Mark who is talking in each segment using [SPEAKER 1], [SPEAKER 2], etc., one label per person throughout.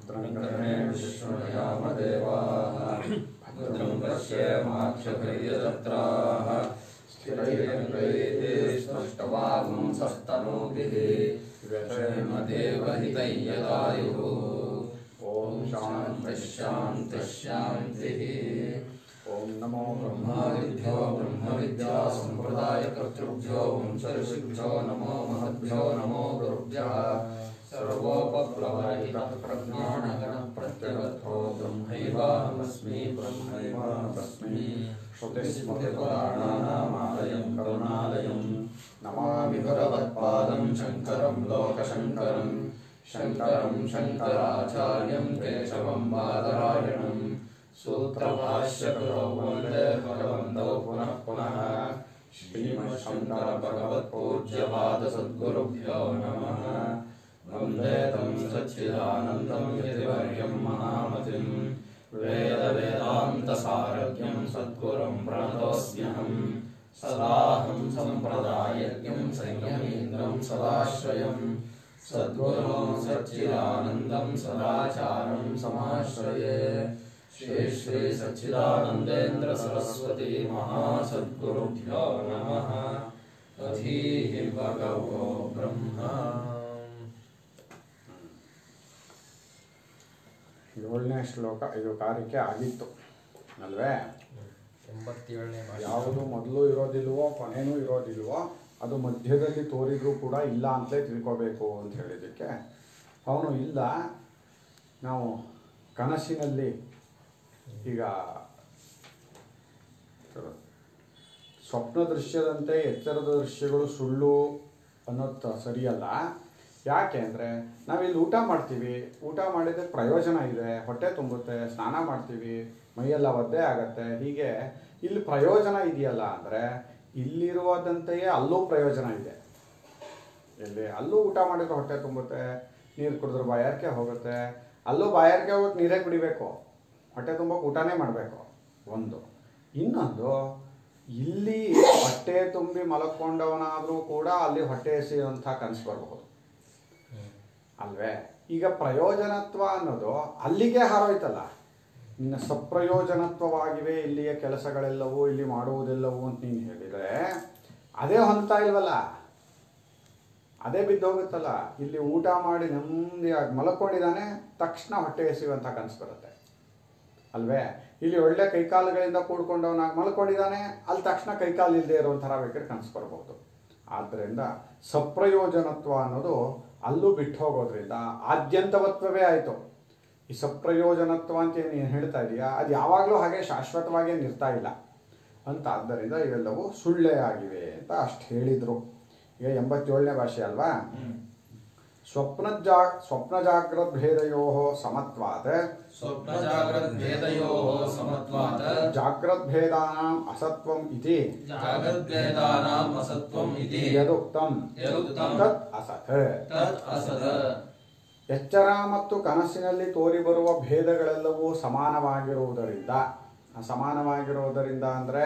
[SPEAKER 1] कर्णे विष्णुयामदेवाः भद्रं पश्येमाक्षभिर्यजत्राः स्थिरैरङ्गैः स्पष्टवागुंसस्तनूभिः व्यक्षेमदेवहितं यदायुः ॐ शान्तिः शान्तिः शान्तिः
[SPEAKER 2] ॐ नमो
[SPEAKER 1] ब्रह्मादिभ्यो ब्रह्मविद्या सम्प्रदायकर्तृभ्यो वंशऋषिभ्यो नमो महद्भ्यो नमो गुरुभ्यः सर्वोपप्लवरहितः प्रज्ञानगणप्रत्यगतो ब्रह्मैवाहमस्मि ब्रह्मैवाहमस्मि श्रुतिस्मृतिपुराणानामालयं करुणालयं नमामि भगवत्पादं शङ्करं लोकशङ्करं शङ्करं शङ्कराचार्यं केशवं बादरायणम् सूत्रभाष्यकृतौ वन्दे भगवन्तौ पुनः पुनः श्रीमच्छङ्करभगवत्पूज्यपादसद्गुरुभ्यो नमः वन्दे तं सच्चिदानन्दं यतिवर्यं महामतिं वेदवेदान्तसारज्ञं सद्गुरुं प्रणतोऽस्म्यहं सदाहं सम्प्रदायज्ञं संयमीन्द्रं सदाश्रयं सद्गुरुं सच्चिदानन्दं सदाचारं समाश्रये श्री श्री सच्चिदानन्देन्द्र सरस्वती महासद्गुरुभ्यो नमः अधीः भगवो ब्रह्म
[SPEAKER 2] ಏಳನೇ ಶ್ಲೋಕ ಇದು ಕಾರ್ಯಕ್ಕೆ ಆಗಿತ್ತು ಅಲ್ವೇ
[SPEAKER 3] ಎಂಬತ್ತೇಳನೇ ಭಾಷೆ
[SPEAKER 2] ಯಾವುದು ಮೊದಲು ಇರೋದಿಲ್ವೋ ಕೊನೆನೂ ಇರೋದಿಲ್ವೋ ಅದು ಮಧ್ಯದಲ್ಲಿ ತೋರಿದ್ರೂ ಕೂಡ ಇಲ್ಲ ಅಂತಲೇ ತಿಳ್ಕೋಬೇಕು ಅಂತ ಹೇಳಿದ್ದಕ್ಕೆ ಅವನು ಇಲ್ಲ ನಾವು ಕನಸಿನಲ್ಲಿ ಈಗ ಸ್ವಪ್ನ ದೃಶ್ಯದಂತೆ ಎಚ್ಚರದ ದೃಶ್ಯಗಳು ಸುಳ್ಳು ಅನ್ನೋದು ಸರಿಯಲ್ಲ ಯಾಕೆ ಅಂದರೆ ನಾವಿಲ್ಲಿ ಊಟ ಮಾಡ್ತೀವಿ ಊಟ ಮಾಡಿದ್ರೆ ಪ್ರಯೋಜನ ಇದೆ ಹೊಟ್ಟೆ ತುಂಬುತ್ತೆ ಸ್ನಾನ ಮಾಡ್ತೀವಿ ಮೈಯೆಲ್ಲ ಒದ್ದೆ ಆಗತ್ತೆ ಹೀಗೆ ಇಲ್ಲಿ ಪ್ರಯೋಜನ ಇದೆಯಲ್ಲ ಅಂದರೆ ಇಲ್ಲಿರುವುದಂತೆಯೇ ಅಲ್ಲೂ ಪ್ರಯೋಜನ ಇದೆ ಎಲ್ಲಿ ಅಲ್ಲೂ ಊಟ ಮಾಡಿದ್ರೆ ಹೊಟ್ಟೆ ತುಂಬುತ್ತೆ ನೀರು ಕುಡಿದ್ರೆ ಬಾಯಾರಿಕೆ ಹೋಗುತ್ತೆ ಅಲ್ಲೂ ಬಾಯಾರಿಕೆ ಹೋಗಕ್ಕೆ ನೀರೇ ಕುಡಿಬೇಕು ಹೊಟ್ಟೆ ತುಂಬಕ್ಕೆ ಊಟನೇ ಮಾಡಬೇಕು ಒಂದು ಇನ್ನೊಂದು ಇಲ್ಲಿ ಹೊಟ್ಟೆ ತುಂಬಿ ಮಲಕ್ಕೊಂಡವನಾದರೂ ಕೂಡ ಅಲ್ಲಿ ಹೊಟ್ಟೆ ಎಸೆಯುವಂಥ ಕನಸು ಬರಬಹುದು ಅಲ್ವೇ ಈಗ ಪ್ರಯೋಜನತ್ವ ಅನ್ನೋದು ಅಲ್ಲಿಗೆ ಹಾರೋಯ್ತಲ್ಲ ನಿನ್ನ ಸಪ್ರಯೋಜನತ್ವವಾಗಿವೆ ಇಲ್ಲಿಯ ಕೆಲಸಗಳೆಲ್ಲವೂ ಇಲ್ಲಿ ಮಾಡುವುದೆಲ್ಲವೂ ಅಂತ ನೀನು ಹೇಳಿದರೆ ಅದೇ ಹೊಂದ್ತಾ ಇಲ್ವಲ್ಲ ಅದೇ ಬಿದ್ದೋಗುತ್ತಲ್ಲ ಇಲ್ಲಿ ಊಟ ಮಾಡಿ ನೆಮ್ಮದಿಯಾಗಿ ಮಲ್ಕೊಂಡಿದ್ದಾನೆ ತಕ್ಷಣ ಹೊಟ್ಟೆ ಎಸೆಯುವಂಥ ಕನಸು ಬರುತ್ತೆ ಅಲ್ವೇ ಇಲ್ಲಿ ಒಳ್ಳೆ ಕೈಕಾಲುಗಳಿಂದ ಕೂಡ್ಕೊಂಡವನಾಗಿ ಮಲ್ಕೊಂಡಿದ್ದಾನೆ ಅಲ್ಲಿ ತಕ್ಷಣ ಕೈಕಾಲು ಇಲ್ಲದೆ ಇರೋ ಥರ ಬೇಕಾದ್ರೆ ಕನಸು ಬರ್ಬೋದು ಆದ್ದರಿಂದ ಸಪ್ರಯೋಜನತ್ವ ಅನ್ನೋದು ಅಲ್ಲೂ ಬಿಟ್ಟು ಹೋಗೋದ್ರಿಂದ ಆದ್ಯಂತವತ್ವವೇ ಆಯಿತು ಈ ಸಪ್ರಯೋಜನತ್ವ ಅಂತ ಏನು ನೀನು ಹೇಳ್ತಾ ಇದೀಯಾ ಅದು ಯಾವಾಗಲೂ ಹಾಗೆ ಶಾಶ್ವತವಾಗಿ ಇರ್ತಾ ಇಲ್ಲ ಅಂತ ಆದ್ದರಿಂದ ಇವೆಲ್ಲವೂ ಸುಳ್ಳೇ ಆಗಿವೆ ಅಂತ ಅಷ್ಟು ಹೇಳಿದರು ಈಗ ಎಂಬತ್ತೇಳನೇ ಭಾಷೆ ಅಲ್ವಾ ಸ್ವಪ್ನ ಜಾ ಸ್ವಪ್ನ ಜಾಗ್ರತ್ ಭೇದಯೋ ಸಮತ್ವಾತ್
[SPEAKER 1] स्वप्नजाग्रद्भेदयोः समत्वात्
[SPEAKER 2] ಜಾಗ್ರತ್ ಭೇದಾನಾಂ ಅಸತ್ವಂ ಇತಿ
[SPEAKER 1] जाग्रद्भेदानाम् असत्त्वम् इति
[SPEAKER 2] ಯದುಕ್ತಂ
[SPEAKER 1] यदुक्तं
[SPEAKER 2] ತತ್ ಅಸತ್
[SPEAKER 1] तत् असत्
[SPEAKER 2] ಎಚ್ಚರ ಮತ್ತು ಕನಸಿನಲ್ಲಿ ತೋರಿಬರುವ ಭೇದಗಳೆಲ್ಲವೂ ಸಮಾನವಾಗಿರುವುದರಿಂದ ಆ ಸಮಾನವಾಗಿರುವುದರಿಂದ ಅಂದರೆ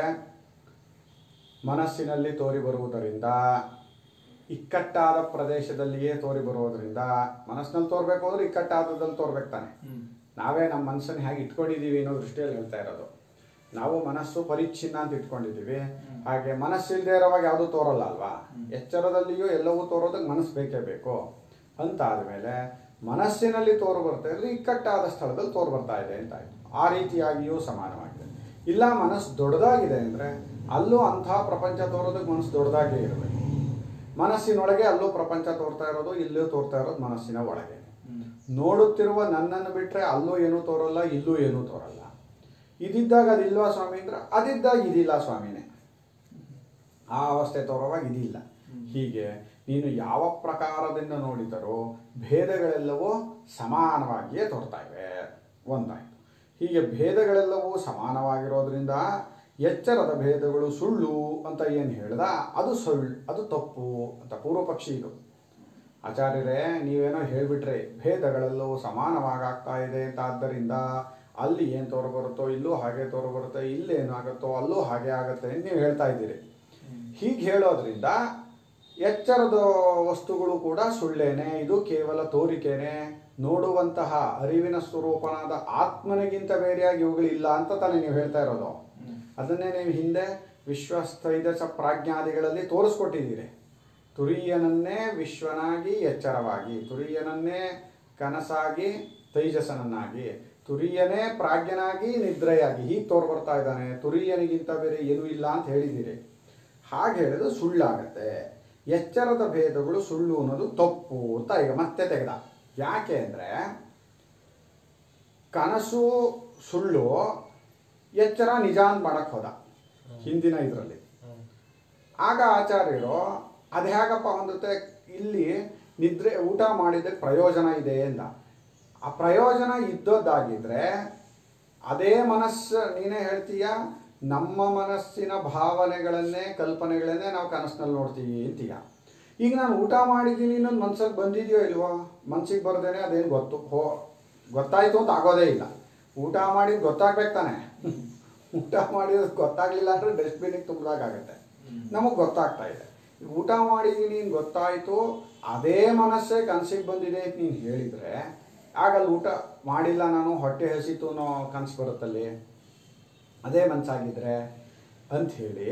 [SPEAKER 2] ಮನಸ್ಸಿನಲ್ಲಿ ತೋರಿ ಬರುವುದರಿಂದ ಇಕ್ಕಟ್ಟಾದ ಪ್ರದೇಶದಲ್ಲಿಯೇ ತೋರಿ ಬರುವುದರಿಂದ ಮನಸ್ಸಿನಲ್ಲಿ ತೋರ್ಬೇಕು ಅಂದ್ರೆ ಇಕ್ಕಟ್ಟಾದದಲ್ಲಿ ತೋರ್ಬೇಕು ತಾನೆ ನಾವೇ ನಮ್ಮ ಮನಸ್ಸನ್ನು ಹೇಗೆ ಇಟ್ಕೊಂಡಿದ್ದೀವಿ ಅನ್ನೋ ದೃಷ್ಟಿಯಲ್ಲಿ ಹೇಳ್ತಾ ಇರೋದು ನಾವು ಮನಸ್ಸು ಪರಿಚ್ಛಿನ್ನ ಅಂತ ಇಟ್ಕೊಂಡಿದ್ದೀವಿ ಹಾಗೆ ಮನಸ್ಸಿಲ್ಲದೆ ಇರೋವಾಗ ಯಾವುದೂ ತೋರಲ್ಲ ಅಲ್ವಾ ಎಚ್ಚರದಲ್ಲಿಯೂ ಎಲ್ಲವೂ ತೋರೋದಕ್ಕೆ ಮನಸ್ಸು ಬೇಕೇ ಬೇಕು ಅಂತ ಆದಮೇಲೆ ಮನಸ್ಸಿನಲ್ಲಿ ತೋರು ಬರ್ತಾ ಇದ್ರೆ ಇಕ್ಕಟ್ಟಾದ ಸ್ಥಳದಲ್ಲಿ ತೋರು ಬರ್ತಾ ಇದೆ ಅಂತ ಆಯ್ತು ಆ ರೀತಿಯಾಗಿಯೂ ಸಮಾನವಾಗಿದೆ ಇಲ್ಲ ಮನಸ್ಸು ದೊಡ್ಡದಾಗಿದೆ ಅಂದರೆ ಅಲ್ಲೂ ಅಂಥ ಪ್ರಪಂಚ ತೋರೋದಕ್ಕೆ ಮನಸ್ಸು ದೊಡ್ಡದಾಗೇ ಇರಬೇಕು ಮನಸ್ಸಿನೊಳಗೆ ಅಲ್ಲೂ ಪ್ರಪಂಚ ತೋರ್ತಾ ಇರೋದು ಇಲ್ಲೂ ತೋರ್ತಾ ಇರೋದು ಮನಸ್ಸಿನ ಒಳಗೆ ನೋಡುತ್ತಿರುವ ನನ್ನನ್ನು ಬಿಟ್ಟರೆ ಅಲ್ಲೂ ಏನೂ ತೋರಲ್ಲ ಇಲ್ಲೂ ಏನೂ ತೋರಲ್ಲ ಇದಿದ್ದಾಗ ಅದಿಲ್ವಾ ಸ್ವಾಮಿ ಅಂದ್ರೆ ಅದಿದ್ದಾಗ ಇದಿಲ್ಲ ಸ್ವಾಮಿನೇ ಆ ಅವಸ್ಥೆ ತೋರುವಾಗ ಇದಿಲ್ಲ ಹೀಗೆ ನೀನು ಯಾವ ಪ್ರಕಾರದಿಂದ ನೋಡಿದರೂ ಭೇದಗಳೆಲ್ಲವೂ ಸಮಾನವಾಗಿಯೇ ತೋರ್ತಾ ಇವೆ ಒಂದಾಯಿತು ಹೀಗೆ ಭೇದಗಳೆಲ್ಲವೂ ಸಮಾನವಾಗಿರೋದ್ರಿಂದ ಎಚ್ಚರದ ಭೇದಗಳು ಸುಳ್ಳು ಅಂತ ಏನು ಹೇಳ್ದ ಅದು ಸುಳ್ಳು ಅದು ತಪ್ಪು ಅಂತ ಪೂರ್ವ ಪಕ್ಷಿ ಇದು ಆಚಾರ್ಯರೇ ನೀವೇನೋ ಹೇಳ್ಬಿಟ್ರೆ ಭೇದಗಳೆಲ್ಲವೂ ಸಮಾನವಾಗಾಗ್ತಾ ಇದೆ ಅಂತ ಆದ್ದರಿಂದ ಅಲ್ಲಿ ಏನು ತೋರು ಬರುತ್ತೋ ಇಲ್ಲೂ ಹಾಗೆ ತೋರು ಬರುತ್ತೆ ಇಲ್ಲೇನು ಆಗುತ್ತೋ ಅಲ್ಲೂ ಹಾಗೆ ಆಗುತ್ತೆ ಅಂತ ನೀವು ಹೇಳ್ತಾ ಇದ್ದೀರಿ ಹೀಗೆ ಹೇಳೋದ್ರಿಂದ ಎಚ್ಚರದ ವಸ್ತುಗಳು ಕೂಡ ಸುಳ್ಳೇನೆ ಇದು ಕೇವಲ ತೋರಿಕೆನೆ ನೋಡುವಂತಹ ಅರಿವಿನ ಸ್ವರೂಪನಾದ ಆತ್ಮನಿಗಿಂತ ಬೇರೆಯಾಗಿ ಇವುಗಳಿಲ್ಲ ಅಂತ ತಾನೇ ನೀವು ಹೇಳ್ತಾ ಇರೋದು ಅದನ್ನೇ ನೀವು ಹಿಂದೆ ವಿಶ್ವಸ್ಥೈದಸ ಪ್ರಾಜ್ಞಾದಿಗಳಲ್ಲಿ ತೋರಿಸ್ಕೊಟ್ಟಿದ್ದೀರಿ ತುರಿಯನನ್ನೇ ವಿಶ್ವನಾಗಿ ಎಚ್ಚರವಾಗಿ ತುರಿಯನನ್ನೇ ಕನಸಾಗಿ ತೈಜಸನನ್ನಾಗಿ ತುರಿಯನೇ ಪ್ರಾಜ್ಞನಾಗಿ ನಿದ್ರೆಯಾಗಿ ಹೀಗೆ ತೋರ್ ಬರ್ತಾ ಇದ್ದಾನೆ ತುರಿಯನಿಗಿಂತ ಬೇರೆ ಏನೂ ಇಲ್ಲ ಅಂತ ಹೇಳಿದ್ದೀರಿ ಹಾಗೆ ಹೇಳಿದ್ರೆ ಸುಳ್ಳಾಗತ್ತೆ ಎಚ್ಚರದ ಭೇದಗಳು ಸುಳ್ಳು ಅನ್ನೋದು ತಪ್ಪು ಅಂತ ಈಗ ಮತ್ತೆ ತೆಗೆದ ಯಾಕೆ ಅಂದರೆ ಕನಸು ಸುಳ್ಳು ಎಚ್ಚರ ನಿಜ ಅಂತ ಮಾಡಕ್ಕೆ ಹೋದ ಹಿಂದಿನ ಇದರಲ್ಲಿ
[SPEAKER 3] ಹ್ಮ್.
[SPEAKER 2] ಆಗ ಆಚಾರ್ಯರು ಅದು ಹೇಗಪ್ಪ ಹೊಂದುತ್ತೆ ಇಲ್ಲಿ ನಿದ್ರೆ ಊಟ ಮಾಡಿದ್ದಕ್ಕೆ ಪ್ರಯೋಜನ ಇದೆ ಎಂದ ಆ ಪ್ರಯೋಜನ ಇದ್ದದ್ದಾಗಿದ್ರೆ ಅದೇ ಮನಸ್ಸು ನೀನೇ ಹೇಳ್ತೀಯ ನಮ್ಮ ಮನಸ್ಸಿನ ಭಾವನೆಗಳನ್ನೇ ಕಲ್ಪನೆಗಳನ್ನೇ ನಾವು ಕನಸಿನಲ್ಲಿ ನೋಡ್ತೀವಿ ಅಂತೀಯ ಈಗ ನಾನು ಊಟ ಮಾಡಿದ್ದೀನಿ ಅನ್ನೋದು ಮನ್ಸಿಗೆ ಬಂದಿದೆಯೋ ಇಲ್ವೋ ಮನ್ಸಿಗೆ ಬರ್ದೇನೆ ಅದೇನು ಗೊತ್ತು ಹೋ ಗೊತ್ತಾಯ್ತು ಅಂತ ಆಗೋದೇ ಇಲ್ಲ ಊಟ ಮಾಡಿದ್ ಗೊತ್ತಾಗ್ಬೇಕು ತಾನೆ ಊಟ ಮಾಡಿರೋದು ಗೊತ್ತಾಗ್ಲಿಲ್ಲ ಅಂದ್ರೆ ಡಸ್ಟ್ಬಿನ್ನಿಗೆ ತುಂಬಿದಾಗತ್ತೆ ನಮಗೆ ಗೊತ್ತಾಗ್ತಾ ಇದೆ ಈಗ ಊಟ ಮಾಡಿದ್ದೀನಿ ನೀನು ಗೊತ್ತಾಯಿತು ಅದೇ ಮನಸ್ಸೇ ಕನಸಿಗೆ ಬಂದಿದೆ ಅಂತ ನೀನು ಹೇಳಿದರೆ ಆಗ ಅಲ್ಲಿ ಊಟ ಮಾಡಿಲ್ಲ ನಾನು ಹೊಟ್ಟೆ ಹಸಿತು ಅನ್ನೋ ಕನಸು ಬರುತ್ತಲ್ಲಿ ಅದೇ ಮನಸ್ಸಾಗಿದ್ರೆ ಅಂಥೇಳಿ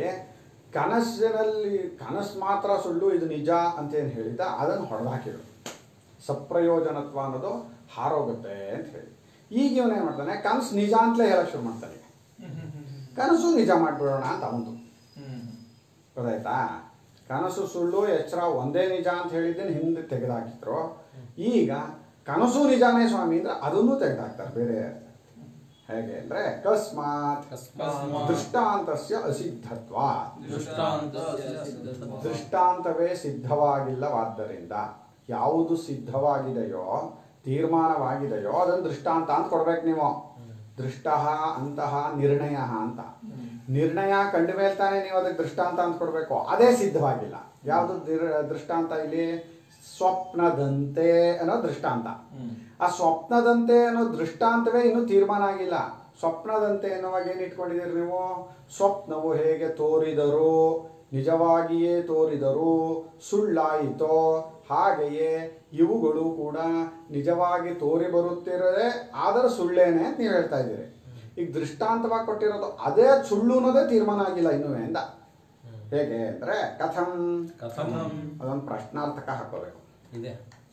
[SPEAKER 2] ಕನಸಿನಲ್ಲಿ ಕನಸು ಮಾತ್ರ ಸುಳ್ಳು ಇದು ನಿಜ ಅಂತೇನು ಹೇಳಿದ ಅದನ್ನು ಹೊಡೆದಾಕಿದ್ರು ಸಪ್ರಯೋಜನತ್ವ ಅನ್ನೋದು ಹಾರೋಗುತ್ತೆ ಅಂತ ಹೇಳಿ ಈಗ ಇವನೇನು ಮಾಡ್ತಾನೆ ಕನಸು ನಿಜ ಅಂತಲೇ ಹೇಳಕ್ಕೆ ಶುರು ಮಾಡ್ತಾನೆ ಕನಸು ನಿಜ ಮಾಡಿಬಿಡೋಣ ಅಂತ ಅವಂದು ಗೊತ್ತಾಯ್ತಾ ಕನಸು ಸುಳ್ಳು ಎಚ್ಚರ ಒಂದೇ ನಿಜ ಅಂತ ಹೇಳಿದ್ದೇನೆ ಹಿಂದೆ ತೆಗೆದಾಕಿದ್ರು ಈಗ ಕನಸು ನಿಜಾನೇ ಸ್ವಾಮಿ ಅಂದ್ರೆ ಅದನ್ನು ತೆಗೆದಾಕ್ತಾರೆ ಬೇರೆ ಹೇಗೆ ಅಂದ್ರೆ ಅಕಸ್ಮಾತ್
[SPEAKER 3] ಅಕಸ್ಮಾತ್
[SPEAKER 2] ದೃಷ್ಟಾಂತಸ್ಯ ಅಸಿದ್ಧತ್ವ
[SPEAKER 1] ದೃಷ್ಟಾಂತಸ್ಯ ಸಿದ್ಧತ್ವ.
[SPEAKER 2] ದೃಷ್ಟಾಂತವೇ ಸಿದ್ಧವಾಗಿಲ್ಲವಾದ್ದರಿಂದ ಯಾವುದು ಸಿದ್ಧವಾಗಿದೆಯೋ ತೀರ್ಮಾನವಾಗಿದೆಯೋ ಅದನ್ನು ದೃಷ್ಟಾಂತ ಅಂತ ಕೊಡ್ಬೇಕು ನೀವು ದೃಷ್ಟ ಅಂತಹ ನಿರ್ಣಯ ಅಂತ ನಿರ್ಣಯ ಕಂಡ ಮೇಲೆ ತಾನೇ ನೀವು ಅದಕ್ಕೆ ದೃಷ್ಟಾಂತ ಅಂತ ಕೊಡಬೇಕು ಅದೇ ಸಿದ್ಧವಾಗಿಲ್ಲ ಯಾವುದು ದಿರ್- ದೃಷ್ಟಾಂತ ಇಲ್ಲಿ ಸ್ವಪ್ನದಂತೆ ಅನ್ನೋ ದೃಷ್ಟಾಂತ
[SPEAKER 1] ಹ್ಮ್.
[SPEAKER 2] ಆ ಸ್ವಪ್ನದಂತೆ ಅನ್ನೋ ದೃಷ್ಟಾಂತವೇ ಇನ್ನೂ ತೀರ್ಮಾನ ಆಗಿಲ್ಲ ಸ್ವಪ್ನದಂತೆ ಎನ್ನುವಾಗ ಏನು ಇಟ್ಕೊಂಡಿದ್ದೀರಿ ನೀವು ಸ್ವಪ್ನವು ಹೇಗೆ ತೋರಿದರು ನಿಜವಾಗಿಯೇ ತೋರಿದರು ಸುಳ್ಳಾಯಿತೋ ಹಾಗೆಯೇ ಇವುಗಳು ಕೂಡ ನಿಜವಾಗಿ ತೋರಿ ಬರುತ್ತಿರದೆ ಆದರೆ ಸುಳ್ಳೇನೆ ಅಂತ ನೀವು ಹೇಳ್ತಾ ಇದ್ದೀರಿ ಈಗ ದೃಷ್ಟಾಂತವಾಗಿ ಕೊಟ್ಟಿರೋದು ಅದೇ ಸುಳ್ಳು ಅನ್ನೋದೇ ತೀರ್ಮಾನ ಆಗಿಲ್ಲ ಇನ್ನೂ ಎಂದ ಹೇಗೆ ಅಂದರೆ ಕಥಂ
[SPEAKER 3] ಕಥಂ
[SPEAKER 2] ಅದೊಂದು ಪ್ರಶ್ನಾರ್ಥಕ ಹಾಕೋಬೇಕು
[SPEAKER 3] ಇದೆ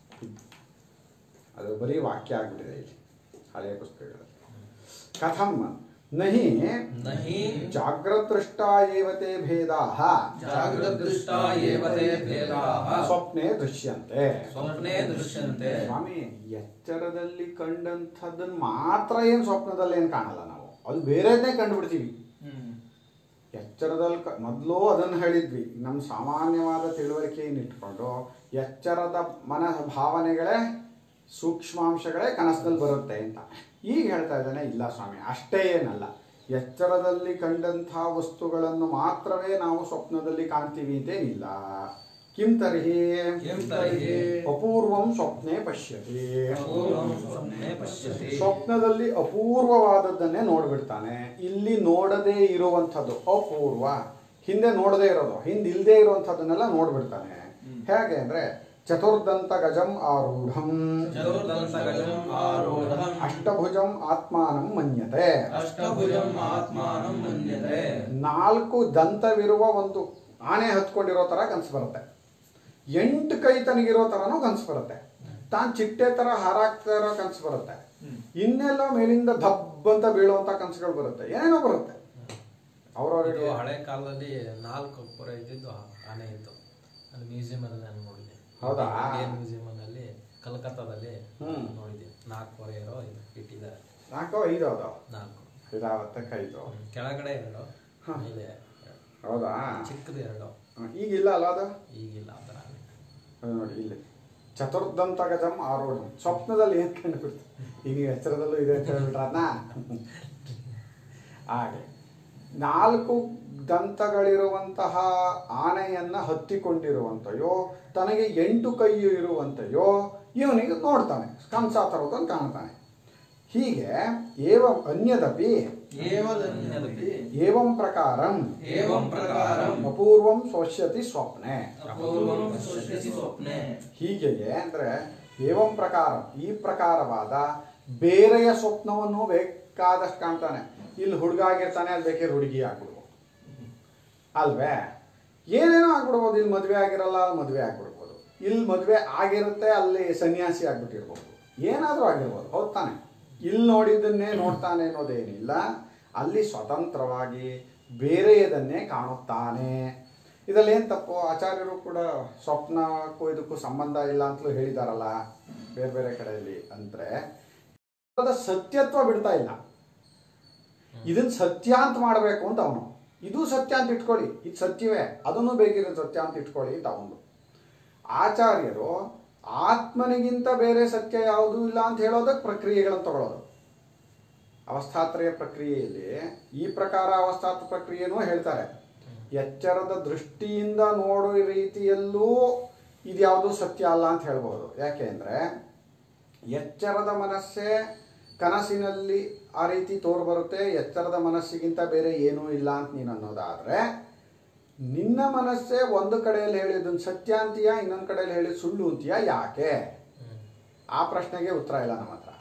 [SPEAKER 2] ಅದು ಬರೀ ವಾಕ್ಯ ಆಗ್ಬಿಟ್ಟಿದೆ ಇಲ್ಲಿ ಹಳೆಯ ಪುಸ್ತಕಗಳಲ್ಲಿ ಕಥಂ ನಹಿ
[SPEAKER 3] ನಹಿ
[SPEAKER 2] ಜಾಗ್ರದೃಷ್ಟ ಏವತೆ ಭೇದಾ
[SPEAKER 1] ಜಾಗೃದೃಷ್ಟಾ ಏವ ತೇ ಭೇದಾಃ
[SPEAKER 2] ಸ್ವಪ್ನೆ ದೃಶ್ಯಂತೆ
[SPEAKER 1] ಸ್ವಪ್ನೆ ದೃಶ್ಯಂತೆ
[SPEAKER 2] ಸ್ವಾಮಿ ಎಚ್ಚರದಲ್ಲಿ ಕಂಡಂಥದ್ದನ್ನು ಮಾತ್ರ ಏನು ಸ್ವಪ್ನದಲ್ಲಿ ಏನು ಕಾಣಲ್ಲ ನಾವು ಅದು ಬೇರೆದೇ ಕಂಡುಬಿಡ್ತೀವಿ
[SPEAKER 1] ಹ್ಮ್.
[SPEAKER 2] ಎಚ್ಚರದಲ್ಲಿ ಕ ಮೊದಲು ಅದನ್ನು ಹೇಳಿದ್ವಿ ನಮ್ಮ ಸಾಮಾನ್ಯವಾದ ತಿಳುವಳಿಕೆಯನ್ನು ಇಟ್ಕೊಂಡು ಎಚ್ಚರದ ಮನ ಭಾವನೆಗಳೇ ಸೂಕ್ಷ್ಮಾಂಶಗಳೇ ಕನಸಲ್ಲಿ ಬರುತ್ತೆ ಅಂತ ಈಗ ಹೇಳ್ತಾ ಇದ್ದಾನೆ ಇಲ್ಲ ಸ್ವಾಮಿ ಅಷ್ಟೇ ಏನಲ್ಲ ಎಚ್ಚರದಲ್ಲಿ ಕಂಡಂಥ ವಸ್ತುಗಳನ್ನು ಮಾತ್ರವೇ ನಾವು ಸ್ವಪ್ನದಲ್ಲಿ ಕಾಣ್ತೀವಿ ಅಂತೇನಿಲ್ಲ ಕಿಂ ತರ್ಹಿ
[SPEAKER 1] ಕಿಂ ತರ್ಹಿ
[SPEAKER 2] ಅಪೂರ್ವಂ ಸ್ವಪ್ನೆ ಪಶ್ಯತಿ
[SPEAKER 1] ಅಪೂರ್ವಂ ಸ್ವಪ್ನೆ ಪಶ್ಯತಿ
[SPEAKER 2] ಸ್ವಪ್ನದಲ್ಲಿ ಅಪೂರ್ವವಾದದ್ದನ್ನೇ ನೋಡ್ಬಿಡ್ತಾನೆ ಇಲ್ಲಿ ನೋಡದೇ ಇರುವಂಥದ್ದು ಅಪೂರ್ವ ಹಿಂದೆ ನೋಡದೇ ಇರೋದು ಹಿಂದೆ ಇಲ್ಲದೆ ಇರುವಂಥದ್ದನ್ನೆಲ್ಲ ನೋಡ್ಬಿಡ್ತಾನೆ ಹೇಗೆ ಅಂದ್ರೆ ಚತುರ್ದಂತ ಗಜಂ ಆರೂಢಂ
[SPEAKER 1] ಚತುರ್ದಂತಗಜಂ ಆರೂಢಂ
[SPEAKER 2] ಅಷ್ಟಭುಜಂ ಆತ್ಮಾನಂ ಮನ್ಯತೆ
[SPEAKER 1] ಅಷ್ಟಭುಜಂ ಆತ್ಮಾನಂ ಮನ್ಯತೆ
[SPEAKER 2] ನಾಲ್ಕು ದಂತವಿರುವ ಒಂದು ಆನೆ ಹತ್ಕೊಂಡಿರೋ ಥರ ಕನಸು ಬರುತ್ತೆ ಎಂಟು ಕೈ ತನಗಿರೋ ಥರನೂ ಕನಸು ಬರುತ್ತೆ ತಾನು ಚಿಟ್ಟೆ ಥರ ಹಾರಾಗ್ತಾ ಇರೋ ಕನಸು ಬರುತ್ತೆ ಇನ್ನೆಲ್ಲ ಮೇಲಿಂದ ದಬ್ ಅಂತ ಬೀಳುವಂಥ ಕನಸುಗಳು ಬರುತ್ತೆ ಏನೇನೋ ಬರುತ್ತೆ
[SPEAKER 3] ಇದು
[SPEAKER 2] ಅವ್ರವ್ರಿಗೆ
[SPEAKER 3] ಹಳೆ ಕಾಲದಲ್ಲಿ ನಾಲ್ಕು ಪುರ ಇದ್ದಿದ್ದು ಆನೆ ಇತ್ತು ಅದು ಮ್ಯೂಸಿಯಂ ಅಲ್ಲಿ ನಾನು ನೋಡಿದೆ
[SPEAKER 2] ಹೌದಾ?
[SPEAKER 3] ಇಂಡಿಯನ್ ಮ್ಯೂಸಿಯಂ ಅಲ್ಲಿ ಕಲ್ಕತ್ತಾದಲ್ಲಿ
[SPEAKER 2] ಹ್ಮ್.
[SPEAKER 3] ನೋಡಿದೆ ನಾಲ್ಕು ಪುರ ಇರೋ ಇದು ಇಟ್ಟಿದ್ದಾರೆ
[SPEAKER 2] ನಾಲ್ಕೋ ಐದು ಅದು
[SPEAKER 3] ನಾಲ್ಕು
[SPEAKER 2] ಐದಾವತ್ತಕ್ಕೆ ಐದು
[SPEAKER 3] ಹ್ಮ್. ಕೆಳಗಡೆ ಎರಡು
[SPEAKER 2] ಹ.
[SPEAKER 3] ಮೇಲೆ ಎರಡು.
[SPEAKER 2] ಹೌದಾ
[SPEAKER 3] ಚಿಕ್ಕದು ಎರಡು
[SPEAKER 2] ಹ, ಈಗಿಲ್ಲ ಅಲ್ಲ ಅದು
[SPEAKER 3] ಈಗಿಲ್ಲ ಆ ಥರ ಆನೆ.
[SPEAKER 2] ಅದು ನೋಡಿ ಇಲ್ಲಿ ಚತುರ್ದಂತ ಗಜಂ ಆರೂಢಂ ಸ್ವಪ್ನದಲ್ಲಿ ಏನು ಕಂಡುಬಿಡ್ತು ಈಗ ನೀವು ಎಚ್ಚರದಲ್ಲೂ ಇದೆ ಅಂತ ಹೇಳ್ಬಿಟ್ರ ಅದನ್ನ ಹಾಗೆ ನಾಲ್ಕು ದಂತಗಳಿರುವಂತಹ ಆನೆಯನ್ನ ಹತ್ತಿಕೊಂಡಿರುವಂತೆಯೋ ತನಗೆ ಎಂಟು ಕೈ ಇರುವಂತೆಯೋ ಇವನಿಗೆ ನೋಡ್ತಾನೆ ಕಂಸ ತರೋದನ್ನು ಕಾಣ್ತಾನೆ ಹೀಗೆ ಏವಂ ಅನ್ಯದಪಿ
[SPEAKER 1] ಏವದನ್ಯದಪಿ
[SPEAKER 2] ಏವಂ ಪ್ರಕಾರಂ
[SPEAKER 1] ಏವಂ ಪ್ರಕಾರಂ
[SPEAKER 2] ಅಪೂರ್ವಂ ಸ್ವಶ್ಯತಿ ಸ್ವಪ್ನೆ
[SPEAKER 1] ಅಪೂರ್ವಂ ಪಶ್ಯತಿ ಸ್ವಪ್ನೆ
[SPEAKER 2] ಹೀಗೆಯೇ ಅಂದರೆ ಏವಂ ಪ್ರಕಾರ ಈ ಪ್ರಕಾರವಾದ ಬೇರೆಯ ಸ್ವಪ್ನವನ್ನು ಬೇಕಾದಷ್ಟು ಕಾಣ್ತಾನೆ ಇಲ್ಲಿ ಹುಡುಗ ಆಗಿರ್ತಾನೆ ಅಲ್ಲಿ ಬೇಕಿದ್ರೆ ಹುಡುಗಿ ಆಗ್ಬಿಡ್ಬೋದು ಅಲ್ವೇ ಏನೇನೋ ಆಗ್ಬಿಡ್ಬೋದು ಇಲ್ಲಿ ಮದುವೆ ಆಗಿರಲ್ಲ ಅಲ್ಲಿ ಮದುವೆ ಆಗ್ಬಿಡ್ಬೋದು ಇಲ್ಲಿ ಮದುವೆ ಆಗಿರುತ್ತೆ ಅಲ್ಲಿ ಸನ್ಯಾಸಿ ಆಗ್ಬಿಟ್ಟಿರ್ಬೋದು ಏನಾದರೂ ಆಗಿರ್ಬೋದು ಹೌದ್ ತಾನೆ ಇಲ್ಲಿ ನೋಡಿದ್ದನ್ನೇ ನೋಡ್ತಾನೆ ಅನ್ನೋದೇನಿಲ್ಲ ಅಲ್ಲಿ ಸ್ವತಂತ್ರವಾಗಿ ಬೇರೆಯದನ್ನೇ ಕಾಣುತ್ತಾನೆ ಇದರಲ್ಲಿ ಏನು ತಪ್ಪು ಆಚಾರ್ಯರು ಕೂಡ ಸ್ವಪ್ನಕ್ಕೂ ಇದಕ್ಕೂ ಸಂಬಂಧ ಇಲ್ಲ ಅಂತಲೂ ಹೇಳಿದಾರಲ್ಲ ಬೇರೆ ಬೇರೆ ಕಡೆಯಲ್ಲಿ ಅಂದರೆ ಅದರ ಸತ್ಯತ್ವ ಬಿಡ್ತಾ ಇಲ್ಲ ಇದನ್ನ ಸತ್ಯ ಅಂತ ಮಾಡಬೇಕು ಅಂತ ಅವನು ಇದು ಸತ್ಯ ಅಂತ ಇಟ್ಕೊಳ್ಳಿ ಇದು ಸತ್ಯವೇ ಅದನ್ನು ಬೇಕಿದ್ರೆ ಸತ್ಯ ಅಂತ ಇಟ್ಕೊಳ್ಳಿ ಅಂತ ಅವನು ಆಚಾರ್ಯರು ಆತ್ಮನಿಗಿಂತ ಬೇರೆ ಸತ್ಯ ಯಾವುದೂ ಇಲ್ಲ ಅಂತ ಹೇಳೋದಕ್ಕೆ ಪ್ರಕ್ರಿಯೆಗಳನ್ನು ತಗೊಳ್ಳೋದು ಅವಸ್ಥಾತ್ರಯ ಪ್ರಕ್ರಿಯೆಯಲ್ಲಿ ಈ ಪ್ರಕಾರ ಅವಸ್ಥಾತ್ರ ಪ್ರಕ್ರಿಯೆನೂ ಹೇಳ್ತಾರೆ ಎಚ್ಚರದ ದೃಷ್ಟಿಯಿಂದ ನೋಡೋ ರೀತಿಯಲ್ಲೂ ಇದ್ಯಾವುದು ಸತ್ಯ ಅಲ್ಲ ಅಂತ ಹೇಳ್ಬೋದು ಯಾಕೆ ಅಂದರೆ ಎಚ್ಚರದ ಮನಸ್ಸೇ ಕನಸಿನಲ್ಲಿ ಆ ರೀತಿ ತೋರು ಬರುತ್ತೆ ಎಚ್ಚರದ ಮನಸ್ಸಿಗಿಂತ ಬೇರೆ ಏನೂ ಇಲ್ಲ ಅಂತ ನೀನು ಅನ್ನೋದಾದರೆ ನಿನ್ನ ಮನಸ್ಸೇ ಒಂದು ಕಡೆಯಲ್ಲಿ ಹೇಳಿದ್ದನ್ನು ಸತ್ಯ ಅಂತೀಯ ಇನ್ನೊಂದು ಕಡೆಯಲ್ಲಿ ಹೇಳಿದ ಸುಳ್ಳು ಅಂತೀಯ ಯಾಕೆ ಆ ಪ್ರಶ್ನೆಗೆ ಉತ್ತರ ಇಲ್ಲ ನಮ್ಮ ಹತ್ರ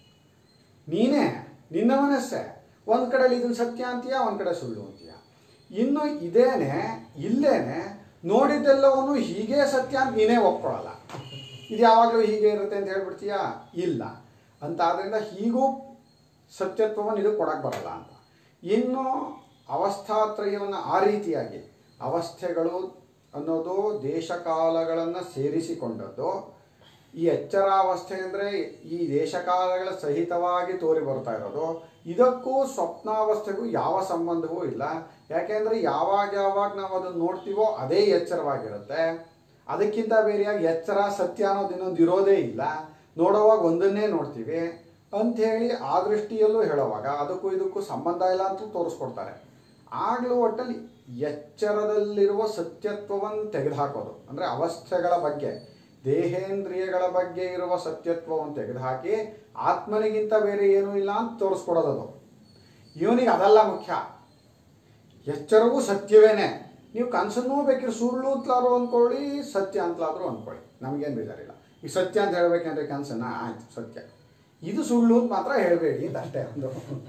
[SPEAKER 2] ನೀನೇ ನಿನ್ನ ಮನಸ್ಸೇ ಒಂದು ಕಡೆಯಲ್ಲಿ ಇದನ್ನು ಸತ್ಯ ಅಂತೀಯ ಒಂದು ಕಡೆ ಸುಳ್ಳು ಅಂತೀಯ ಇನ್ನು ಇದೇನೆ ಇಲ್ಲೇನೆ ನೋಡಿದ್ದೆಲ್ಲವನ್ನು ಹೀಗೆ ಸತ್ಯ ಅಂತ ನೀನೇ ಒಪ್ಕೊಳ್ಳಲ್ಲ ಇದು ಯಾವಾಗಲೂ ಹೀಗೆ ಇರುತ್ತೆ ಅಂತ ಹೇಳ್ಬಿಡ್ತೀಯಾ ಇಲ್ಲ ಅಂತ ಆದ್ದರಿಂದ ಹೀಗೂ ಸತ್ಯತ್ವವನ್ನು ಇದು ಕೊಡಕ್ಕೆ ಬರಲ್ಲ ಅಂತ ಇನ್ನು ಅವಸ್ಥಾತ್ರಯವನ್ನು ಆ ರೀತಿಯಾಗಿ ಅವಸ್ಥೆಗಳು ಅನ್ನೋದು ದೇಶಕಾಲಗಳನ್ನು ಸೇರಿಸಿಕೊಂಡದ್ದು ಈ ಎಚ್ಚರಾವಸ್ಥೆ ಅಂದರೆ ಈ ದೇಶಕಾಲಗಳ ಸಹಿತವಾಗಿ ತೋರಿ ಬರ್ತಾ ಇರೋದು ಇದಕ್ಕೂ ಸ್ವಪ್ನಾವಸ್ಥೆಗೂ ಯಾವ ಸಂಬಂಧವೂ ಇಲ್ಲ ಯಾಕೆಂದರೆ ಯಾವಾಗ ಯಾವಾಗ ನಾವು ಅದನ್ನು ನೋಡ್ತೀವೋ ಅದೇ ಎಚ್ಚರವಾಗಿರುತ್ತೆ ಅದಕ್ಕಿಂತ ಬೇರೆಯಾಗಿ ಎಚ್ಚರ ಸತ್ಯ ಅನ್ನೋದು ಇನ್ನೊಂದು ಇರೋದೇ ಇಲ್ಲ ನೋಡುವಾಗ ಒಂದನ್ನೇ ನೋಡ್ತೀವಿ ಅಂಥೇಳಿ ಆ ದೃಷ್ಟಿಯಲ್ಲೂ ಹೇಳುವಾಗ ಅದಕ್ಕೂ ಇದಕ್ಕೂ ಸಂಬಂಧ ಇಲ್ಲ ಅಂತ ತೋರಿಸ್ಕೊಡ್ತಾರೆ ಆಗಲೂ ಒಟ್ಟಲ್ಲಿ ಎಚ್ಚರದಲ್ಲಿರುವ ಸತ್ಯತ್ವವನ್ನು ತೆಗೆದುಹಾಕೋದು ಅಂದರೆ ಅವಸ್ಥೆಗಳ ಬಗ್ಗೆ ದೇಹೇಂದ್ರಿಯಗಳ ಬಗ್ಗೆ ಇರುವ ಸತ್ಯತ್ವವನ್ನು ತೆಗೆದುಹಾಕಿ ಆತ್ಮನಿಗಿಂತ ಬೇರೆ ಏನೂ ಇಲ್ಲ ಅಂತ ತೋರಿಸ್ಕೊಡೋದು ಇವನಿಗೆ ಅದಲ್ಲ ಮುಖ್ಯ ಎಚ್ಚರವೂ ಸತ್ಯವೇನೆ ನೀವು ಕನಸನ್ನೂ ಬೇಕಿದ್ರೆ ಸುಳ್ಳು ಅಂತಲಾದ್ರು ಅಂದ್ಕೊಳ್ಳಿ ಸತ್ಯ ಅಂತಲಾದರೂ ಅಂದ್ಕೊಳ್ಳಿ ನಮಗೇನು ಬೇಜಾರಿಲ್ಲ ಈಗ ಸತ್ಯ ಅಂತ ಹೇಳ್ಬೇಕಂದ್ರೆ ಕನಸನ್ನ ಆಯ್ತು ಸತ್ಯ ಇದು ಸುಳ್ಳು ಅಂತ ಮಾತ್ರ ಹೇಳಬೇಡಿ ಅಂತ ಅಷ್ಟೇ ಒಂದು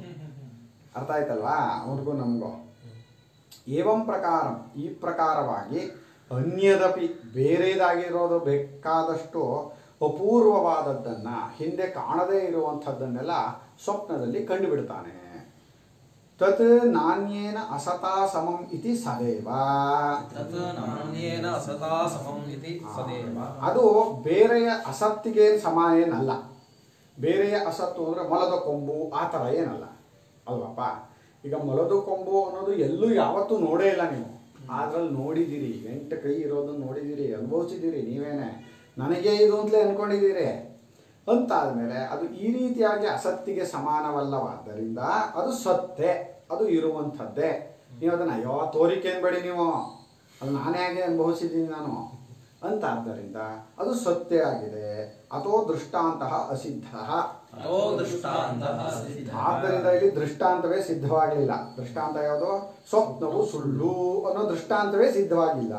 [SPEAKER 2] ಅರ್ಥ ಆಯ್ತಲ್ವಾ ಅವ್ರಿಗೂ ನಮಗೂ ಏವಂ ಪ್ರಕಾರ ಈ ಪ್ರಕಾರವಾಗಿ ಅನ್ಯದಪಿ ಬೇರೆದಾಗಿರೋದು ಬೇಕಾದಷ್ಟು ಅಪೂರ್ವವಾದದ್ದನ್ನು ಹಿಂದೆ ಕಾಣದೇ ಇರುವಂಥದ್ದನ್ನೆಲ್ಲ ಸ್ವಪ್ನದಲ್ಲಿ ಕಂಡುಬಿಡ್ತಾನೆ ತತ್ ನಾಣ್ಯೇನ ಅಸತಾ ಸಮಂ ಇತಿ ಸದೇವ
[SPEAKER 3] ತತ್ ನಾಣ್ಯೇನ ಸದಾ ಸಮಂ ಇತಿ ಸದೇವ
[SPEAKER 2] ಅದು ಬೇರೆಯ ಅಸತ್ತಿಗೆ ಸಮ ಏನಲ್ಲ ಬೇರೆಯ ಅಸತ್ತು ಅಂದರೆ ಮೊಲದ ಕೊಂಬು ಆ ಥರ ಏನಲ್ಲ ಅಲ್ವಪ್ಪ ಈಗ ಮೊಲದ ಕೊಂಬು ಅನ್ನೋದು ಎಲ್ಲೂ ಯಾವತ್ತೂ ನೋಡೇ ಇಲ್ಲ ನೀವು ಅದ್ರಲ್ಲಿ ನೋಡಿದ್ದೀರಿ ಎಂಟು ಕೈ ಇರೋದನ್ನ ನೋಡಿದ್ದೀರಿ ಅನುಭವಿಸಿದ್ದೀರಿ ನೀವೇನೆ ನನಗೆ ಇದು ಅಂತಲೇ ಅನ್ಕೊಂಡಿದ್ದೀರಿ ಅಂತಾದ್ಮೇಲೆ ಅದು ಈ ರೀತಿಯಾಗಿ ಅಸತ್ತಿಗೆ ಸಮಾನವಲ್ಲವಾದ್ದರಿಂದ ಅದು ಸತ್ತೆ ಅದು ಇರುವಂಥದ್ದೇ ನೀವು ಅದನ್ನು ಅಯ್ಯೋ ತೋರಿಕೆ ಅನ್ಬೇಡಿ ನೀವು ಅದು ನಾನೇ ಹಾಗೆ ಅನುಭವಿಸಿದ್ದೀನಿ ನಾನು ಅಂತ ಆದ್ದರಿಂದ ಅದು ಸತ್ಯ ಆಗಿದೆ ಅಥೋ ದೃಷ್ಟಾಂತಹ ಅಸಿದ್ಧ
[SPEAKER 3] ಅದೋ ದೃಷ್ಟಾಂತಃ ಸಿದ್ಧ.
[SPEAKER 2] ಆದ್ದರಿಂದ ಇಲ್ಲಿ ದೃಷ್ಟಾಂತವೇ ಸಿದ್ಧವಾಗಲಿಲ್ಲ ದೃಷ್ಟಾಂತ ಯಾವುದು ಸ್ವಪ್ನವು ಸುಳ್ಳು ಅನ್ನೋ ದೃಷ್ಟಾಂತವೇ ಸಿದ್ಧವಾಗಿಲ್ಲ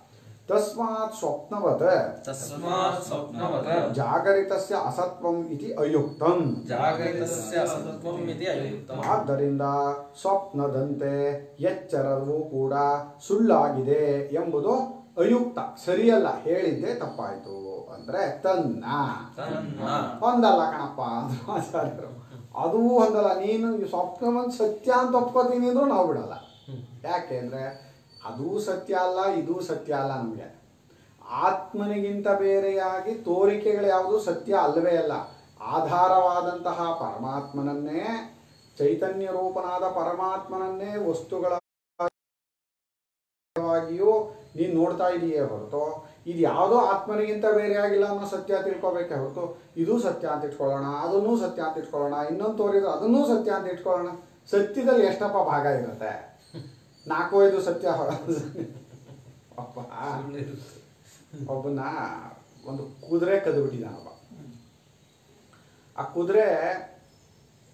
[SPEAKER 2] ತಸ್ಮಾತ್ ಸ್ವಪ್ನವತ್
[SPEAKER 3] ತಸ್ಮಾತ್ ಸ್ವಪ್ನವತ
[SPEAKER 2] ಜಾಗರಿತಸ್ಯ ಅಸತ್ವಂ ಇತಿ ಅಯುಕ್ತಂ
[SPEAKER 3] ಜಾಗರಿತಸ್ಯ ಅಸತ್ವಂ ಇತಿ ಅಯುಕ್ತಂ
[SPEAKER 2] ಆದ್ದರಿಂದ ಸ್ವಪ್ನದಂತೆ ಎಚ್ಚರವೂ ಕೂಡ ಸುಳ್ಳಾಗಿದೆ ಎಂಬುದು ಅಯುಕ್ತ ಸರಿಯಲ್ಲ ಹೇಳಿದ್ದೆ ತಪ್ಪಾಯ್ತು ಅಂದ್ರೆ ತನ್ನ
[SPEAKER 3] ತನ್ನ
[SPEAKER 2] ಹೊಂದಲ್ಲ ಕಣಪ್ಪ ಅಂದ್ರು ಆಚಾರ್ಯರು ಅದು ಹೊಂದಲ್ಲ ನೀನು ಈ ಸ್ವಪ್ನವನ್ನು ಸತ್ಯ ಅಂತ ಒಪ್ಕೋತೀನಿ ಅಂದ್ರೂ ನಾವು ಬಿಡಲ್ಲ ಯಾಕೆ ಅಂದರೆ ಅದೂ ಸತ್ಯ ಅಲ್ಲ ಇದೂ ಸತ್ಯ ಅಲ್ಲ ನಮಗೆ ಆತ್ಮನಿಗಿಂತ ಬೇರೆಯಾಗಿ ತೋರಿಕೆಗಳು ಯಾವುದು ಸತ್ಯ ಅಲ್ಲವೇ ಅಲ್ಲ ಆಧಾರವಾದಂತಹ ಪರಮಾತ್ಮನನ್ನೇ ಚೈತನ್ಯ ರೂಪನಾದ ಪರಮಾತ್ಮನನ್ನೇ ವಸ್ತುಗಳ ವಾಗಿಯೂ ನೀನು ನೋಡ್ತಾ ಇದೀಯೇ ಹೊರತು ಇದು ಯಾವುದೋ ಆತ್ಮನಿಗಿಂತ ಬೇರೆ ಆಗಿಲ್ಲ ಅನ್ನೋ ಸತ್ಯ ತಿಳ್ಕೊಬೇಕೆ ಹೊರತು ಇದೂ ಸತ್ಯ ಅಂತ ಇಟ್ಕೊಳ್ಳೋಣ ಅದನ್ನೂ ಸತ್ಯ ಅಂತ ಇಟ್ಕೊಳ್ಳೋಣ ಇನ್ನೊಂದು ತೋರಿದ್ರೆ ಅದನ್ನೂ ಸತ್ಯ ಅಂತ ಇಟ್ಕೊಳ್ಳೋಣ ಸತ್ಯದಲ್ಲಿ ಎಷ್ಟಪ್ಪ ಭಾಗ ಇರುತ್ತೆ ನಾಲ್ಕು ಐದು ಸತ್ಯ ಅಪ್ಪ ಒಬ್ಬನ ಒಂದು ಕುದುರೆ ಕದ್ಬಿಟ್ಟಿದ್ದಾನೊಬ್ಬ ಆ ಕುದುರೆ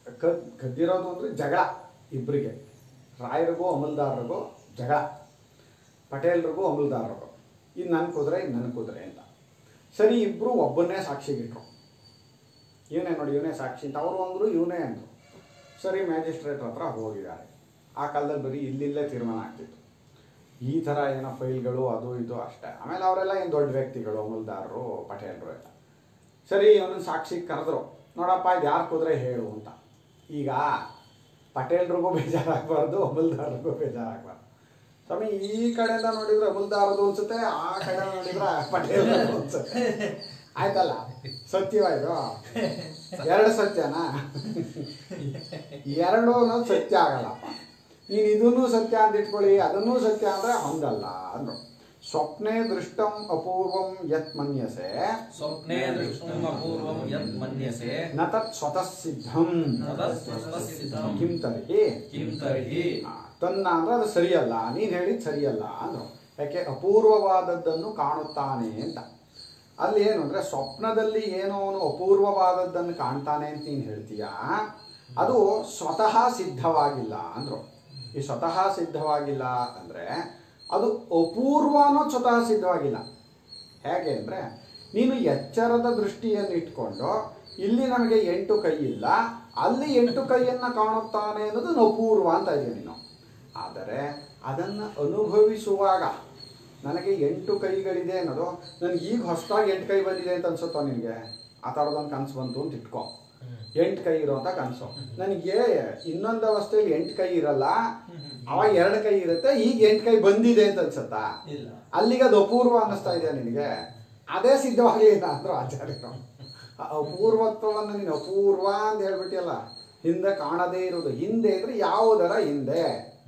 [SPEAKER 2] ಕದ್ ಕದ್ದಿರೋದು ಅಂದರೆ ಜಗಳ ಇಬ್ಬರಿಗೆ ರಾಯರಿಗೂ ಅಮಲ್ದಾರರಿಗೂ ಜಗಳ ಪಟೇಲ್ರಿಗೂ ಅಮಲ್ದಾರರಿಗೂ ಇದು ನನ್ನ ಕುದುರೆ ಇದು ನನ್ನ ಕುದುರೆ ಅಂತ ಸರಿ ಇಬ್ಬರು ಒಬ್ಬನ್ನೇ ಸಾಕ್ಷಿಗಿಟ್ರು ಇವನೇ ನೋಡಿ ಇವನೇ ಸಾಕ್ಷಿ ಅಂತ ಅವರು ಅಂದರು ಇವನೇ ಅಂದರು ಸರಿ ಮ್ಯಾಜಿಸ್ಟ್ರೇಟ್ ಹತ್ರ ಹೋಗಿದ್ದಾರೆ ಆ ಕಾಲದಲ್ಲಿ ಬರೀ ಇಲ್ಲಿಲ್ಲೇ ತೀರ್ಮಾನ ಆಗ್ತಿತ್ತು ಈ ಥರ ಏನೋ ಫೈಲ್ಗಳು ಅದು ಇದು ಅಷ್ಟೇ ಆಮೇಲೆ ಅವರೆಲ್ಲ ಏನು ದೊಡ್ಡ ವ್ಯಕ್ತಿಗಳು ಅಮಲ್ದಾರರು ಪಟೇಲರು ಎಲ್ಲ ಸರಿ ಅವನನ್ನು ಸಾಕ್ಷಿ ಕರೆದ್ರು ನೋಡಪ್ಪ ಇದು ಯಾರು ಕುದುರೆ ಹೇಳು ಅಂತ ಈಗ ಪಟೇಲ್ರಿಗೂ ಬೇಜಾರಾಗಬಾರ್ದು ಅಮಲ್ದಾರರಿಗೂ ಬೇಜಾರಾಗಬಾರ್ದು ಸ್ವಾಮಿ ಈ ಕಡೆಯಿಂದ ನೋಡಿದ್ರೆ ಅಮಲ್ದಾರದು ಅನ್ಸುತ್ತೆ ಆ ಕಡೆ ನೋಡಿದ್ರೆ ಪಟೇಲ್ ಅನ್ಸುತ್ತೆ ಆಯ್ತಲ್ಲ ಸತ್ಯವಾಯ್ತು ಎರಡು ಸತ್ಯನಾ ಎರಡು ಅನ್ನೋದು ಸತ್ಯ ಆಗಲ್ಲಪ್ಪ ನೀನು ಇದನ್ನೂ ಸತ್ಯ ಅಂತ ಇಟ್ಕೊಳ್ಳಿ ಅದನ್ನೂ ಸತ್ಯ ಅಂದ್ರೆ ಹಂಗಲ್ಲ ಅಂದ್ರು ಸ್ವಪ್ನೆ ದೃಷ್ಟಂ ಅಪೂರ್ವಂ ಯತ್ ಮನ್ಯಸೆ
[SPEAKER 1] ಸ್ವಪ್ನೆ ದೃಷ್ಟಂ ಅಪೂರ್ವಂ ಯತ್ ಮನ್ಯಸೆ
[SPEAKER 2] ನ ತತ್ ಸ್ವತಃ ಸಿದ್ಧಂ
[SPEAKER 1] ತದತ್ ಸ್ವತಃ ಸಿದ್ಧಂ
[SPEAKER 2] ಕಿಂ ತರ್ಹಿ
[SPEAKER 1] ಕಿಂ ತರ್ಹಿ
[SPEAKER 2] ಆ, ತನ್ನ ಅಂದ್ರೆ ಅದು ಸರಿಯಲ್ಲ ನೀನು ಹೇಳಿದ್ ಸರಿಯಲ್ಲ ಅಂದ್ರು ಯಾಕೆ ಅಪೂರ್ವವಾದದ್ದನ್ನು ಕಾಣುತ್ತಾನೆ ಅಂತ ಅಲ್ಲಿ ಏನು ಅಂದ್ರೆ ಸ್ವಪ್ನದಲ್ಲಿ ಏನೋ ಅವನು ಅಪೂರ್ವವಾದದ್ದನ್ನು ಕಾಣ್ತಾನೆ ಅಂತ ನೀನು ಹೇಳ್ತೀಯ ಅದು ಸ್ವತಃ ಸಿದ್ಧವಾಗಿಲ್ಲ ಅಂದ್ರು ಈ ಸ್ವತಃ ಸಿದ್ಧವಾಗಿಲ್ಲ ಅಂದ್ರೆ ಅದು ಅಪೂರ್ವನೂ ಸ್ವತಃ ಸಿದ್ಧವಾಗಿಲ್ಲ ಹೇಗೆ ಅಂದರೆ ನೀನು ಎಚ್ಚರದ ದೃಷ್ಟಿಯನ್ನು ಇಟ್ಕೊಂಡು ಇಲ್ಲಿ ನಮಗೆ ಎಂಟು ಕೈ ಇಲ್ಲ ಅಲ್ಲಿ ಎಂಟು ಕೈಯನ್ನು ಕಾಣುತ್ತಾನೆ ಅನ್ನೋದು ಅಪೂರ್ವ ಅಂತ ಇದೆಯಾ ನೀನು ಆದರೆ ಅದನ್ನು ಅನುಭವಿಸುವಾಗ ನನಗೆ ಎಂಟು ಕೈಗಳಿದೆ ಅನ್ನೋದು ನನಗೆ ಈಗ ಹೊಸದಾಗಿ ಎಂಟು ಕೈ ಬಂದಿದೆ ಅಂತ ಅನ್ಸುತ್ತೋ ನಿನಗೆ ಆ ಥರದೊಂದು ಕನಸು ಬಂತು ಅಂತ ಇಟ್ಕೋ ಎಂಟು ಕೈ ಇರೋಂಥ ಕನಸು ನನಗೆ ಇನ್ನೊಂದು ಅವಸ್ಥೆಯಲ್ಲಿ ಎಂಟು ಕೈ ಇರಲ್ಲ ಅವಾಗ ಎರಡು ಕೈ ಇರುತ್ತೆ ಈಗ ಎಂಟು ಕೈ ಬಂದಿದೆ ಅಂತ ಅನ್ಸುತ್ತಾ
[SPEAKER 1] ಇಲ್ಲ
[SPEAKER 2] ಅಲ್ಲಿಗೆ ಅದು ಅಪೂರ್ವ ಅನ್ನಿಸ್ತಾ ಇದೆಯಾ ನಿನಗೆ ಅದೇ ಸಿದ್ಧವಾಗಿಲ್ಲ ಅಂದ್ರು ಆಚಾರ್ಯರು ಆ ಅಪೂರ್ವತ್ವವನ್ನು ನೀನು ಅಪೂರ್ವ ಅಂತ ಹೇಳ್ಬಿಟ್ಟಿಯಲ್ಲ ಹಿಂದೆ ಕಾಣದೇ ಇರೋದು ಹಿಂದೆ ಅಂದ್ರೆ ಯಾವುದರ ಹಿಂದೆ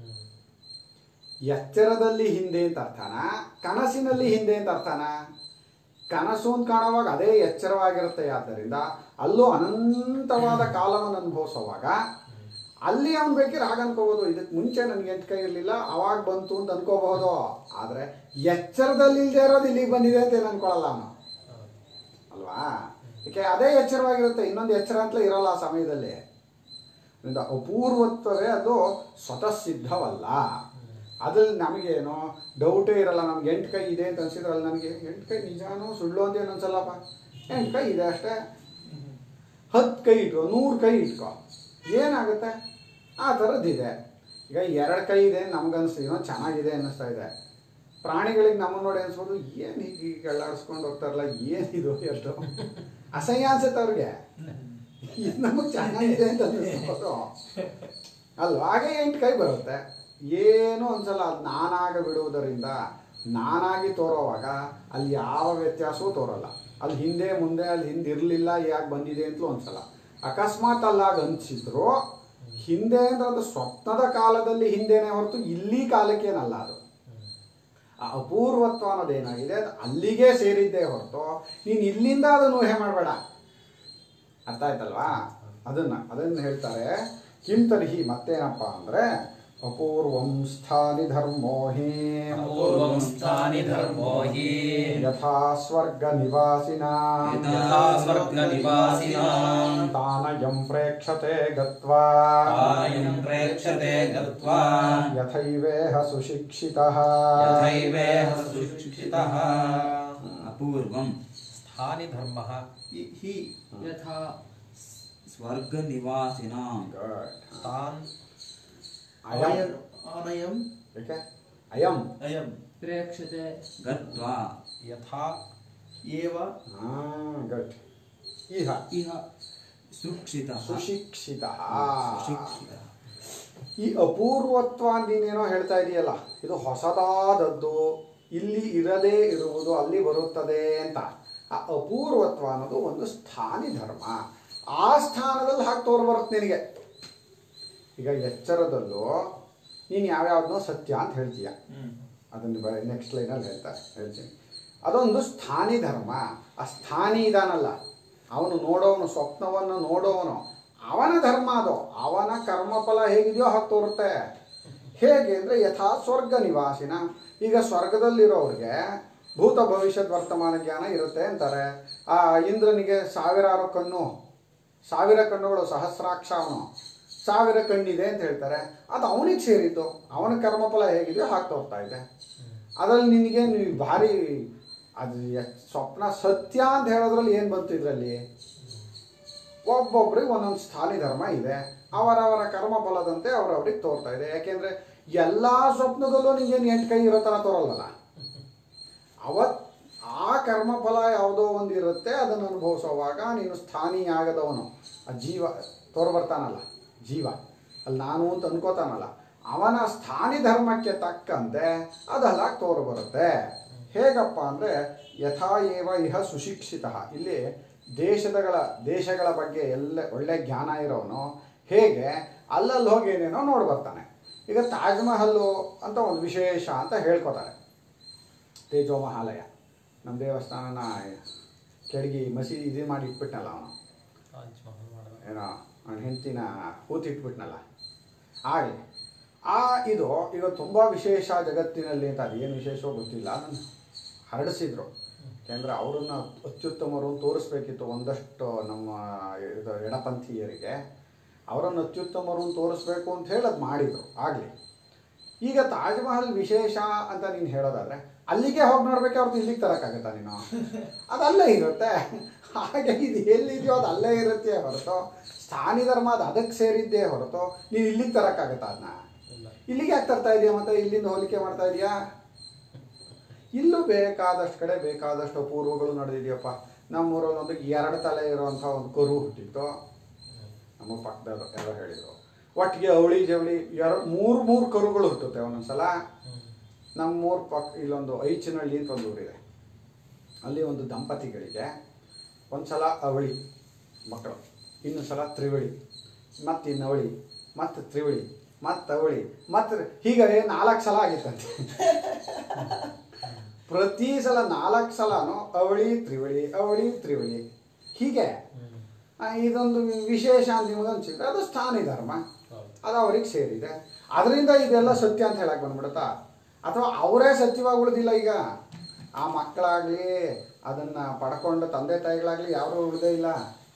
[SPEAKER 2] ಎಚ್ಚರದಲ್ಲಿ ಹಿಂದೆ ಅಂತ ಅರ್ಥನ ಕನಸಿನಲ್ಲಿ ಹಿಂದೆ ಅಂತ ಅರ್ಥನ ಕನಸು ಅಂತ ಕಾಣುವಾಗ ಅದೇ ಎಚ್ಚರವಾಗಿರುತ್ತೆ ಆದ್ದರಿಂದ ಅಲ್ಲೂ ಅನಂತವಾದ ಕಾಲವನ್ನು ಅನುಭವಿಸುವಾಗ ಅಲ್ಲಿ ಅವನು ಬೇಕಿದ್ರೆ ಹಾಗೆ ಅನ್ಕೋಬೋದು ಇದಕ್ಕೆ ಮುಂಚೆ ನನಗೆ ಎಂಟು ಕೈ ಇರಲಿಲ್ಲ ಅವಾಗ ಬಂತು ಅಂತ ಅನ್ಕೋಬಹುದು ಆದರೆ ಎಚ್ಚರದಲ್ಲಿ ಇಲ್ಲದೆ ಇರೋದು ಇಲ್ಲಿಗೆ ಬಂದಿದೆ ಅಂತ ಏನು ಅನ್ಕೊಳ್ಳಲ್ಲ ಅವನು ಅಲ್ವಾ ಯಾಕೆ ಅದೇ ಎಚ್ಚರವಾಗಿರುತ್ತೆ ಇನ್ನೊಂದು ಎಚ್ಚರ ಅಂತಲೇ ಇರಲ್ಲ ಆ ಸಮಯದಲ್ಲಿ ಅದರಿಂದ ಅಪೂರ್ವತ್ವವೇ ಅದು ಸ್ವತಃ ಸಿದ್ಧವಲ್ಲ ಅದ್ರಲ್ಲಿ ನಮಗೇನು ಡೌಟೇ ಇರಲ್ಲ ನಮ್ಗೆ ಎಂಟು ಕೈ ಇದೆ ಅಂತ ಅನ್ಸಿದ್ರೆ ಅಲ್ಲಿ ನನಗೆ ಎಂಟು ಕೈ ನಿಜಾನೋ ಸುಳ್ಳು ಅಂತ ಏನು ಅನ್ಸಲ್ಲಪ್ಪ ಎಂಟು ಕೈ ಇದೆ ಅಷ್ಟೇ ಹತ್ತು ಕೈ ಇಟ್ಕೋ ನೂರು ಕೈ ಇಟ್ಕೋ ಏನಾಗುತ್ತೆ ಆ ಥರದ್ದಿದೆ ಈಗ ಎರಡು ಕೈ ಇದೆ ನಮ್ಗನ್ಸ್ತು ಏನೋ ಚೆನ್ನಾಗಿದೆ ಅನ್ನಿಸ್ತಾ ಇದೆ ಪ್ರಾಣಿಗಳಿಗೆ ನಮ್ಮನ್ನ ನೋಡಿ ಅನ್ಸ್ಬೋದು ಏನು ಹೀಗೆ ಹೀಗೆ ಎಳ್ಳಾಡಿಸ್ಕೊಂಡು ಹೋಗ್ತಾರಲ್ಲ ಏನಿದು ಎಷ್ಟು ಅಸಹ್ಯ ಅನ್ಸುತ್ತೆ ಅವ್ರಿಗೆ ಇದು ನಮಗೆ ಚೆನ್ನಾಗಿದೆ ಅಂತ ಅನ್ನಿಸ್ಬೋದು ಅಲ್ವಾ ಹಾಗೆ ಎಂಟು ಕೈ ಬರುತ್ತೆ ಏನು ಅನ್ಸಲ್ಲ ಅದು ನಾನಾಗ ಬಿಡುವುದರಿಂದ ನಾನಾಗಿ ತೋರೋವಾಗ ಅಲ್ಲಿ ಯಾವ ವ್ಯತ್ಯಾಸವೂ ತೋರಲ್ಲ ಅಲ್ಲಿ ಹಿಂದೆ ಮುಂದೆ ಅಲ್ಲಿ ಹಿಂದೆ ಇರಲಿಲ್ಲ ಯಾಕೆ ಬಂದಿದೆ ಅಂತಲೂ ಅನ್ಸಲ್ಲ ಅಕಸ್ಮಾತ್ ಅಲ್ಲಾಗ ಅನ್ಸಿದ್ರು ಹಿಂದೆ ಅಂದ್ರೆ ಅದು ಸ್ವಪ್ನದ ಕಾಲದಲ್ಲಿ ಹಿಂದೆನೇ ಹೊರತು ಇಲ್ಲಿ ಕಾಲಕ್ಕೇನಲ್ಲ ಅದು ಆ ಅಪೂರ್ವತ್ವ ಅನ್ನೋದೇನಾಗಿದೆ ಅದು ಅಲ್ಲಿಗೆ ಸೇರಿದ್ದೇ ಹೊರತು ನೀನು ಇಲ್ಲಿಂದ ಅದನ್ನು ಊಹೆ ಮಾಡಬೇಡ ಅರ್ಥ ಆಯ್ತಲ್ವಾ ಅದನ್ನ ಅದನ್ನ ಹೇಳ್ತಾರೆ ಕಿಂ ತರ್ಹಿ ಮತ್ತೇನಪ್ಪ ಅಂದ್ರೆ ಅಪೂರ್ವಂ ಸ್ಥಾನಿ ಧರ್ಮೋ ಹಿ
[SPEAKER 1] ಅಪೂರ್ವಂ ಸ್ಥಾನಿ ಧರ್ಮೋ ಹಿ
[SPEAKER 2] ಯಥಾ ಸ್ವರ್ಗ ನಿವಾಸಿನ
[SPEAKER 1] ಯಥಾ ಸ್ವರ್ಗ ನಿವಾಸಿನಾಂ
[SPEAKER 2] ತಾನಯಂ ಪ್ರೇಕ್ಷತೆ ಗತ್ವಾ
[SPEAKER 1] ಕಾಯಂ ಪ್ರೇಕ್ಷತೆ ಗತ್ವಾ
[SPEAKER 2] ಯಥೈವೇಹ ಸುಶಿಕ್ಷಿತಃ
[SPEAKER 1] ಯಥೈವೇಹ ಸುಶಿಕ್ಷಿತಃ
[SPEAKER 4] ಅಪೂರ್ವಂ
[SPEAKER 3] ಸ್ಥಾನಿ ಧರ್ಮ
[SPEAKER 4] ಹಿ
[SPEAKER 5] ಯಥಾ
[SPEAKER 4] ಸ್ವರ್ಗನಿವಾಸಿನಾಂ
[SPEAKER 2] Good.
[SPEAKER 3] ತಾನ್
[SPEAKER 2] ಅಯಂ
[SPEAKER 1] ಅನಯಂ
[SPEAKER 2] ಏಕೆ ಅಯಂ
[SPEAKER 1] ಅಯಂ
[SPEAKER 5] ಪ್ರೇಕ್ಷತೆ
[SPEAKER 4] ಗತ್ವಾ
[SPEAKER 3] ಯಥಾ
[SPEAKER 1] ಏವ
[SPEAKER 2] ಹಾ ಗುಡ್ ಇಹ
[SPEAKER 4] ಇಹ ಸುಕ್ಷಿತಃ
[SPEAKER 2] ಸುಶಿಕ್ಷಿತ
[SPEAKER 4] ಸುಶಿಕ್ಷಿತಃ
[SPEAKER 2] ಈ ಅಪೂರ್ವತ್ವ ಅಂತ ನೀನೇನೋ ಹೇಳ್ತಾ ಇದೆಯಲ್ಲ ಇದು ಹೊಸದಾದದ್ದು ಇಲ್ಲಿ ಇರದೇ ಇರುವುದು ಅಲ್ಲಿ ಬರುತ್ತದೆ ಅಂತ ಆ ಅಪೂರ್ವತ್ವ ಅನ್ನೋದು ಒಂದು ಸ್ಥಾನಿ ಧರ್ಮ ಆ ಸ್ಥಾನದಲ್ಲಿ ಹಾಕಿ ತೋರ್ ಬರುತ್ತೆ ನಿನಗೆ ಈಗ ಎಚ್ಚರದಲ್ಲೂ ನೀನು ಯಾವ್ಯಾವ್ದನ್ನೋ ಸತ್ಯ ಅಂತ ಹೇಳ್ತೀಯ ಅದನ್ನು ನೆಕ್ಸ್ಟ್ ಲೈನಲ್ಲಿ ಹೇಳ್ತಾರೆ ಹೇಳ್ತೀನಿ ಅದೊಂದು ಸ್ಥಾನಿ ಧರ್ಮ ಆ ಸ್ಥಾನಿ ಇದಾನಲ್ಲ ಅವನು ನೋಡೋವನು ಸ್ವಪ್ನವನ್ನು ನೋಡೋವನು ಅವನ ಧರ್ಮ ಅದು ಅವನ ಕರ್ಮಫಲ ಹೇಗಿದೆಯೋ ಹಾಗೆ ತೋರುತ್ತೆ ಹೇಗೆ ಅಂದರೆ ಯಥಾ ಸ್ವರ್ಗ ನಿವಾಸಿನ ಈಗ ಸ್ವರ್ಗದಲ್ಲಿರೋರಿಗೆ ಭೂತ ಭವಿಷ್ಯದ ವರ್ತಮಾನ ಜ್ಞಾನ ಇರುತ್ತೆ ಅಂತಾರೆ ಆ ಇಂದ್ರನಿಗೆ ಸಾವಿರಾರು ಕಣ್ಣು ಸಾವಿರ ಕಣ್ಣುಗಳು ಸಹಸ್ರಾಕ್ಷ ಅವನು ಸಾವಿರ ಕಣ್ಣಿದೆ ಅಂತ ಹೇಳ್ತಾರೆ ಅದು ಅವನಿಗೆ ಸೇರಿದ್ದು ಅವನ ಕರ್ಮಫಲ ಹೇಗಿದೆಯೋ ಹಾಗೆ ತೋರ್ತಾ ಇದೆ ಅದರಲ್ಲಿ ನಿನಗೆ ನೀವು ಭಾರಿ ಅದು ಎಷ್ಟ್ ಸ್ವಪ್ನ ಸತ್ಯ ಅಂತ ಹೇಳೋದ್ರಲ್ಲಿ ಏನು ಬಂತು ಇದರಲ್ಲಿ ಒಬ್ಬೊಬ್ರಿಗೆ ಒಂದೊಂದು ಸ್ಥಾನಿ ಧರ್ಮ ಇದೆ ಅವರವರ ಕರ್ಮ ಫಲದಂತೆ ಅವರವ್ರಿಗೆ ತೋರ್ತಾ ಇದೆ ಯಾಕೆಂದ್ರೆ ಎಲ್ಲ ಸ್ವಪ್ನದಲ್ಲೂ ನಿಂಗೇನು ಎಂಟು ಕೈ ಇರೋ ಥರ ತೋರಲ್ಲಲ್ಲ ಅವತ್ ಆ ಕರ್ಮಫಲ ಯಾವುದೋ ಒಂದು ಇರುತ್ತೆ ಅದನ್ನು ಅನುಭವಿಸುವಾಗ ನೀನು ಸ್ಥಾನಿಯಾಗದವನು ಆ ಜೀವ ತೋರ್ಬರ್ತಾನಲ್ಲ ಜೀವ ಅಲ್ಲಿ ನಾನು ಅಂತ ಅನ್ಕೋತಾನಲ್ಲ ಅವನ ಸ್ಥಾನಿ ಧರ್ಮಕ್ಕೆ ತಕ್ಕಂತೆ ಅದೆಲ್ಲ ತೋರು ಬರುತ್ತೆ ಹೇಗಪ್ಪ ಅಂದರೆ ಯಥಾ ಏವ ಇಹ ಸುಶಿಕ್ಷಿತ ಇಲ್ಲಿ ದೇಶದಗಳ ದೇಶಗಳ ಬಗ್ಗೆ ಎಲ್ಲ ಒಳ್ಳೆ ಜ್ಞಾನ ಇರೋನು ಹೇಗೆ ಅಲ್ಲಲ್ಲಿ ಹೋಗಿ ಏನೇನೋ ನೋಡಿ ಬರ್ತಾನೆ ಈಗ ತಾಜ್ ಮಹಲ್ಲು ಅಂತ ಒಂದು ವಿಶೇಷ ಅಂತ ಹೇಳ್ಕೊತಾರೆ ತೇಜೋ ಮಹಾಲಯ ನಮ್ಮ ದೇವಸ್ಥಾನನ ಕೆಳಗೆ ಮಸೀದಿ ಇದು ಮಾಡಿ ಇಟ್ಬಿಟ್ನಲ್ಲ ಅವನು
[SPEAKER 3] ತಾಜ್ ಮಹಲ್ ಮಾಡಿದ
[SPEAKER 2] ಏನೋ ಅವನ ಹೆಂಡತಿನ ಹೂತಿಟ್ಬಿಟ್ನಲ್ಲ ಆಗಲಿ ಆ ಇದು ಈಗ ತುಂಬ ವಿಶೇಷ ಜಗತ್ತಿನಲ್ಲಿ ಅಂತ ಅದೇನು ವಿಶೇಷವೋ ಗೊತ್ತಿಲ್ಲ ಅದನ್ನು ಹರಡಿಸಿದ್ರು ಯಾಕೆಂದರೆ ಅವರನ್ನು ಅತ್ಯುತ್ತಮರು ಅಂತ ತೋರಿಸ್ಬೇಕಿತ್ತು ಒಂದಷ್ಟು ನಮ್ಮ ಇದು ಎಡಪಂಥೀಯರಿಗೆ ಅವರನ್ನು ಅತ್ಯುತ್ತಮರು ಅಂತ ತೋರಿಸ್ಬೇಕು ಅಂತ ಹೇಳಿ ಅದು ಮಾಡಿದರು ಆಗಲಿ ಈಗ ತಾಜ್ ಮಹಲ್ ವಿಶೇಷ ಅಂತ ನೀನು ಹೇಳೋದಾದ್ರೆ ಅಲ್ಲಿಗೆ ಹೋಗಿ ನೋಡ್ಬೇಕೆ ಹೊರತು ಇಲ್ಲಿಗೆ ತರೋಕ್ಕಾಗತ್ತಾ ನೀನು ಅದು ಅಲ್ಲೇ ಇರುತ್ತೆ ಹಾಗೆ ಇದು ಎಲ್ಲಿದೆಯೋ ಅದು ಅಲ್ಲೇ ಇರುತ್ತೆ ಹೊರತು ಸ್ಥಾನಿ ಧರ್ಮ ಅದು ಅದಕ್ಕೆ ಸೇರಿದ್ದೇ ಹೊರತು ನೀನು ಇಲ್ಲಿಗೆ ತರೋಕ್ಕಾಗತ್ತಾ ಅದನ್ನ
[SPEAKER 3] ಇಲ್ಲ
[SPEAKER 2] ಇಲ್ಲಿಗೆ ಯಾಕೆ ತರ್ತಾ ಇದೆಯಾ ಮತ್ತೆ ಇಲ್ಲಿಂದ ಹೋಲಿಕೆ ಮಾಡ್ತಾ ಇದೆಯಾ ಇಲ್ಲೂ ಬೇಕಾದಷ್ಟು ಕಡೆ ಬೇಕಾದಷ್ಟು ಅಪೂರ್ವಗಳು ನಡೆದಿದೆಯಪ್ಪ ನಮ್ಮೂರಲ್ಲಿ ಒಂದು ಎರಡು ತಲೆ ಇರುವಂಥ ಒಂದು ಕರು ಹುಟ್ಟಿತ್ತು ನಮ್ಮ ಪಕ್ಕದವರು ಯಾರೋ ಹೇಳಿದರು ಒಟ್ಟಿಗೆ ಅವಳಿ ಜವಳಿ ಎರಡು ಮೂರು ಮೂರು ಕರುಗಳು ಹುಟ್ಟುತ್ತೆ ಒಂದೊಂದ್ಸಲ ನಮ್ಮೂರು ಪಕ್ಕ ಇಲ್ಲೊಂದು ಐಚನಹಳ್ಳಿ ಅಂತ ಒಂದು ಊರಿದೆ ಅಲ್ಲಿ ಒಂದು ದಂಪತಿಗಳಿಗೆ ಒಂದ್ಸಲ ಅವಳಿ ಮಕ್ಕಳು ಇನ್ನೊಂದು ಸಲ ತ್ರಿವಳಿ ಮತ್ತು ಇನ್ನವಳಿ ಮತ್ತು ತ್ರಿವಳಿ ಮತ್ತು ಅವಳಿ ಮತ್ತು ಹೀಗೆ ನಾಲ್ಕು ಸಲ ಆಗಿತ್ತಂತೆ ಪ್ರತಿ ಸಲ ನಾಲ್ಕು ಸಲನೂ ಅವಳಿ ತ್ರಿವಳಿ ಅವಳಿ ತ್ರಿವಳಿ ಹೀಗೆ ಆ, ಇದೊಂದು ವಿಶೇಷ ಅಂತ ನಿಮಗೆ ಅನ್ಸಿದ್ರೆ ಅದು ಸ್ಥಾನಿ ಧರ್ಮ
[SPEAKER 3] ಹೌದು
[SPEAKER 2] ಅದು ಅವ್ರಿಗೆ ಸೇರಿದೆ ಅದರಿಂದ ಇದೆಲ್ಲ ಸತ್ಯ ಅಂತ ಹೇಳಕ್ ಬಂದ್ಬಿಡುತ್ತಾ ಅಥವಾ ಅವರೇ ಸತ್ಯವಾಗಿ ಉಳಿದಿಲ್ಲ ಈಗ ಆ ಮಕ್ಕಳಾಗಲಿ ಅದನ್ನು ಪಡ್ಕೊಂಡು ತಂದೆ ತಾಯಿಗಳಾಗಲಿ ಯಾರೂ ಉಳಿದೇ ಇಲ್ಲ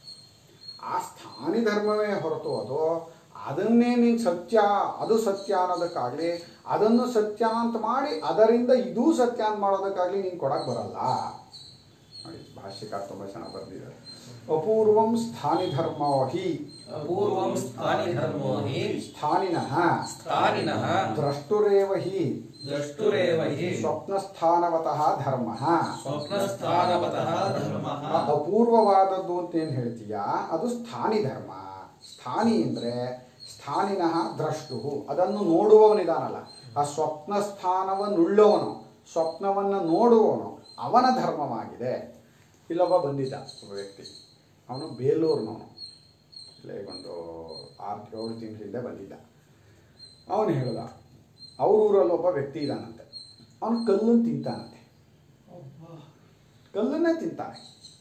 [SPEAKER 2] ಆ ಸ್ಥಾನಿ ಧರ್ಮವೇ ಹೊರತು ಅದು ಅದನ್ನೇ ನೀನು ಸತ್ಯ ಅದು ಸತ್ಯ ಅನ್ನೋದಕ್ಕಾಗಲಿ ಅದನ್ನು ಸತ್ಯ ಅಂತ ಮಾಡಿ ಅದರಿಂದ ಇದೂ ಸತ್ಯ ಅಂತ ಮಾಡೋದಕ್ಕಾಗಲಿ ನೀನು ಕೊಡಕ್ಕೆ ಬರಲ್ಲ ನೋಡಿ ಭಾಷ್ಯಕಾರ ತುಂಬ ಚೆನ್ನಾಗಿ ಬರೆದಿದ್ದಾರೆ ಅಪೂರ್ವಂ ಸ್ಥಾನಿ ಧರ್ಮೋ ಹಿ
[SPEAKER 1] ಅಪೂರ್ವಂ ಸ್ಥಾನಿ ಧರ್ಮೋ ಹಿ
[SPEAKER 2] ಸ್ಥಾನಿನಃ
[SPEAKER 1] ಸ್ಥಾನಿನಃ
[SPEAKER 2] ದ್ರಷ್ಟುರೇವ ಹಿ
[SPEAKER 1] ದ್ರಷ್ಟುರೇವ ಹಿ
[SPEAKER 2] ಸ್ವಪ್ನಸ್ಥಾನವತಃ ಧರ್ಮ
[SPEAKER 1] ಸ್ವಪ್ನಸ್ಥಾನವತಃ ಧರ್ಮಃ
[SPEAKER 2] ಅಪೂರ್ವವಾದದ್ದು ಅಂತ ಏನು ಹೇಳ್ತೀಯಾ ಅದು ಸ್ಥಾನಿ ಧರ್ಮ ಸ್ಥಾನಿ ಅಂದರೆ ಸ್ಥಾನಿನಃ ದ್ರಷ್ಟು ಅದನ್ನು ನೋಡುವವನಿದಾನಲ್ಲ ಆ ಸ್ವಪ್ನ ಸ್ಥಾನವನ್ನುಳ್ಳವನು ಸ್ವಪ್ನವನ್ನು ನೋಡುವವನು ಅವನ ಧರ್ಮವಾಗಿದೆ ಇಲ್ಲೊಬ್ಬ ಬಂದಿದ್ದ ಒಬ್ಬ ವ್ಯಕ್ತಿ ಅವನು ಬೇಲೂರಿನವನು ಇಲ್ಲೇ ಒಂದು ಆರು ಏಳು ತಿಂಗಳ ಹಿಂದೆ ಬಂದಿದ್ದ ಅವನು ಹೇಳ್ದ ಅವ್ರ ಊರಲ್ಲಿ ಒಬ್ಬ ವ್ಯಕ್ತಿ ಇದ್ದಾನಂತೆ ಅವನು ಕಲ್ಲನ್ನು ತಿಂತಾನಂತೆ ಕಲ್ಲನ್ನೇ ತಿಂತಾನೆ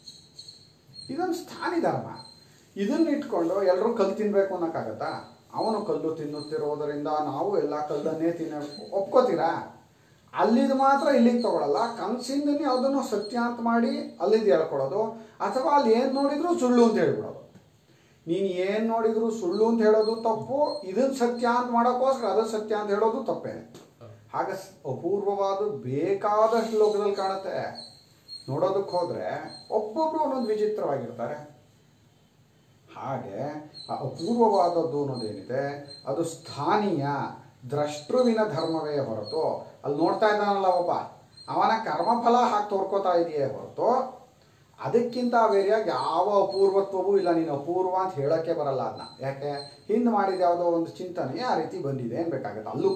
[SPEAKER 2] ಇದೊಂದು ಸ್ಥಾನಿ ಧರ್ಮ ಇದನ್ನ ಇಟ್ಕೊಂಡು ಎಲ್ಲರೂ ಕಲ್ಲು ತಿನ್ಬೇಕು ಅನ್ನೋಕ್ಕಾಗತ್ತಾ ಅವನು ಕಲ್ಲು ತಿನ್ನುತ್ತಿರೋದರಿಂದ ನಾವು ಎಲ್ಲ ಕಲ್ಲನ್ನೇ ತಿನ್ನ ಒಪ್ಕೋತೀರಾ ಅಲ್ಲಿದು ಮಾತ್ರ ಇಲ್ಲಿಗೆ ತಗೊಳ್ಳಲ್ಲ ಕನಸಿಂದನೇ ಅದನ್ನು ಸತ್ಯ ಅಂತ ಮಾಡಿ ಅಲ್ಲಿದ್ದು ಹೇಳ್ಕೊಡೋದು ಅಥವಾ ಅಲ್ಲಿ ಏನು ನೋಡಿದ್ರು ಸುಳ್ಳು ಅಂತ ಹೇಳ್ಬಿಡೋದು ನೀನು ಏನು ನೋಡಿದ್ರು ಸುಳ್ಳು ಅಂತ ಹೇಳೋದು ತಪ್ಪು ಇದನ್ನು ಸತ್ಯ ಅಂತ ಮಾಡೋಕ್ಕೋಸ್ಕರ ಅದು ಸತ್ಯ ಅಂತ ಹೇಳೋದು ತಪ್ಪೇ ಹಾಗ ಸ್- ಅಪೂರ್ವವಾದ ಬೇಕಾದಷ್ಟು ಲೋಕದಲ್ಲಿ ಕಾಣುತ್ತೆ ನೋಡೋದಕ್ಕೆ ಹೋದರೆ ಒಬ್ಬೊಬ್ರು ಒಂದೊಂದು ವಿಚಿತ್ರವಾಗಿರ್ತಾರೆ ಹಾಗೆ ಆ ಅಪೂರ್ವವಾದದ್ದು ಅನ್ನೋದೇನಿದೆ ಅದು ಸ್ಥಾನೀಯ ದ್ರಷ್ಟೃವಿನ ಧರ್ಮವೇ ಹೊರತು ಅಲ್ಲಿ ನೋಡ್ತಾ ಇದ್ದಾನಲ್ಲ ಒಬ್ಬ ಅವನ ಕರ್ಮಫಲ ಹಾಕಿ ತೋರ್ಕೋತಾ ಇದೆಯೇ ಹೊರತು ಅದಕ್ಕಿಂತ ಬೇರೆಯಾಗಿ ಯಾವ ಅಪೂರ್ವತ್ವವೂ ಇಲ್ಲ ನೀನು ಅಪೂರ್ವ ಅಂತ ಹೇಳೋಕ್ಕೆ ಬರಲ್ಲ ಅದನ್ನ ಯಾಕೆ ಹಿಂದೆ ಮಾಡಿದ ಯಾವುದೋ ಒಂದು ಚಿಂತನೆ ಆ ರೀತಿ ಬಂದಿದೆ ಅನ್ಬೇಕಾಗತ್ತೆ ಅಲ್ಲೂ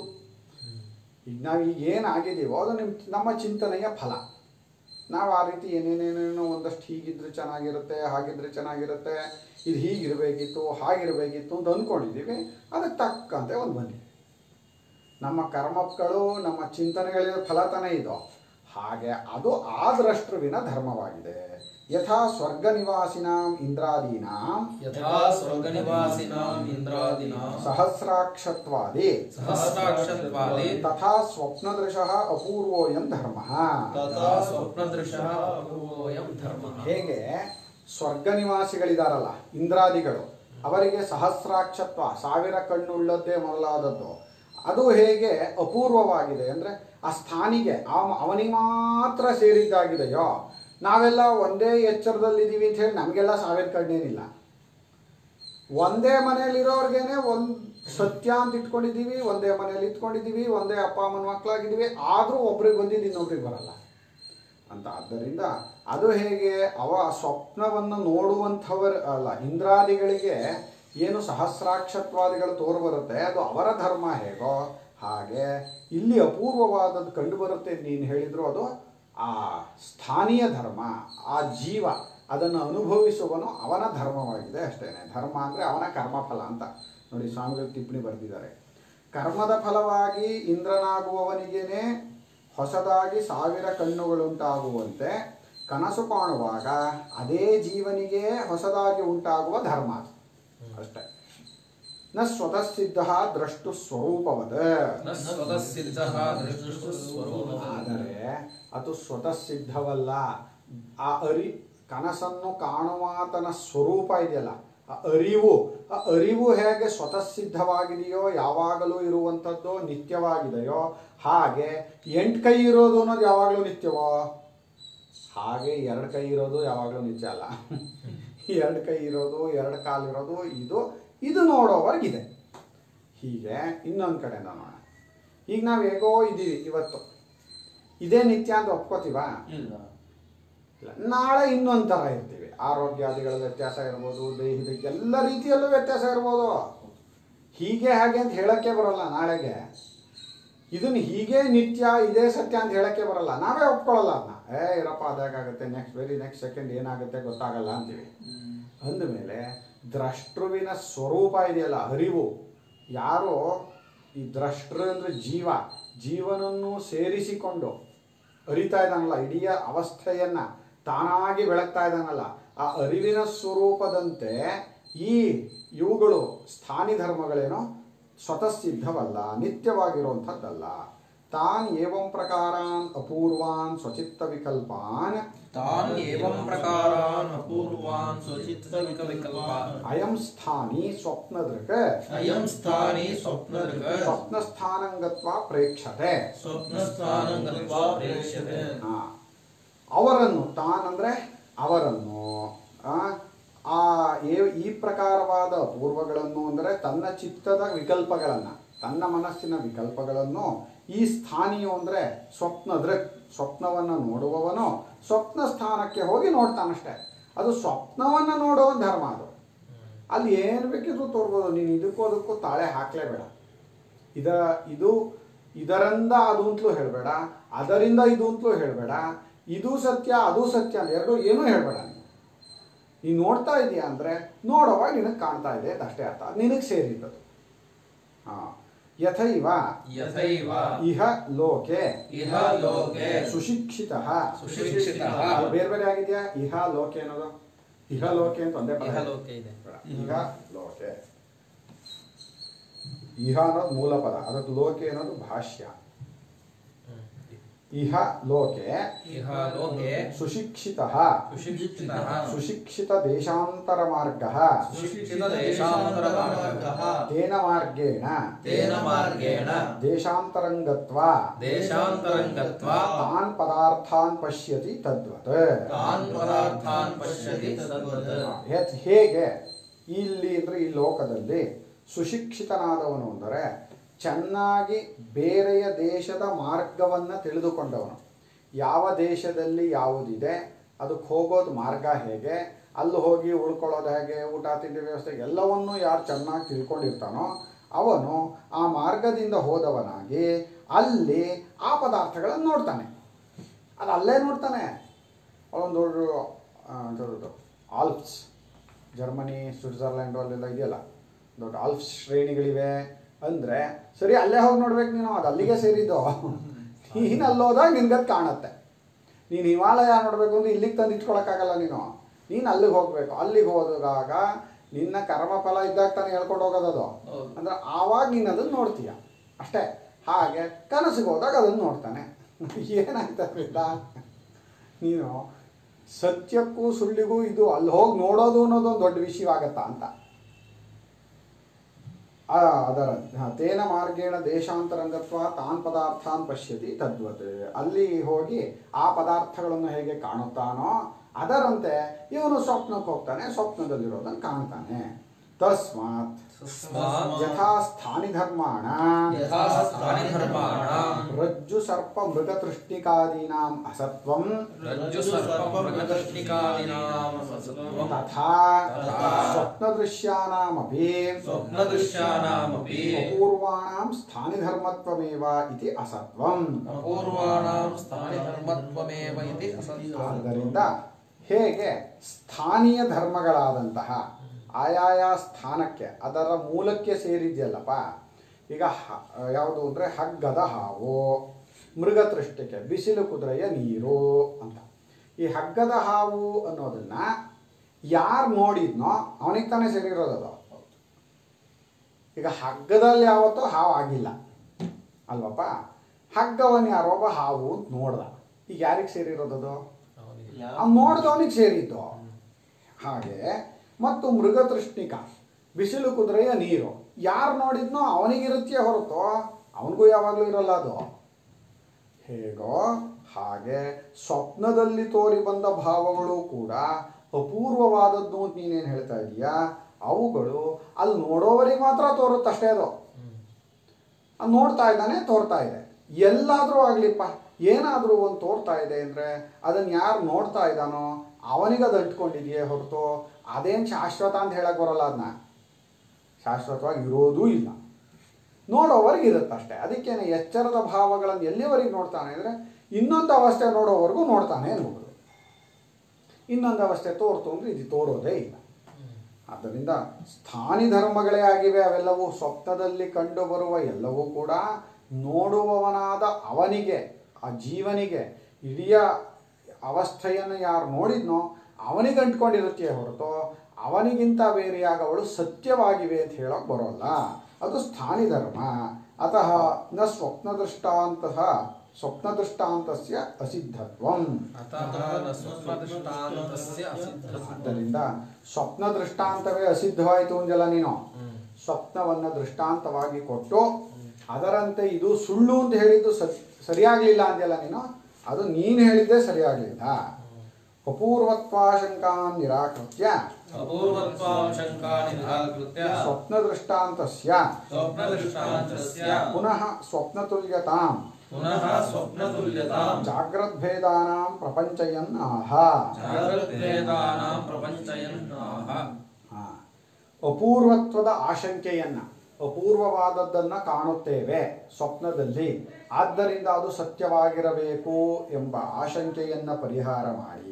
[SPEAKER 2] ಈಗ ನಾವು ಈಗ ಏನಾಗಿದ್ದೀವೋ ಅದು ನಿಮ್ಮ ನಮ್ಮ ಚಿಂತನೆಯ ಫಲ ನಾವು ಆ ರೀತಿ ಏನೇನೇನೇನೋ ಒಂದಷ್ಟು ಹೀಗಿದ್ರೆ ಚೆನ್ನಾಗಿರುತ್ತೆ ಹಾಗಿದ್ರೆ ಚೆನ್ನಾಗಿರುತ್ತೆ ಇದು ಹೀಗಿರಬೇಕಿತ್ತು ಹಾಗಿರಬೇಕಿತ್ತು ಅಂತ ಅಂದ್ಕೊಂಡಿದ್ದೀವಿ ಅದಕ್ಕೆ ತಕ್ಕಂತೆ ಒಂದು ಬಂದಿದೆ ನಮ್ಮ ಕರ್ಮಗಳು ನಮ್ಮ ಚಿಂತನೆಗಳಿರೋ ಫಲ ತಾನೇ ಇದು ಹಾಗೆ ಅದು ಆದ್ರಷ್ಟೃವಿನ ಧರ್ಮವಾಗಿದೆ ಯಥಾ ಸ್ವರ್ಗ ನಿವಾಸಿನಾಂ ಇಂದ್ರಾದೀನಾಂ
[SPEAKER 1] ಯಥಾ ಸ್ವರ್ಗನಿವಾಸಿನಾಂ ಇಂದ್ರಾದಿನಾಂ
[SPEAKER 2] ಸಹಸ್ರಾಕ್ಷತ್ವಾದಿ
[SPEAKER 1] ಸಹಸ್ರಾಕ್ಷತ್ವಾದಿ
[SPEAKER 2] ತಥಾ ಸ್ವಪ್ನದೃಶಃ ಅಪೂರ್ವೋಯಂ ಧರ್ಮ
[SPEAKER 1] ತಥಾ ಸ್ವಪ್ನದೃಶಃ ಅಪೂರ್ವೋಯಂ ಧರ್ಮಃ
[SPEAKER 2] ಹೇಗೆ ಸ್ವರ್ಗ ನಿವಾಸಿಗಳಿದಾರಲ್ಲ ಇಂದ್ರಾದಿಗಳು ಅವರಿಗೆ ಸಹಸ್ರಾಕ್ಷತ್ವ ಸಾವಿರ ಕಣ್ಣುಳ್ಳದ್ದೇ ಮೊದಲಾದದ್ದು ಅದು ಹೇಗೆ ಅಪೂರ್ವವಾಗಿದೆ ಅಂದರೆ ಆ ಸ್ಥಾನಿಗೆ ಅವ ಅವನಿಗೆ ಮಾತ್ರ ಸೇರಿದ್ದಾಗಿದೆಯೋ ನಾವೆಲ್ಲ ಒಂದೇ ಎಚ್ಚರದಲ್ಲಿದ್ದೀವಿ ಅಂತ ಹೇಳಿ ನಮಗೆಲ್ಲ ಸಾವಿರ ಕಣ್ಣೇನಿಲ್ಲ ಒಂದೇ ಮನೆಯಲ್ಲಿರೋರ್ಗೇನೆ ಒಂದು ಸತ್ಯ ಅಂತ ಇಟ್ಕೊಂಡಿದ್ದೀವಿ ಒಂದೇ ಮನೇಲಿ ಇಟ್ಕೊಂಡಿದ್ದೀವಿ ಒಂದೇ ಅಪ್ಪ ಅಮ್ಮನ ಮಕ್ಕಳಾಗಿದ್ದೀವಿ ಆದರೂ ಒಬ್ರಿಗೆ ಬಂದಿದ್ದು ಇನ್ನೊಬ್ರಿಗೆ ಬರಲ್ಲ ಅಂತ ಆದ್ದರಿಂದ ಅದು ಹೇಗೆ ಅವ ಸ್ವಪ್ನವನ್ನು ನೋಡುವಂಥವರ ಅಲ್ಲ ಇಂದ್ರಾದಿಗಳಿಗೆ ಏನು ಸಹಸ್ರಾಕ್ಷತ್ವಾದಿಗಳು ತೋರು ಬರುತ್ತೆ ಅದು ಅವರ ಧರ್ಮ ಹೇಗೋ ಹಾಗೆ ಇಲ್ಲಿ ಅಪೂರ್ವವಾದದ್ದು ಕಂಡು ಬರುತ್ತೆ ನೀನು ಹೇಳಿದ್ರು ಅದು ಆ ಸ್ಥಾನೀಯ ಧರ್ಮ ಆ ಜೀವ ಅದನ್ನು ಅನುಭವಿಸುವನು ಅವನ ಧರ್ಮವಾಗಿದೆ ಅಷ್ಟೇನೆ ಧರ್ಮ ಅಂದರೆ ಅವನ ಕರ್ಮಫಲ ಅಂತ ನೋಡಿ ಸ್ವಾಮಿಗಳು ಟಿಪ್ಪಣಿ ಬರೆದಿದ್ದಾರೆ ಕರ್ಮದ ಫಲವಾಗಿ ಇಂದ್ರನಾಗುವವನಿಗೇನೆ ಹೊಸದಾಗಿ ಸಾವಿರ ಕಣ್ಣುಗಳುಂಟಾಗುವಂತೆ ಕನಸು ಕಾಣುವಾಗ ಅದೇ ಜೀವನಿಗೆ ಹೊಸದಾಗಿ ಉಂಟಾಗುವ ಧರ್ಮ ಅದು ಅಷ್ಟೇ ನ ಸ್ವತಃ ಸಿದ್ಧ ದ್ರಷ್ಟು ಸ್ವರೂಪವದ
[SPEAKER 1] ನ ಸ್ವತಃ ಸಿದ್ಧಃ ದೃಷ್ಟು ಸ್ವರೂಪಃ.
[SPEAKER 2] ಆದರೆ ಅದು ಸ್ವತಃ ಸಿದ್ಧವಲ್ಲ ಆ ಅರಿ ಕನಸನ್ನು ಕಾಣುವಾತನ ಸ್ವರೂಪ ಇದೆಯಲ್ಲ ಆ ಅರಿವು ಆ ಅರಿವು ಹೇಗೆ ಸ್ವತಃ ಸಿದ್ಧವಾಗಿದೆಯೋ ಯಾವಾಗಲೂ ಇರುವಂಥದ್ದು ನಿತ್ಯವಾಗಿದೆಯೋ ಹಾಗೆ ಎಂಟು ಕೈ ಇರೋದು ಅನ್ನೋದು ಯಾವಾಗಲೂ ನಿತ್ಯವೋ ಹಾಗೆ ಎರಡು ಕೈ ಇರೋದು ಯಾವಾಗಲೂ ನಿತ್ಯ ಅಲ್ಲ ಎರಡು ಕೈ ಇರೋದು ಎರಡು ಕಾಲು ಇರೋದು ಇದು ಇದು ನೋಡೋವರೆಗಿದೆ ಹೀಗೆ ಇನ್ನೊಂದು ಕಡೆ ನೋಡೋಣ ಈಗ ನಾವು ಹೇಗೋ ಇದ್ದೀವಿ ಇವತ್ತು ಇದೇ ನಿತ್ಯ ಅಂತ ಒಪ್ಕೋತೀವಾ
[SPEAKER 1] ಇಲ್ಲ
[SPEAKER 2] ಇಲ್ಲ ನಾಳೆ ಇನ್ನೊಂದು ಥರ ಇರ್ತೀವಿ ಆರೋಗ್ಯಾದಿಗಳ ವ್ಯತ್ಯಾಸ ಇರ್ಬೋದು ದೇಹದ ಎಲ್ಲ ರೀತಿಯಲ್ಲೂ ವ್ಯತ್ಯಾಸ ಇರ್ಬೋದು ಹೀಗೆ ಹಾಗೆ ಅಂತ ಹೇಳಕ್ಕೆ ಬರಲ್ಲ ನಾಳೆಗೆ ಇದನ್ನು ಹೀಗೆ ನಿತ್ಯ ಇದೇ ಸತ್ಯ ಅಂತ ಹೇಳಕ್ಕೆ ಬರಲ್ಲ ನಾವೇ ಒಪ್ಕೊಳ್ಳಲ್ಲ ಅದನ್ನ ಏ ಇರಪ್ಪ ಅದಾಗುತ್ತೆ ನೆಕ್ಸ್ಟ್ ವೆರಿ ನೆಕ್ಸ್ಟ್ ಸೆಕೆಂಡ್ ಏನಾಗುತ್ತೆ ಗೊತ್ತಾಗಲ್ಲ ಅಂತೀವಿ ಅಂದಮೇಲೆ ದ್ರಷ್ಟೃವಿನ ಸ್ವರೂಪ ಇದೆಯಲ್ಲ ಅರಿವು ಯಾರು ಈ ದ್ರಷ್ಟೃ ಅಂದರೆ ಜೀವ ಜೀವನನ್ನು ಸೇರಿಸಿಕೊಂಡು ಅರಿತಾ ಇದ್ದಾನಲ್ಲ ಇಡೀ ಅವಸ್ಥೆಯನ್ನ ತಾನಾಗಿ ಬೆಳಗ್ತಾ ಇದ್ದಾನಲ್ಲ ಆ ಅರಿವಿನ ಸ್ವರೂಪದಂತೆ ಈ ಇವುಗಳು ಸ್ಥಾನಿ ಧರ್ಮಗಳೇನೋ ಸ್ವತಃ ಸಿದ್ಧವಲ್ಲ ನಿತ್ಯವಾಗಿರುವಂಥದ್ದಲ್ಲ ತಾನ್ ಏವಂ ಪ್ರಕಾರಾನ್ ಅಪೂರ್ವಾನ್ ಸ್ವಚಿತ್ತ ವಿಕಲ್ಪಾನ್
[SPEAKER 1] ತಾನ್ ಏವಂ ಪ್ರಕಾರಾನ್ ಅಪೂರ್ವಾನ್ ಸ್ವಚಿತ್ತ ವಿಕಲ್ಪಾನ್
[SPEAKER 2] ಅಯಂ ಸ್ಥಾನಿ ಸ್ವಪ್ನದೃಕ್
[SPEAKER 1] ಅಯಂ ಸ್ಥಾನಿ ಸ್ವಪ್ನದೃಕ್
[SPEAKER 2] ಸ್ವಪ್ನಸ್ಥಾನಂಗತ್ವ ಪ್ರೇಕ್ಷತೆ
[SPEAKER 1] ಸ್ವಪ್ನಸ್ಥಾನಂ ಗತ್ವಾ ಪ್ರೇಕ್ಷ್ಯತೆ
[SPEAKER 2] ಆ, ಅವರನ್ನು ತಾನಂದ್ರೆ ಅವರನ್ನು ಆ, ಆ ಏ- ಈ ಪ್ರಕಾರವಾದ ಪೂರ್ವಗಳನ್ನು ಅಂದರೆ ತನ್ನ ಚಿತ್ತದ ವಿಕಲ್ಪಗಳನ್ನು ತನ್ನ ಮನಸ್ಸಿನ ವಿಕಲ್ಪಗಳನ್ನು ಈ ಸ್ಥಾನಿಯು ಅಂದರೆ ಸ್ವಪ್ನ ದೃಕ್ ಸ್ವಪ್ನವನ್ನು ನೋಡುವವನು ಸ್ವಪ್ನ ಸ್ಥಾನಕ್ಕೆ ಹೋಗಿ ನೋಡ್ತಾನಷ್ಟೇ ಅದು ಸ್ವಪ್ನವನ್ನು ನೋಡುವ ಧರ್ಮ ಅದು ಅಲ್ಲಿ ಏನು ಬೇಕಿದ್ರು ತೋರ್ಬೋದು ನೀನು ಇದಕ್ಕೂ ಅದಕ್ಕೂ ತಾಳೆ ಹಾಕಲೇಬೇಡ ಇದ ಇದು ಇದರಿಂದ ಅದು ಅಂತಲೂ ಹೇಳಬೇಡ ಅದರಿಂದ ಇದು ಅಂತಲೂ ಹೇಳಬೇಡ ಇದು ಸತ್ಯ ಅದು ಸತ್ಯ ಅಂತ ಎರಡು ಏನೂ ಹೇಳಬೇಡ ನೀನು ನೀನು ನೋಡ್ತಾ ಇದೀಯ ಅಂದರೆ ನೋಡುವಾಗ ನಿನಗೆ ಕಾಣ್ತಾ ಇದೆ ಅಂತ ಅಷ್ಟೇ ಅರ್ಥ ನಿನಗೆ ಸೇರಿದ್ದದು ಹಾಂ ಯಥೈವ
[SPEAKER 1] ಯಥೈವ
[SPEAKER 2] ಇಹ ಲೋಕೆ
[SPEAKER 1] ಇಹ ಲೋಕೆ
[SPEAKER 2] ಸುಶಿಕ್ಷಿತ
[SPEAKER 1] ಸುಶಿಕ್ಷಿತಃ
[SPEAKER 2] ಬೇರೆ ಬೇರೆ ಆಗಿದೆಯಾ ಇಹ ಲೋಕೆ ಅನ್ನೋದು ಇಹ ಲೋಕೆ ಅಂತ ಒಂದೇ ಪದ ಇದೆ.
[SPEAKER 3] ಇಹಲೋಕೆ ಇದೆ
[SPEAKER 2] ಬೇಡ. ಇಹ ಲೋಕೆ ಇಹ ಅನ್ನೋದು ಮೂಲ ಪದ ಅದಕ್ಕೆ ಲೋಕೆ ಅನ್ನೋದು ಭಾಷ್ಯ ಇಹ ಲೋಕೆ
[SPEAKER 1] ಇಹ ಲೋಕೆ
[SPEAKER 2] ಸುಶಿಕ್ಷಿತ
[SPEAKER 1] ಸುಶಿಕ್ಷಿತಃ
[SPEAKER 2] ಸುಶಿಕ್ಷಿತ ದೇಶಾಂತರ ಮಾರ್ಗ
[SPEAKER 1] ಸುಶಿಕ್ಷಿತ ದೇಶಾಂತರ ಮಾರ್ಗಃ
[SPEAKER 2] ತೇನ ಮಾರ್ಗೇಣ
[SPEAKER 1] ತೇನ ಮಾರ್ಗೇಣ
[SPEAKER 2] ದೇಶಾಂತರಂಗತ್ವ
[SPEAKER 1] ದೇಶಾಂತರಂ ಗತ್ವಾ
[SPEAKER 2] ತಾನ್ ಪದಾರ್ಥಾನ್ ಪಶ್ಯತಿ ತದ್ವತ್
[SPEAKER 1] ತಾನ್ ಪದಾರ್ಥಾನ್ ಪಶ್ಯತಿ ತದ್ವತ್
[SPEAKER 2] ಯತ್ ಹೇಗೆ ಇಲ್ಲಿ ಅಂದರೆ ಈ ಲೋಕದಲ್ಲಿ ಸುಶಿಕ್ಷಿತನಾದವನು ಅಂದರೆ ಚೆನ್ನಾಗಿ ಬೇರೆಯ ದೇಶದ ಮಾರ್ಗವನ್ನು ತಿಳಿದುಕೊಂಡವನು ಯಾವ ದೇಶದಲ್ಲಿ ಯಾವುದಿದೆ ಅದಕ್ಕೆ ಹೋಗೋದು ಮಾರ್ಗ ಹೇಗೆ ಅಲ್ಲಿ ಹೋಗಿ ಉಳ್ಕೊಳ್ಳೋದು ಹೇಗೆ ಊಟ ತಿಂಡಿ ವ್ಯವಸ್ಥೆ ಎಲ್ಲವನ್ನೂ ಯಾರು ಚೆನ್ನಾಗಿ ತಿಳ್ಕೊಂಡಿರ್ತಾನೋ ಅವನು ಆ ಮಾರ್ಗದಿಂದ ಹೋದವನಾಗಿ ಅಲ್ಲಿ ಆ ಪದಾರ್ಥಗಳನ್ನು ನೋಡ್ತಾನೆ ಅದು ಅಲ್ಲೇ ನೋಡ್ತಾನೆ ಒಂದು ದೊಡ್ಡ ಆ, ದೊಡ್ಡದು ಆಲ್ಪ್ಸ್ ಜರ್ಮನಿ ಸ್ವಿಟ್ಜರ್ಲ್ಯಾಂಡು ಅಲ್ಲೆಲ್ಲ ಇದೆಯಲ್ಲ ದೊಡ್ಡ ಆಲ್ಪ್ಸ್ ಶ್ರೇಣಿಗಳಿವೆ ಅಂದರೆ ಸರಿ ಅಲ್ಲೇ ಹೋಗಿ ನೋಡ್ಬೇಕು ನೀನು ಅದು ಅಲ್ಲಿಗೆ ಸೇರಿದ್ದು ನೀನು ಅಲ್ಲೋದಾಗ ನಿನ್ಗದು ಕಾಣುತ್ತೆ ನೀನು ಹಿಮಾಲಯ ನೋಡಬೇಕು ಅಂದ್ರೆ ಇಲ್ಲಿಗೆ ತಂದು ಇಟ್ಕೊಳಕ್ಕಾಗಲ್ಲ ನೀನು ನೀನು ಅಲ್ಲಿಗೆ ಹೋಗಬೇಕು ಅಲ್ಲಿಗೆ ಹೋದಾಗ ನಿನ್ನ ಕರ್ಮಫಲ ಇದ್ದಾಗ ತಾನೇ ಹೇಳ್ಕೊಂಡು ಹೋಗೋದದು
[SPEAKER 1] ಹೌದು.
[SPEAKER 2] ಅಂದ್ರೆ ಆವಾಗ ನೀನು ಅದನ್ನು ನೋಡ್ತೀಯ ಅಷ್ಟೇ ಹಾಗೆ ಕನಸಿಗೆ ಹೋದಾಗ ಅದನ್ನು ನೋಡ್ತಾನೆ ಏನಾಯ್ತು ಅದರಿಂದ ನೀನು ಸತ್ಯಕ್ಕೂ ಸುಳ್ಳಿಗೂ ಇದು ಅಲ್ಲಿ ಹೋಗಿ ನೋಡೋದು ಅನ್ನೋದೊಂದು ದೊಡ್ಡ ವಿಷಯವಾಗತ್ತಾ ಅಂತ ಆ, ಅದರ ಹ, ತೇನ ಮಾರ್ಗೇಣ ದೇಶಾಂತರಂಗತ್ವ ತಾನ್ ಪದಾರ್ಥಾನ್ ಪಶ್ಯತಿ ತದ್ವತ್ ಅಲ್ಲಿ ಹೋಗಿ ಆ ಪದಾರ್ಥಗಳನ್ನು ಹೇಗೆ ಕಾಣುತ್ತಾನೋ ಅದರಂತೆ ಇವನು ಸ್ವಪ್ನಕ್ಕೆ ಹೋಗ್ತಾನೆ ಸ್ವಪ್ನದಲ್ಲಿರೋದನ್ನು ಕಾಣ್ತಾನೆ ತಸ್ಮಾತ್
[SPEAKER 1] ತಸ್ಮಾತ್
[SPEAKER 2] ಯಥಾ ಸ್ಥಾನಿ ಧರ್ಮಾಣ
[SPEAKER 1] ಯಥಾ ಸ್ಥಾನಿಧರ್ಮಾಣಾಂ
[SPEAKER 2] ರಜ್ಜು ಸರ್ಪ ಮೃಗತೃಷ್ಟಿಕಾದೀನಾಂ ಅಸತ್ವಂ
[SPEAKER 1] ರಜ್ಜು ಸರ್ಪ ಮೃಗತೃಷ್ಣಿಕಾದೀನಾಂ ಸತ್ವಂ
[SPEAKER 2] ತಥಾ
[SPEAKER 1] ತಥಾ
[SPEAKER 2] ಸ್ವಪ್ನದೃಶ್ಯಾನಾಮಪಿ
[SPEAKER 1] ಸ್ವಪ್ನದೃಶ್ಯಾನಾಮಪಿ
[SPEAKER 2] ಅಪೂರ್ವಾಣಾಂ ಸ್ಥಾನಿಧರ್ಮತ್ವಮೇವ ಇತಿ ಅಸತ್ವಂ
[SPEAKER 1] ಅಪೂರ್ವಾಣಾಂ ಸ್ಥಾನಿಧರ್ಮತ್ವಮೇವ ಇತಿ ಅಸತ್ವಂ
[SPEAKER 2] ಆದ್ದರಿಂದ ಹೇಗೆ ಸ್ಥಾನೀಯ ಧರ್ಮಗಳಾದಂತಹ ಆಯಾಯ ಸ್ಥಾನಕ್ಕೆ ಅದರ ಮೂಲಕ್ಕೆ ಸೇರಿದೆಯಲ್ಲಪ್ಪ ಈಗ ಹ- ಯಾವುದು ಅಂದರೆ ಹಗ್ಗದ ಹಾವು ಮೃಗತೃಷ್ಟಿಕೆ ಬಿಸಿಲು ಕುದುರೆಯ ನೀರು ಅಂತ ಈ ಹಗ್ಗದ ಹಾವು ಅನ್ನೋದನ್ನ ಯಾರು ನೋಡಿದ್ನೋ ಅವನಿಗೆ ತಾನೇ ಸೇರಿರೋದದು ಈಗ ಹಗ್ಗದಲ್ಲಿ ಯಾವತ್ತೂ ಹಾವು ಆಗಿಲ್ಲ ಅಲ್ವಪ್ಪ ಹಗ್ಗವನ್ನು ಯಾರೋ ಒಬ್ಬ ಹಾವು ಅಂತ ನೋಡ್ದ ಈಗ ಯಾರಿಗೆ ಸೇರಿರೋದದು
[SPEAKER 3] ಅವನಿಗೆ
[SPEAKER 2] ಅವ್ನು ನೋಡಿದವನಿಗೆ ಸೇರಿದ್ದು ಹಾಗೆ ಮತ್ತು ಮೃಗತೃಷ್ಣಿಕ ಬಿಸಿಲು ಕುದುರೆಯ ನೀರು ಯಾರು ನೋಡಿದ್ನೋ ಅವನಿಗಿರುತ್ತೆಯೇ ಹೊರತು ಅವನಿಗೂ ಯಾವಾಗಲೂ ಇರಲ್ಲ ಅದು ಹೇಗೋ ಹಾಗೆ ಸ್ವಪ್ನದಲ್ಲಿ ತೋರಿ ಬಂದ ಭಾವಗಳು ಕೂಡ ಅಪೂರ್ವವಾದದ್ದು ಅಂತ ನೀನೇನು ಹೇಳ್ತಾ ಇದೀಯಾ ಅವುಗಳು ಅಲ್ಲಿ ನೋಡೋವರಿಗೆ ಮಾತ್ರ ತೋರುತ್ತಷ್ಟೇ ಅದು ಅದು ನೋಡ್ತಾ ಇದ್ದಾನೆ ತೋರ್ತಾ ಇದೆ ಎಲ್ಲಾದರೂ ಆಗಲಿಪ್ಪ ಏನಾದರೂ ಒಂದು ತೋರ್ತಾ ಇದೆ ಅಂದರೆ ಅದನ್ನು ಯಾರು ನೋಡ್ತಾ ಇದ್ದಾನೋ ಅವನಿಗೆ ಅದು ಅಂಟ್ಕೊಂಡಿದೆಯೇ ಹೊರತು ಅದೇನು ಶಾಶ್ವತ ಅಂತ ಹೇಳಕ್ಕೆ ಬರೋಲ್ಲ ಅದನ್ನ ಶಾಶ್ವತವಾಗಿ ಇರೋದೂ ಇಲ್ಲ ನೋಡೋವರೆಗೆ ಇರುತ್ತೆ ಅಷ್ಟೇ ಅದಕ್ಕೇನೆ ಎಚ್ಚರದ ಭಾವಗಳನ್ನು ಎಲ್ಲಿವರೆಗೆ ನೋಡ್ತಾನೆ ಅಂದರೆ ಇನ್ನೊಂದು ಅವಸ್ಥೆ ನೋಡೋವರೆಗೂ ನೋಡ್ತಾನೆ ಅನ್ಬೋದು ಇನ್ನೊಂದು ಅವಸ್ಥೆ ತೋರ್ತು ಅಂದರೆ ಇದು ತೋರೋದೇ ಇಲ್ಲ ಆದ್ದರಿಂದ ಸ್ಥಾನಿ ಧರ್ಮಗಳೇ ಆಗಿವೆ ಅವೆಲ್ಲವೂ ಸ್ವಪ್ನದಲ್ಲಿ ಕಂಡುಬರುವ ಎಲ್ಲವೂ ಕೂಡ ನೋಡುವವನಾದ ಅವನಿಗೆ ಆ ಜೀವನಿಗೆ ಇಡೀ ಅವಸ್ಥೆಯನ್ನು ಯಾರು ನೋಡಿದ್ನೋ ಅವನಿಗೆ ಅಂಟ್ಕೊಂಡಿರುತ್ತೆಯೇ ಹೊರತು ಅವನಿಗಿಂತ ಬೇರೆಯಾಗ ಅವಳು ಸತ್ಯವಾಗಿವೆ ಅಂತ ಹೇಳೋಕೆ ಬರೋಲ್ಲ ಅದು ಸ್ಥಾನಿ ಧರ್ಮ ಅತಃ ನ ಸ್ವಪ್ನದೃಷ್ಟಾಂತಹ ಸ್ವಪ್ನದೃಷ್ಟಾಂತಸ್ಯ ಅಸಿದ್ಧತ್ವಂ
[SPEAKER 3] ಅತಃ ನ ಸ್ವಪ್ನದೃಷ್ಟಾಂತಸ್ಯ ಅಸಿದ್ಧತ್ವಂ.
[SPEAKER 2] ಆದ್ದರಿಂದ ಸ್ವಪ್ನ ದೃಷ್ಟಾಂತವೇ ಅಸಿದ್ಧವಾಯಿತು ಅಂದಲ್ಲ ನೀನು
[SPEAKER 3] ಹ್ಮ್.
[SPEAKER 2] ಸ್ವಪ್ನವನ್ನು ದೃಷ್ಟಾಂತವಾಗಿ ಕೊಟ್ಟು ಅದರಂತೆ ಇದು ಸುಳ್ಳು ಅಂತ ಹೇಳಿದ್ದು ಸ- ಸರಿಯಾಗ್ಲಿಲ್ಲ ಅಂದ್ಯಲ್ಲ ನೀನು ಅದು ನೀನು ಹೇಳಿದ್ದೇ ಸರಿಯಾಗಲಿಲ್ಲ ಅಪೂರ್ವತ್ವಾಶಂಕಾನ್ ನಿರಾಕೃತ್ಯ
[SPEAKER 1] ಅಪೂರ್ವತ್ವಾಂ ಶಂಕಾ ನಿರಾಕೃತ್ಯ
[SPEAKER 2] ಸ್ವಪ್ನ ದೃಷ್ಟಾಂತಸ್ಯ
[SPEAKER 1] ಸ್ವಪ್ನದೃಷ್ಟಾಂತಸ್ಯ
[SPEAKER 2] ಪುನಃ ಸ್ವಪ್ನತುಲ್ಯತಾಂ
[SPEAKER 1] ಪುನಃ ಸ್ವಪ್ನತುಲ್ಯತಾಂ
[SPEAKER 2] ಜಾಗ್ರದ್ಭೇದಾನಾಂ ಪ್ರಪಂಚಯನ್ ಆಹ
[SPEAKER 1] ಜಾಗೃದ್ವೇದಾನಾಂ ಪ್ರಪಂಚಯನ್ನಾಹ
[SPEAKER 2] ಹಾ. ಅಪೂರ್ವತ್ವದ ಆಶಂಕೆಯನ್ನ ಅಪೂರ್ವವಾದದ್ದನ್ನ ಕಾಣುತ್ತೇವೆ ಸ್ವಪ್ನದಲ್ಲಿ ಆದ್ದರಿಂದ ಅದು ಸತ್ಯವಾಗಿರಬೇಕು ಎಂಬ ಆಶಂಕೆಯನ್ನ ಪರಿಹಾರ ಮಾಡಿ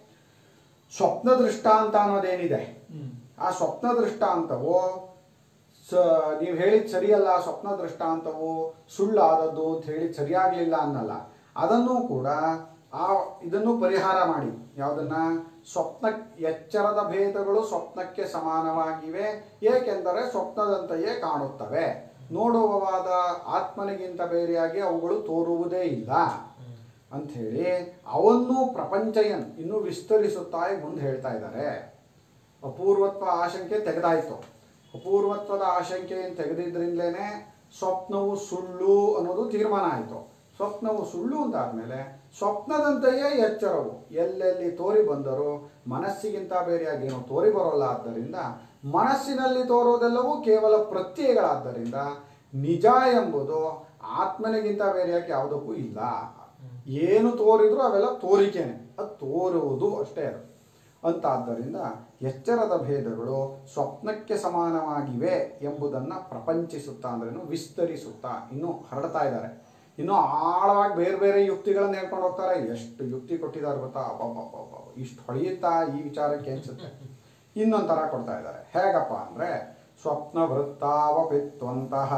[SPEAKER 2] ಸ್ವಪ್ನ ದೃಷ್ಟಾಂತ ಅನ್ನೋದೇನಿದೆ ಆ ಸ್ವಪ್ನ ದೃಷ್ಟಾಂತವು ಸ ನೀವು ಹೇಳಿದ ಸರಿಯಲ್ಲ ಸ್ವಪ್ನ ದೃಷ್ಟಾಂತವು ಸುಳ್ಳಾದದ್ದು ಅಂತ ಹೇಳಿ ಸರಿಯಾಗಲಿಲ್ಲ ಅನ್ನಲ್ಲ ಅದನ್ನು ಕೂಡ ಆ ಇದನ್ನು ಪರಿಹಾರ ಮಾಡಿ ಯಾವುದನ್ನ ಸ್ವಪ್ನ ಎಚ್ಚರದ ಭೇದಗಳು ಸ್ವಪ್ನಕ್ಕೆ ಸಮಾನವಾಗಿವೆ ಏಕೆಂದರೆ ಸ್ವಪ್ನದಂತೆಯೇ ಕಾಣುತ್ತವೆ ನೋಡುವವಾದ ಆತ್ಮನಿಗಿಂತ ಬೇರೆಯಾಗಿ ಅವುಗಳು ತೋರುವುದೇ ಇಲ್ಲ ಅಂಥೇಳಿ ಅವನ್ನು ಪ್ರಪಂಚಯನ್ ಇನ್ನೂ ವಿಸ್ತರಿಸುತ್ತಾ ಮುಂದೆ ಹೇಳ್ತಾ ಇದ್ದಾರೆ ಅಪೂರ್ವತ್ವ ಆಶಂಕೆ ತೆಗೆದಾಯ್ತು ಅಪೂರ್ವತ್ವದ ಆಶಂಕೆಯನ್ನು ತೆಗೆದಿದ್ರಿಂದಲೇ ಸ್ವಪ್ನವು ಸುಳ್ಳು ಅನ್ನೋದು ತೀರ್ಮಾನ ಆಯಿತು ಸ್ವಪ್ನವು ಸುಳ್ಳು ಅಂತಾದ್ಮೇಲೆ ಸ್ವಪ್ನದಂತೆಯೇ ಎಚ್ಚರವು ಎಲ್ಲೆಲ್ಲಿ ತೋರಿ ಬಂದರೂ ಮನಸ್ಸಿಗಿಂತ ಬೇರೆಯಾಗಿ ಏನು ತೋರಿ ಬರೋಲ್ಲ ಆದ್ದರಿಂದ ಮನಸ್ಸಿನಲ್ಲಿ ತೋರೋದೆಲ್ಲವೂ ಕೇವಲ ಪ್ರತ್ಯಯಗಳಾದ್ದರಿಂದ ನಿಜ ಎಂಬುದು ಆತ್ಮನಿಗಿಂತ ಬೇರೆಯಾಗಿ ಯಾವುದಕ್ಕೂ ಇಲ್ಲ ಏನು ತೋರಿದ್ರು ಅವೆಲ್ಲ ತೋರಿಕೆನೆ ಅದು ತೋರುವುದು ಅಷ್ಟೇ ಅದು ಅಂತಾದ್ದರಿಂದ ಎಚ್ಚರದ ಭೇದಗಳು ಸ್ವಪ್ನಕ್ಕೆ ಸಮಾನವಾಗಿವೆ ಎಂಬುದನ್ನು ಪ್ರಪಂಚಿಸುತ್ತಾ ಅಂದ್ರೇನು ವಿಸ್ತರಿಸುತ್ತಾ ಇನ್ನೂ ಹರಡ್ತಾ ಇದ್ದಾರೆ ಇನ್ನೂ ಆಳವಾಗಿ ಬೇರೆ ಬೇರೆ ಯುಕ್ತಿಗಳನ್ನು ಹೇಳ್ಕೊಂಡು ಹೋಗ್ತಾರೆ ಎಷ್ಟು ಯುಕ್ತಿ ಕೊಟ್ಟಿದ್ದಾರೆ ಗೊತ್ತಾ ಅಬ್ಬಬ್ಬಬ್ಬಬ್ಬ ಇಷ್ಟು ಹೊಳೆಯುತ್ತಾ ಈ ವಿಚಾರಕ್ಕೆ ಅನ್ಸುತ್ತೆ ಇನ್ನೊಂಥರ ಕೊಡ್ತಾ ಇದ್ದಾರೆ ಹೇಗಪ್ಪ ಅಂದರೆ ಸ್ವಪ್ನ ವೃತ್ತಾವಪಿತ್ವಂತಹ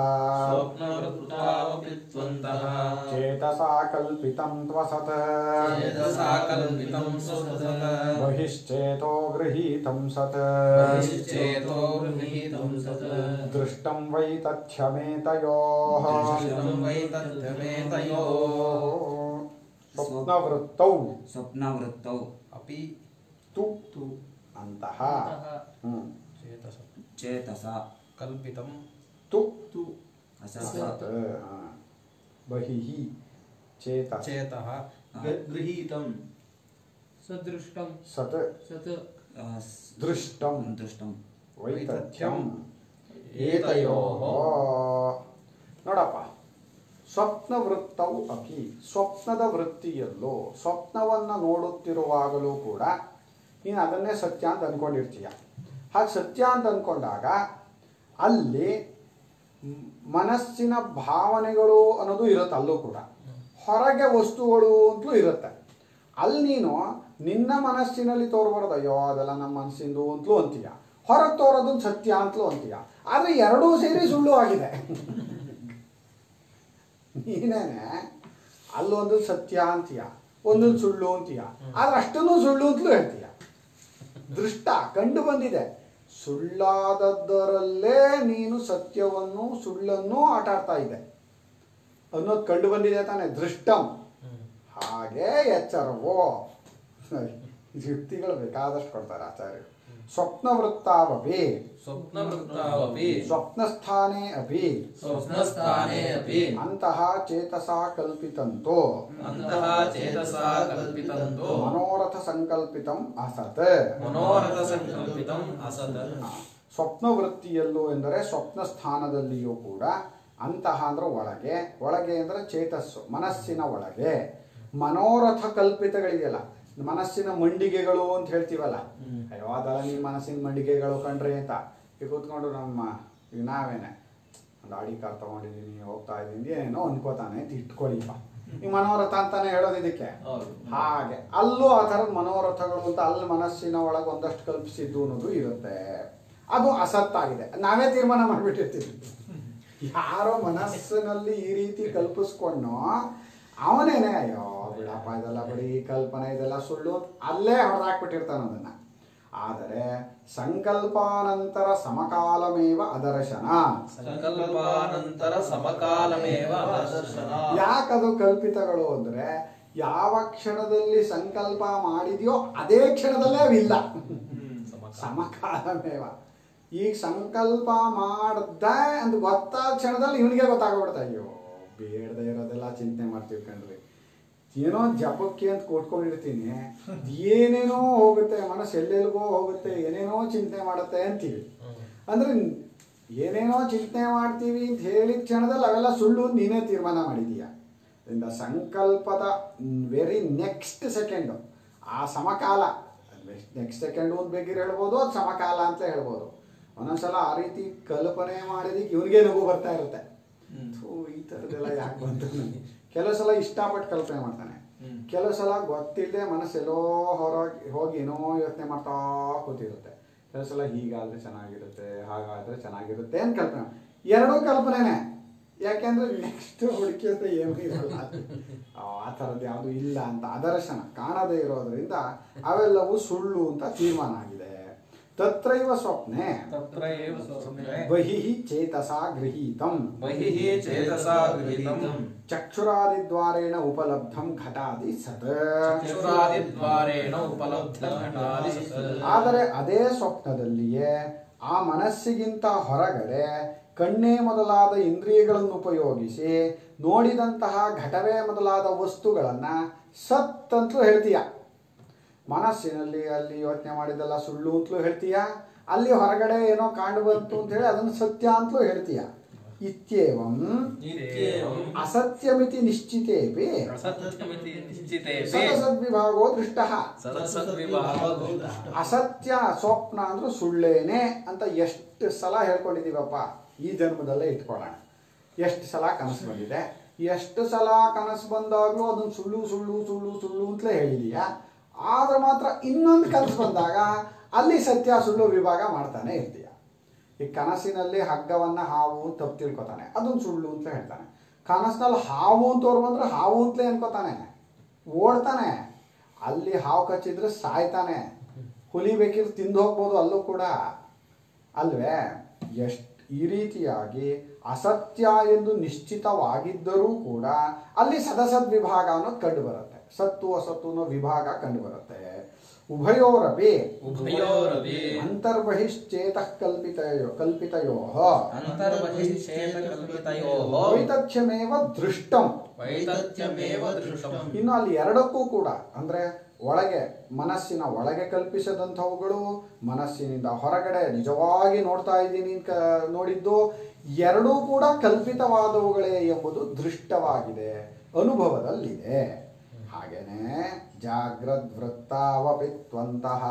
[SPEAKER 1] ಸ್ವಪ್ನವೃತ್ತಾವಪಿತ್ವಂತಹ
[SPEAKER 2] ಚೇತಸಾ ಕಲ್ಪಿತಂ ತ್ವಸತ್
[SPEAKER 1] ಚೇತಸಾ ಕಲ್ಪಿತಂ ಸ್ವಸತ್
[SPEAKER 2] ಬಹಿಶ್ಚೇತೋ ಗೃಹೀತಂ ಸತ್
[SPEAKER 1] ಬಹಿಶ್ಚೇತೋ ಗೃಹೀತಂ ಸತ್
[SPEAKER 2] ದೃಷ್ಟಂ ವೈ ತಥ್ಯಮೇತಯೋಃ
[SPEAKER 1] ದೃಷ್ಟಂ ವೈ ತಥ್ಯಮೇತಯೋಃ
[SPEAKER 2] ಸ್ವಪ್ನವೃತ್ತೌ
[SPEAKER 4] ಸ್ವಪ್ನವೃತ್ತೌ
[SPEAKER 3] ಅಪಿ
[SPEAKER 2] ತು
[SPEAKER 4] ತು
[SPEAKER 2] ಅಂತಹ
[SPEAKER 1] ಅಂತಹ
[SPEAKER 2] ಹ್ಮ್.
[SPEAKER 3] ಚೇತಸ
[SPEAKER 4] ಚೇತಸ
[SPEAKER 3] ಕಲ್ಪಿತಂ
[SPEAKER 2] ತು
[SPEAKER 4] ತು ಅಸತ್
[SPEAKER 2] ಸತ್ ಹಾ. ಬಹಿಃ ಚೇತ
[SPEAKER 3] ಚೇತಃ
[SPEAKER 5] ಗೃಹೀತಂ
[SPEAKER 1] ಸದೃಷ್ಟಂ
[SPEAKER 2] ಸತ್
[SPEAKER 1] ಸತ್
[SPEAKER 4] ಆ, ಸ್-
[SPEAKER 2] ದೃಷ್ಟಂ
[SPEAKER 4] ದೃಷ್ಟಂ
[SPEAKER 2] ವೈತಥ್ಯಂ ಏತಯೋ ನೋಡಪ್ಪ ಸ್ವಪ್ನ ವೃತ್ತವು ಅಪಿ ಸ್ವಪ್ನದ ವೃತ್ತಿಯಲ್ಲೂ ಸ್ವಪ್ನವನ್ನು ನೋಡುತ್ತಿರುವಾಗಲೂ ಕೂಡ ನೀನು ಅದನ್ನೇ ಸತ್ಯ ಅಂತ ಅಂದ್ಕೊಂಡಿರ್ತೀಯ ಹಾಗೆ ಸತ್ಯ ಅಂತ ಅಂದ್ಕೊಂಡಾಗ ಅಲ್ಲಿ ಮ್- ಮನಸ್ಸಿನ ಭಾವನೆಗಳು ಅನ್ನೋದು ಇರುತ್ತೆ ಅಲ್ಲೂ ಕೂಡ ಹೊರಗೆ ವಸ್ತುಗಳು ಅಂತಲೂ ಇರುತ್ತೆ ಅಲ್ಲಿ ನೀನು ನಿನ್ನ ಮನಸ್ಸಿನಲ್ಲಿ ತೋರ್ಬಾರ್ದು ಅಯ್ಯೋ ಅದೆಲ್ಲ ನಮ್ಮ ಮನಸ್ಸಿಂದು ಅಂತಲೂ ಅಂತೀಯ ಹೊರಗೆ ತೋರೋದನ್ನು ಸತ್ಯ ಅಂತಲೂ ಅಂತೀಯ ಆದರೆ ಎರಡೂ ಸೇರಿ ಸುಳ್ಳು ಆಗಿದೆ ನೀನೇನೆ ಅಲ್ಲೊಂದು ಸತ್ಯ ಅಂತೀಯ ಒಂದೊಂದು ಸುಳ್ಳು ಅಂತೀಯ ಆದ್ರೆ ಅಷ್ಟನ್ನು ಸುಳ್ಳು ಅಂತಲೂ ಹೇಳ್ತೀಯ ದೃಷ್ಟ ಕಂಡು ಬಂದಿದೆ ಸುಳ್ಳಾದದ್ದರಲ್ಲೇ ನೀನು ಸತ್ಯವನ್ನು ಸುಳ್ಳನ್ನು ಆಟ ಆಡ್ತಾ ಇದೆ ಅನ್ನೋದು ಕಂಡು ಬಂದಿದೆ ತಾನೆ ದೃಷ್ಟಂ ಹಾಗೆ ಎಚ್ಚರವೋ ಯುಕ್ತಿಗಳು ಬೇಕಾದಷ್ಟು ಕೊಡ್ತಾರೆ ಆಚಾರ್ಯರು ಸ್ವಪ್ನ ವೃತ್ತಾವಪಿ
[SPEAKER 1] ಸ್ವಪ್ನವೃತ್ತಾವಪಿ
[SPEAKER 2] ಸ್ವಪ್ನಸ್ಥಾನೇ ಅಪಿ
[SPEAKER 1] ಸ್ವಪ್ನಸ್ಥಾನೇ ಅಪಿ
[SPEAKER 2] ಅಂತಹ ಚೇತಸ ಕಲ್ಪಿತಂತೋ
[SPEAKER 1] ಅಂತಃ ಚೇತಸಾ ಕಲ್ಪಿತಂತೋ
[SPEAKER 2] ಮನೋರಥ ಸಂಕಲ್ಪಿತಂ ಅಸತ್
[SPEAKER 1] ಮನೋರಥ ಸಂಕಲ್ಪಿತಂ ಅಸತ್
[SPEAKER 2] ಸ್ವಪ್ನ ವೃತ್ತಿಯಲ್ಲೂ ಎಂದರೆ ಸ್ವಪ್ನ ಸ್ಥಾನದಲ್ಲಿಯೂ ಕೂಡ ಅಂತಹ ಅಂದ್ರೆ ಒಳಗೆ ಒಳಗೆ ಅಂದರೆ ಚೇತಸ್ಸು ಮನಸ್ಸಿನ ಒಳಗೆ ಮನೋರಥ ಕಲ್ಪಿತಗಳಿದೆಯಲ್ಲ ಮನಸ್ಸಿನ ಮಂಡಿಗೆಗಳು ಅಂತ ಹೇಳ್ತೀವಲ್ಲ ಅಯ್ಯೋ ಅದಲ್ಲ ನಿಮ್ಮ ಮನಸ್ಸಿನ ಮಂಡಿಗೆಗಳು ಕಂಡ್ರಿ ಅಂತ ಈಗ ಕೂತ್ಕೊಂಡು ನಮ್ಮ ಈಗ ನಾವೇನೆ ಒಂದು ಆಡಿ ಕಾರ್ ತಗೊಂಡಿದ್ದೀನಿ ಹೋಗ್ತಾ ಇದ್ದೀನಿ ಏನೇನೋ ಅನ್ಕೋತಾನೆ ಅಂತ ಇಟ್ಕೊಳ್ಳಿಪ್ಪ ಈ ಮನೋರಥ ಅಂತಾನೆ ಹೇಳೋದು ಇದಕ್ಕೆ
[SPEAKER 1] ಹೌದು
[SPEAKER 2] ಹಾಗೆ ಅಲ್ಲೂ ಆ ಥರದ ಮನೋರಥಗಳು ಅಂತ ಅಲ್ಲಿ ಮನಸ್ಸಿನ ಒಳಗೆ ಒಂದಷ್ಟು ಕಲ್ಪಿಸಿದ್ದು ಅನ್ನೋದು ಇರುತ್ತೆ ಅದು ಅಸತ್ತಾಗಿದೆ ನಾವೇ ತೀರ್ಮಾನ ಮಾಡಿಬಿಟ್ಟಿರ್ತೀವಿ ಯಾರೋ ಮನಸ್ಸಿನಲ್ಲಿ ಈ ರೀತಿ ಕಲ್ಪಿಸ್ಕೊಂಡು ಅವನೇನೆ ಅಯ್ಯೋ ಬಿಡಪ್ಪ ಇದೆಲ್ಲ ಬರೀ ಕಲ್ಪನೆ ಇದೆಲ್ಲ ಸುಳ್ಳು ಅಂತ ಅಲ್ಲೇ ಹೊಡೆದಾಕ್ಬಿಟ್ಟಿರ್ತಾನೆ ಅದನ್ನ ಆದರೆ ಸಂಕಲ್ಪಾನಂತರ ಸಮಕಾಲಮೇವ ಅದರ್ಶನ
[SPEAKER 1] ಸಂಕಲ್ಪಾನಂತರ ಸಮಕಾಲಮೇವ ಅದರ್ಶನ
[SPEAKER 2] ಯಾಕದು ಕಲ್ಪಿತಗಳು ಅಂದ್ರೆ ಯಾವ ಕ್ಷಣದಲ್ಲಿ ಸಂಕಲ್ಪ ಮಾಡಿದೆಯೋ ಅದೇ ಕ್ಷಣದಲ್ಲೇ ಅವಿಲ್ಲ ಸಮಕಾಲಮೇವ ಈಗ ಸಂಕಲ್ಪ ಮಾಡ್ದ ಅಂತ ಗೊತ್ತಾದ ಕ್ಷಣದಲ್ಲಿ ಇವನಿಗೆ ಗೊತ್ತಾಗ್ಬಿಡ್ತಾ ಅಯ್ಯೋ ಬೇಡದೇ ಇರೋದೆಲ್ಲ ಚಿಂತೆ ಮಾಡ್ತೀವಿ ಕಣ್ರಿ ಏನೋ ಜಪಕ್ಕೆ ಅಂತ ಕೊಟ್ಕೊಂಡಿರ್ತೀನಿ ಏನೇನೋ ಹೋಗುತ್ತೆ ಮನಸ್ಸು ಎಲ್ಲೆಲ್ಗೋ ಹೋಗುತ್ತೆ ಏನೇನೋ ಚಿಂತೆ ಮಾಡುತ್ತೆ ಅಂತೀವಿ ಅಂದ್ರೆ ಏನೇನೋ ಚಿಂತೆ ಮಾಡ್ತೀವಿ ಅಂತ ಹೇಳಿದ ಕ್ಷಣದಲ್ಲಿ ಅವೆಲ್ಲ ಸುಳ್ಳು ಅಂತ ನೀನೇ ತೀರ್ಮಾನ ಮಾಡಿದೀಯ ಅದರಿಂದ ಸಂಕಲ್ಪದ ವೆರಿ ನೆಕ್ಸ್ಟ್ ಸೆಕೆಂಡು ಆ ಸಮಕಾಲ ನೆಕ್ಸ್ಟ್ ಸೆಕೆಂಡು ಅಂತ ಬೇಕಿದ್ರೆ ಹೇಳ್ಬೋದು ಅದು ಸಮಕಾಲ ಅಂತ ಹೇಳ್ಬೋದು ಒಂದೊಂದ್ಸಲ ಆ ರೀತಿ ಕಲ್ಪನೆ ಮಾಡಿದಕ್ಕೆ ಇವನಿಗೆ ನಗು ಬರ್ತಾ ಇರುತ್ತೆ ಥೂ, ಈ ಥರದ್ದೆಲ್ಲ ಯಾಕೆ ಬಂತು ನನಗೆ ಕೆಲವು ಸಲ ಇಷ್ಟಪಟ್ಟು ಕಲ್ಪನೆ ಮಾಡ್ತಾನೆ ಕೆಲವು ಸಲ ಗೊತ್ತಿಲ್ಲದೆ ಮನಸ್ಸೆಲ್ಲೋ ಹೊರಗೆ ಹೋಗಿ ಏನೋ ಯೋಚನೆ ಮಾಡ್ತಾ ಕೂತಿರುತ್ತೆ ಕೆಲವು ಸಲ ಹೀಗಾದ್ರೆ ಚೆನ್ನಾಗಿರುತ್ತೆ ಹಾಗಾದ್ರೆ ಚೆನ್ನಾಗಿರುತ್ತೆ ಅಂತ ಕಲ್ಪನೆ ಎರಡೂ ಕಲ್ಪನೆನೇ ಯಾಕೆಂದ್ರೆ ನೆಕ್ಸ್ಟ್ ಹುಡುಕಿದ್ರೆ ಏನೂ ಇರಲ್ಲ ಆ ಥರದ್ದು ಯಾವುದು ಇಲ್ಲ ಅಂತ ಅದರ್ಶನ ಕಾಣದೇ ಇರೋದ್ರಿಂದ ಅವೆಲ್ಲವೂ ಸುಳ್ಳು ಅಂತ ತೀರ್ಮಾನ ಆಗಿದೆ ತತ್ರೈವ ಸ್ವಪ್ನೆ
[SPEAKER 1] ತತ್ರ ಏವ ಸ್ವಪ್ನೆ
[SPEAKER 2] ಬಹಿಃ ಚೇತಸಾ ಗೃಹೀತಂ
[SPEAKER 1] ಬಹಿಃ ಚೇತಸಾ ಗೃಹೀತಂ
[SPEAKER 2] ಚಕ್ಷುರಾದಿದ್ವಾರೇಣ ಉಪಲಬ್ಧಂ ಘಟಾದಿ ಸತ್
[SPEAKER 1] ಚಕ್ಷುರಾದಿದ್ವಾರೇಣ ಉಪಲಬ್ಧ ಘಟಾದಿ ಸತ್.
[SPEAKER 2] ಆದರೆ ಅದೇ ಸ್ವಪ್ನದಲ್ಲಿಯೇ ಆ ಮನಸ್ಸಿಗಿಂತ ಹೊರಗಡೆ ಕಣ್ಣೇ ಮೊದಲಾದ ಇಂದ್ರಿಯಗಳನ್ನು ಉಪಯೋಗಿಸಿ ನೋಡಿದಂತಹ ಘಟವೇ ಮೊದಲಾದ ವಸ್ತುಗಳನ್ನ ಸತ್ ಅಂತಲೂ ಹೇಳ್ತೀಯ ಮನಸ್ಸಿನಲ್ಲಿ ಅಲ್ಲಿ ಯೋಚನೆ ಮಾಡಿದೆಲ್ಲ ಸುಳ್ಳು ಅಂತಲೂ ಹೇಳ್ತೀಯ ಅಲ್ಲಿ ಹೊರಗಡೆ ಏನೋ ಕಾಂಡು ಬಂತು ಅಂತ ಹೇಳಿ ಅದನ್ನು ಸತ್ಯ ಅಂತಲೂ ಹೇಳ್ತೀಯ ಇತ್ಯೇವಂ
[SPEAKER 1] ಇತ್ಯೇವಂ
[SPEAKER 2] ಅಸತ್ಯಮಿತಿ ನಿಶ್ಚಿತೇಪಿ
[SPEAKER 1] ಅಸತ್ಯಮಿತಿ ನಿಶ್ಚಿತೇಪಿ
[SPEAKER 2] ಸದಸದ್ವಿಭಾಗೋ ದೃಷ್ಟ
[SPEAKER 1] ಸದಸದ್ವಿಭಾಗೋ
[SPEAKER 2] ಅಸತ್ಯ ಸ್ವಪ್ನ ಅಂದ್ರೆ ಸುಳ್ಳೇನೆ ಅಂತ ಎಷ್ಟು ಸಲ ಹೇಳ್ಕೊಂಡಿದೀವಪ್ಪ ಈ ಜನ್ಮದಲ್ಲೇ ಇಟ್ಕೊಳ್ಳೋಣ ಎಷ್ಟು ಸಲ ಕನಸು ಬಂದಿದೆ ಎಷ್ಟು ಸಲ ಕನಸು ಬಂದಾಗಲೂ ಅದನ್ನು ಸುಳ್ಳು ಸುಳ್ಳು ಸುಳ್ಳು ಸುಳ್ಳು ಅಂತಲೇ ಹೇಳಿದೀಯ ಆದ್ರೆ ಮಾತ್ರ ಇನ್ನೊಂದು ಕನಸು ಬಂದಾಗ ಅಲ್ಲಿ ಸತ್ಯ ಸುಳ್ಳು ವಿಭಾಗ ಮಾಡ್ತಾನೆ ಇರ್ತೀಯ ಈ ಕನಸಿನಲ್ಲಿ ಹಗ್ಗವನ್ನ ಹಾವು ಅಂತ ತಪ್ಪು ತಿಳ್ಕೊತಾನೆ ಅದೊಂದು ಸುಳ್ಳು ಅಂತ ಹೇಳ್ತಾನೆ ಕನಸಿನಲ್ಲಿ ಹಾವು ಅಂತ ಅವ್ರು ಬಂದ್ರೆ ಹಾವು ಅಂತಲೇ ಅನ್ಕೋತಾನೆ ಓಡ್ತಾನೆ ಅಲ್ಲಿ ಹಾವು ಕಚ್ಚಿದ್ರೆ ಸಾಯ್ತಾನೆ ಹುಲಿ ಬೇಕಿದ್ರೆ ತಿಂದು ಹೋಗ್ಬೋದು ಅಲ್ಲೂ ಕೂಡ ಅಲ್ವೇ ಎಷ್ಟು ಈ ರೀತಿಯಾಗಿ ಅಸತ್ಯ ಎಂದು ನಿಶ್ಚಿತವಾಗಿದ್ದರೂ ಕೂಡ ಅಲ್ಲಿ ಸದಸದ್ ವಿಭಾಗ ಅನ್ನೋದು ಕಂಡು ಬರುತ್ತೆ ಸತ್ತು ಅಸತ್ತು ಅನ್ನೋ ವಿಭಾಗ ಕಂಡು ಬರುತ್ತೆ ಉಭಯೋರಪಿ
[SPEAKER 1] ಉಭಯೋರಪಿ
[SPEAKER 2] ಅಂತರ್ಬಹಿಶ್ಚೇತ ಕಲ್ಪಿತಯೋ ಕಲ್ಪಿತಯೋ
[SPEAKER 1] ಅಂತರ್ಬಹಿಶ್ಚೇತಕಲ್ಪಿತಯೋಃ
[SPEAKER 2] ವೈತಥ್ಯಮೇವ ದೃಷ್ಟಂ
[SPEAKER 1] ವೈತಥ್ಯಮೇವ ದೃಷ್ಟಂ
[SPEAKER 2] ಇನ್ನು ಅಲ್ಲಿ ಎರಡಕ್ಕೂ ಕೂಡ ಅಂದ್ರೆ ಒಳಗೆ ಮನಸ್ಸಿನ ಒಳಗೆ ಕಲ್ಪಿಸಿದಂಥವುಗಳು ಮನಸ್ಸಿನಿಂದ ಹೊರಗಡೆ ನಿಜವಾಗಿ ನೋಡ್ತಾ ಇದ್ದೀನಿ ಅಂತ ಕ- ನೋಡಿದ್ದು ಎರಡೂ ಕೂಡ ಕಲ್ಪಿತವಾದವುಗಳೇ ಎಂಬುದು ದೃಷ್ಟವಾಗಿದೆ ಅನುಭವದಲ್ಲಿದೆ ಹಾಗೇನೆ ಜಾಗ್ರದ್ ವೃತ್ತಾವಪಿತ್ವಂತಹ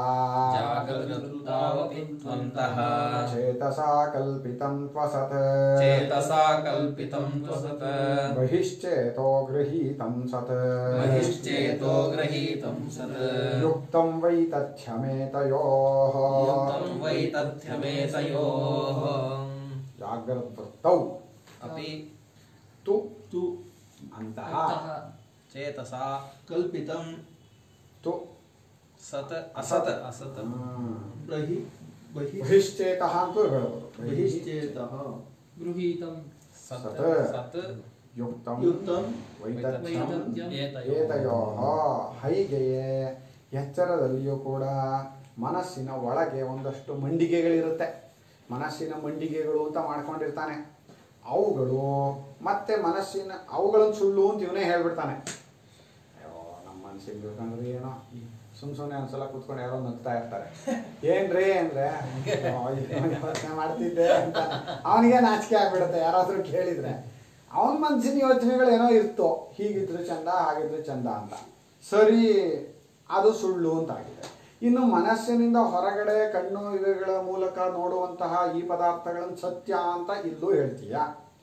[SPEAKER 1] ಜಾಗೃತಾವಪಿ ತ್ವಂತಃ
[SPEAKER 2] ಚೇತಸಾ ಕಲ್ಪಿತಂ ತ್ವಸತ್
[SPEAKER 1] ಚೇತಸಾ ಕಲ್ಪಿತಂ ತ್ವಸತ್
[SPEAKER 2] ಬಹಿಶ್ಚೇತೋ ಗೃಹೀತಂ ಸತ್
[SPEAKER 1] ಬಹಿಶ್ಚೇತೋ ಗೃಹೀತಂ ಸತ್
[SPEAKER 2] ಯುಕ್ತಂ ವೈ ತಥ್ಯಮೇತಯೋಃ
[SPEAKER 1] ಯುಕ್ತಂ ವೈ ತಥ್ಯಮೇತಯೋಃ
[SPEAKER 2] ಜಾಗ್ರದ್ವೃತ್ತೌ
[SPEAKER 1] ಅಪಿ
[SPEAKER 2] ತು
[SPEAKER 5] ತು
[SPEAKER 2] ಅಂತಹ
[SPEAKER 1] ಚೇತಸಾ
[SPEAKER 5] ಕಲ್ಪಿತಂ
[SPEAKER 2] ತು
[SPEAKER 1] ಸತ್ ಅಸತ್ ಅಸತ್
[SPEAKER 2] ಹ್ಮ್.
[SPEAKER 5] ಬಹಿ ಬಹಿ
[SPEAKER 2] ಬಹಿಶ್ಚೇತಃ ಅಂತೂ ಹೇಳ್ಬೋದು
[SPEAKER 5] ಬಹಿಶ್ಚೇತಃ
[SPEAKER 6] ಗೃಹೀತಂ
[SPEAKER 1] ಸತ್
[SPEAKER 2] ಸತ್.
[SPEAKER 1] ಸತ್
[SPEAKER 2] ಯುಕ್ತಂ
[SPEAKER 5] ಯುಕ್ತಂ
[SPEAKER 2] ವೈತಥ್ಯಂ
[SPEAKER 6] ವೈತಥ್ಯಂ
[SPEAKER 2] ಏತಯೋಃ ಹೀಗೆಯೇ ಎಚ್ಚರದಲ್ಲಿಯೂ ಕೂಡ ಮನಸ್ಸಿನ ಒಳಗೆ ಒಂದಷ್ಟು ಮಂಡಿಗೆಗಳಿರುತ್ತೆ ಮನಸ್ಸಿನ ಮಂಡಿಗೆಗಳು ಅಂತ ಮಾಡ್ಕೊಂಡಿರ್ತಾನೆ ಅವುಗಳು ಮತ್ತೆ ಮನಸ್ಸಿನ ಅವುಗಳನ್ನು ಸುಳ್ಳು ಅಂತ ಇವನೇ ಹೇಳ್ಬಿಡ್ತಾನೆ ಅಯ್ಯೋ ನಮ್ಮ ಮನಸ್ಸಿಗೆ ಬೇಕಂದ್ರೆ ಏನೋ ಸುಮ್ ಸುಮ್ಮನೆ ಒಂದ್ಸಲ ಕೂತ್ಕೊಂಡು ಯಾರೋ ನಗ್ತಾ ಇರ್ತಾರೆ ಏನ್ರಿ ಅಂದ್ರೆ "ಅಯ್ಯೋ, ಏನೋ ಯೋಚ್ನೆ ಮಾಡ್ತಿದ್ದೆ ಅಂತ ಅವನಿಗೆ ನಾಚಿಕೆ ಆಗ್ಬಿಡುತ್ತೆ ಯಾರಾದ್ರೂ ಕೇಳಿದ್ರೆ ಅವನ ಮನಸ್ಸಿನ ಯೋಚನೆಗಳು ಏನೋ ಇರ್ತೋ ಹೀಗಿದ್ರು ಚಂದ ಹಾಗಿದ್ರು ಚಂದ ಅಂತ ಸರಿ ಅದು ಸುಳ್ಳು ಅಂತಾಗಿದೆ ಇನ್ನು ಮನಸ್ಸಿನಿಂದ ಹೊರಗಡೆ ಕಣ್ಣು ಇವೆಗಳ ಮೂಲಕ ನೋಡುವಂತಹ ಈ ಪದಾರ್ಥಗಳನ್ನು ಸತ್ಯ ಅಂತ ಇಲ್ಲೂ ಹೇಳ್ತೀಯ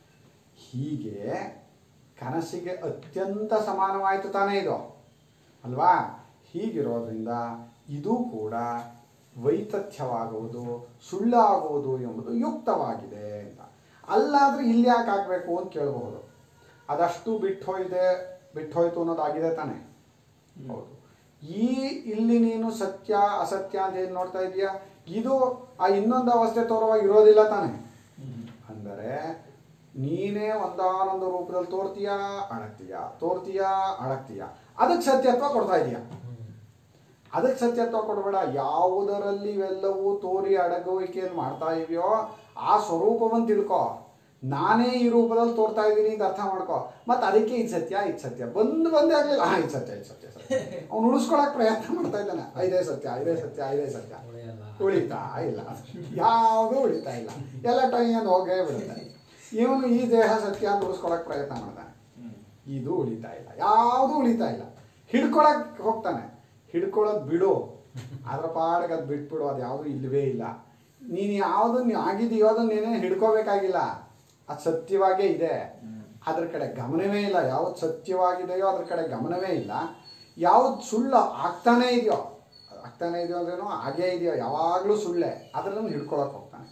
[SPEAKER 2] ಹೀಗೆ ಕನಸಿಗೆ ಅತ್ಯಂತ ಸಮಾನವಾಯಿತು ತಾನೇ ಇದು ಅಲ್ವಾ ಹೀಗಿರೋದ್ರಿಂದ ಇದು ಕೂಡ ವೈತಥ್ಯವಾಗುವುದು ಸುಳ್ಳಾಗುವುದು ಎಂಬುದು ಯುಕ್ತವಾಗಿದೆ ಅಂತ ಅಲ್ಲಾದ್ರೆ ಇಲ್ಲಿ ಯಾಕೆ ಆಗಬೇಕು ಅಂತ ಕೇಳಬಹುದು ಅದಷ್ಟು ಬಿಟ್ಟೋಯ್ದೆ ಬಿಟ್ಟೋಯ್ತು ಅನ್ನೋದಾಗಿದೆ ತಾನೆ ಹೌದು ಈ ಇಲ್ಲಿ ನೀನು ಸತ್ಯ ಅಸತ್ಯ ಅಂತ ಏನು ನೋಡ್ತಾ ಇದೀಯಾ ಇದು ಆ ಇನ್ನೊಂದು ಅವಸ್ಥೆ ತೋರುವಾಗ ಇರೋದಿಲ್ಲ ತಾನೆ ಅಂದರೆ ನೀನೇ ಒಂದಾನೊಂದು ರೂಪದಲ್ಲಿ ತೋರ್ತೀಯಾ ಅಳಕ್ತೀಯ ತೋರ್ತೀಯಾ ಅಳಕ್ತೀಯ ಅದಕ್ಕೆ ಸತ್ಯತ್ವ ಕೊಡ್ತಾ ಇದೀಯ ಅದಕ್ಕೆ ಸತ್ಯತ್ವ ಕೊಡಬೇಡ ಯಾವುದರಲ್ಲಿ ಇವೆಲ್ಲವೂ ತೋರಿ ಅಡಗುವಿಕೆಯನ್ನು ಮಾಡ್ತಾ ಇದೆಯೋ ಆ ಸ್ವರೂಪವನ್ನು ತಿಳ್ಕೊ ನಾನೇ ಈ ರೂಪದಲ್ಲಿ ತೋರ್ತಾ ಇದ್ದೀನಿ ಅಂತ ಅರ್ಥ ಮಾಡ್ಕೊ ಮತ್ತೆ ಅದಕ್ಕೆ ಇದು ಸತ್ಯ ಇದು ಸತ್ಯ ಬಂದು ಬಂದೇ ಆಗಲಿಲ್ಲ ಹಾ ಇದು ಸತ್ಯ ಇದು ಸತ್ಯ ಸತ್ಯ ಅವ್ನು ಉಳಿಸ್ಕೊಳಕ್ ಪ್ರಯತ್ನ ಮಾಡ್ತಾ ಇದ್ದಾನೆ ಇದೇ ಸತ್ಯ ಇದೇ ಸತ್ಯ ಇದೇ ಸತ್ಯ
[SPEAKER 3] ಉಳಿಯಲ್ಲ
[SPEAKER 2] ಉಳಿತಾ ಇಲ್ಲ ಯಾವುದೂ ಉಳಿತಾ ಇಲ್ಲ ಎಲ್ಲ ಟೈಮ್ ಹೋಗೇ ಬಿಡುತ್ತೆ ಇವನು ಈ ದೇಹ ಸತ್ಯ ಅಂತ ಉಳಿಸ್ಕೊಳಕ್ ಪ್ರಯತ್ನ ಮಾಡ್ತಾನೆ ಇದು ಉಳಿತಾ ಇಲ್ಲ ಯಾವುದು ಉಳಿತಾ ಇಲ್ಲ ಹಿಡ್ಕೊಳಕ್ ಹೋಗ್ತಾನೆ ಹಿಡ್ಕೊಳ್ಳೋದು ಬಿಡು ಅದ್ರ ಪಾಡಿಗೆ ಅದು ಬಿಟ್ಬಿಡು ಅದು ಯಾವುದು ಇಲ್ಲವೇ ಇಲ್ಲ ನೀನು ಯಾವುದು ನೀವು ಆಗಿದೆಯೋ ಅದನ್ನ ನೀನೇ ಹಿಡ್ಕೋಬೇಕಾಗಿಲ್ಲ ಅದು ಸತ್ಯವಾಗೇ ಇದೆ ಅದ್ರ ಕಡೆ ಗಮನವೇ ಇಲ್ಲ ಯಾವ್ದು ಸತ್ಯವಾಗಿದೆಯೋ ಅದ್ರ ಕಡೆ ಗಮನವೇ ಇಲ್ಲ ಯಾವ್ದು ಸುಳ್ಳು ಆಗ್ತಾನೇ ಇದೆಯೋ ಆಗ್ತಾನೆ ಇದೆಯೋ ಅಂದ್ರೇನು ಹಾಗೇ ಇದೆಯೋ ಯಾವಾಗಲೂ ಸುಳ್ಳೆ ಅದರನ್ನು ಹಿಡ್ಕೊಳಕ್ ಹೋಗ್ತಾನೆ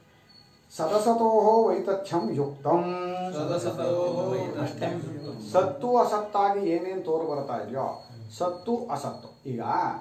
[SPEAKER 2] ಸದಸತೋಹೋ ವೈತಥ್ಯಂ ಯುಕ್ತಂ
[SPEAKER 1] ಸದಸತೋಃ ವೈತಥ್ಯಂ ಯುಕ್ತಂ.
[SPEAKER 2] ಸತ್ತು ಅಸತ್ತಾಗಿ ಏನೇನು ತೋರು ಬರ್ತಾ ಇದೆಯೋ ಸತ್ತು ಅಸತ್ತು ಈಗ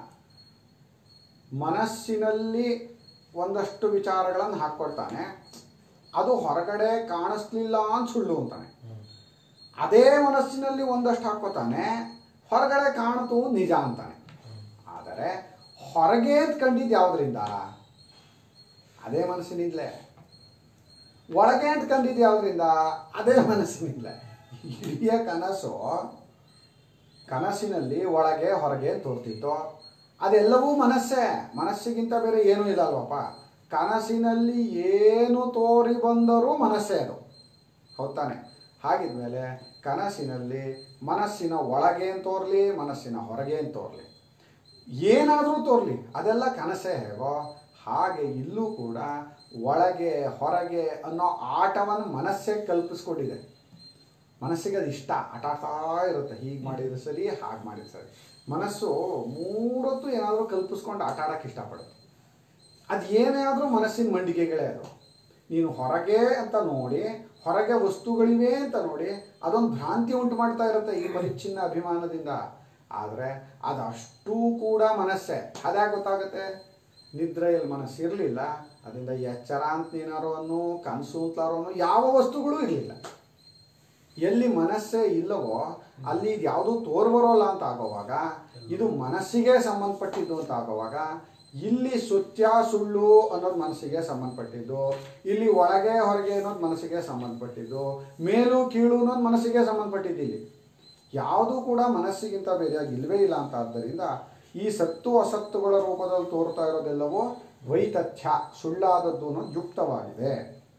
[SPEAKER 2] ಮನಸ್ಸಿನಲ್ಲಿ ಒಂದಷ್ಟು ವಿಚಾರಗಳನ್ನು ಹಾಕ್ಕೊಳ್ತಾನೆ ಅದು ಹೊರಗಡೆ ಕಾಣಿಸ್ಲಿಲ್ಲ ಅಂತ ಸುಳ್ಳು ಅಂತಾನೆ ಅದೇ ಮನಸ್ಸಿನಲ್ಲಿ ಒಂದಷ್ಟು ಹಾಕ್ಕೋತಾನೆ ಹೊರಗಡೆ ಕಾಣಿತು ನಿಜ ಅಂತಾನೆ ಆದರೆ ಹೊರಗೆ ಅಂತ ಕಂಡಿದ್ದು ಯಾವುದರಿಂದ ಅದೇ ಮನಸ್ಸಿನಿಂದಲೇ ಒಳಗೆ ಅಂತ ಕಂಡಿದ್ದು ಯಾವುದರಿಂದ ಅದೇ ಮನಸ್ಸಿನಿಂದಲೇ ಇಡೀ ಕನಸು ಕನಸಿನಲ್ಲಿ ಒಳಗೆ ಹೊರಗೆ ತೋರ್ತಿತ್ತು ಅದೆಲ್ಲವೂ ಮನಸ್ಸೇ ಮನಸ್ಸಿಗಿಂತ ಬೇರೆ ಏನೂ ಇಲ್ಲ ಅಲ್ವಪ್ಪ ಕನಸಿನಲ್ಲಿ ಏನು ತೋರಿ ಬಂದರೂ ಮನಸ್ಸೇ ಅದು ಹೌದಾನೆ ಹಾಗಿದ್ಮೇಲೆ ಕನಸಿನಲ್ಲಿ ಮನಸ್ಸಿನ ಒಳಗೆ ಅಂತ ತೋರ್ಲಿ ಮನಸ್ಸಿನ ಹೊರಗೆ ಅಂತ ತೋರ್ಲಿ ಏನಾದರೂ ತೋರ್ಲಿ ಅದೆಲ್ಲ ಕನಸೇ ಹೇಗೋ ಹಾಗೆ ಇಲ್ಲೂ ಕೂಡ ಒಳಗೆ ಹೊರಗೆ ಅನ್ನೋ ಆಟವನ್ನು ಮನಸ್ಸೇ ಕಲ್ಪಿಸ್ಕೊಂಡಿದೆ ಮನಸ್ಸಿಗೆ ಅದು ಇಷ್ಟ ಆಟ ಆಡ್ತಾ ಇರುತ್ತೆ ಹೀಗೆ ಮಾಡಿದ್ರೆ ಸರಿ ಹಾಗೆ ಮಾಡಿದ್ರೆ ಸರಿ ಮನಸ್ಸು ಮೂರೊತ್ತು ಏನಾದರೂ ಕಲ್ಪಿಸ್ಕೊಂಡು ಆಟ ಆಡೋಕ್ಕೆ ಇಷ್ಟಪಡುತ್ತೆ ಅದು ಏನೇ ಆದರೂ ಮನಸ್ಸಿನ ಮಂಡಿಗೆಗಳೇ ಅದು ನೀನು ಹೊರಗೆ ಅಂತ ನೋಡಿ ಹೊರಗೆ ವಸ್ತುಗಳಿವೆ ಅಂತ ನೋಡಿ ಅದೊಂದು ಭ್ರಾಂತಿ ಉಂಟು ಮಾಡ್ತಾ ಇರುತ್ತೆ ಈ ಪರಿಚ್ಛಿನ್ನ ಅಭಿಮಾನದಿಂದ ಆದರೆ ಅದಷ್ಟು ಕೂಡ ಮನಸ್ಸೇ ಅದ್ಯಾಕೆ ಗೊತ್ತಾಗುತ್ತೆ ನಿದ್ರೆಯಲ್ಲಿ ಮನಸ್ಸು ಇರಲಿಲ್ಲ ಅದರಿಂದ ಎಚ್ಚರ ಅಂತ ನೀನಾರು ಅನ್ನು ಕನಸು ಅಂತಲಾರು ಅನ್ನೋ ಯಾವ ವಸ್ತುಗಳೂ ಇರಲಿಲ್ಲ ಎಲ್ಲಿ ಮನಸ್ಸೇ ಇಲ್ಲವೋ ಅಲ್ಲಿ ಇದು ಯಾವುದೂ ತೋರ್ಬರೋಲ್ಲ ಅಂತ ಆಗೋವಾಗ ಇದು ಮನಸ್ಸಿಗೆ ಸಂಬಂಧಪಟ್ಟಿದ್ದು ಅಂತ ಆಗೋವಾಗ ಇಲ್ಲಿ ಸತ್ಯ ಸುಳ್ಳು ಅನ್ನೋದು ಮನಸ್ಸಿಗೆ ಸಂಬಂಧಪಟ್ಟಿದ್ದು ಇಲ್ಲಿ ಒಳಗೆ ಹೊರಗೆ ಅನ್ನೋದು ಮನಸ್ಸಿಗೆ ಸಂಬಂಧಪಟ್ಟಿದ್ದು ಮೇಲು ಕೀಳು ಅನ್ನೋದು ಮನಸ್ಸಿಗೆ ಸಂಬಂಧಪಟ್ಟಿದ್ದು ಇಲ್ಲಿ ಯಾವುದೂ ಕೂಡ ಮನಸ್ಸಿಗಿಂತ ಬೇರೆಯಾಗಿ ಇಲ್ಲವೇ ಇಲ್ಲ ಅಂತ ಆದ್ದರಿಂದ ಈ ಸತ್ತು ಅಸತ್ತುಗಳ ರೂಪದಲ್ಲಿ ತೋರ್ತಾ ಇರೋದೆಲ್ಲವೂ ವೈತಥ್ಯ ಸುಳ್ಳಾದದ್ದು ಅನ್ನೋದು ಯುಕ್ತವಾಗಿದೆ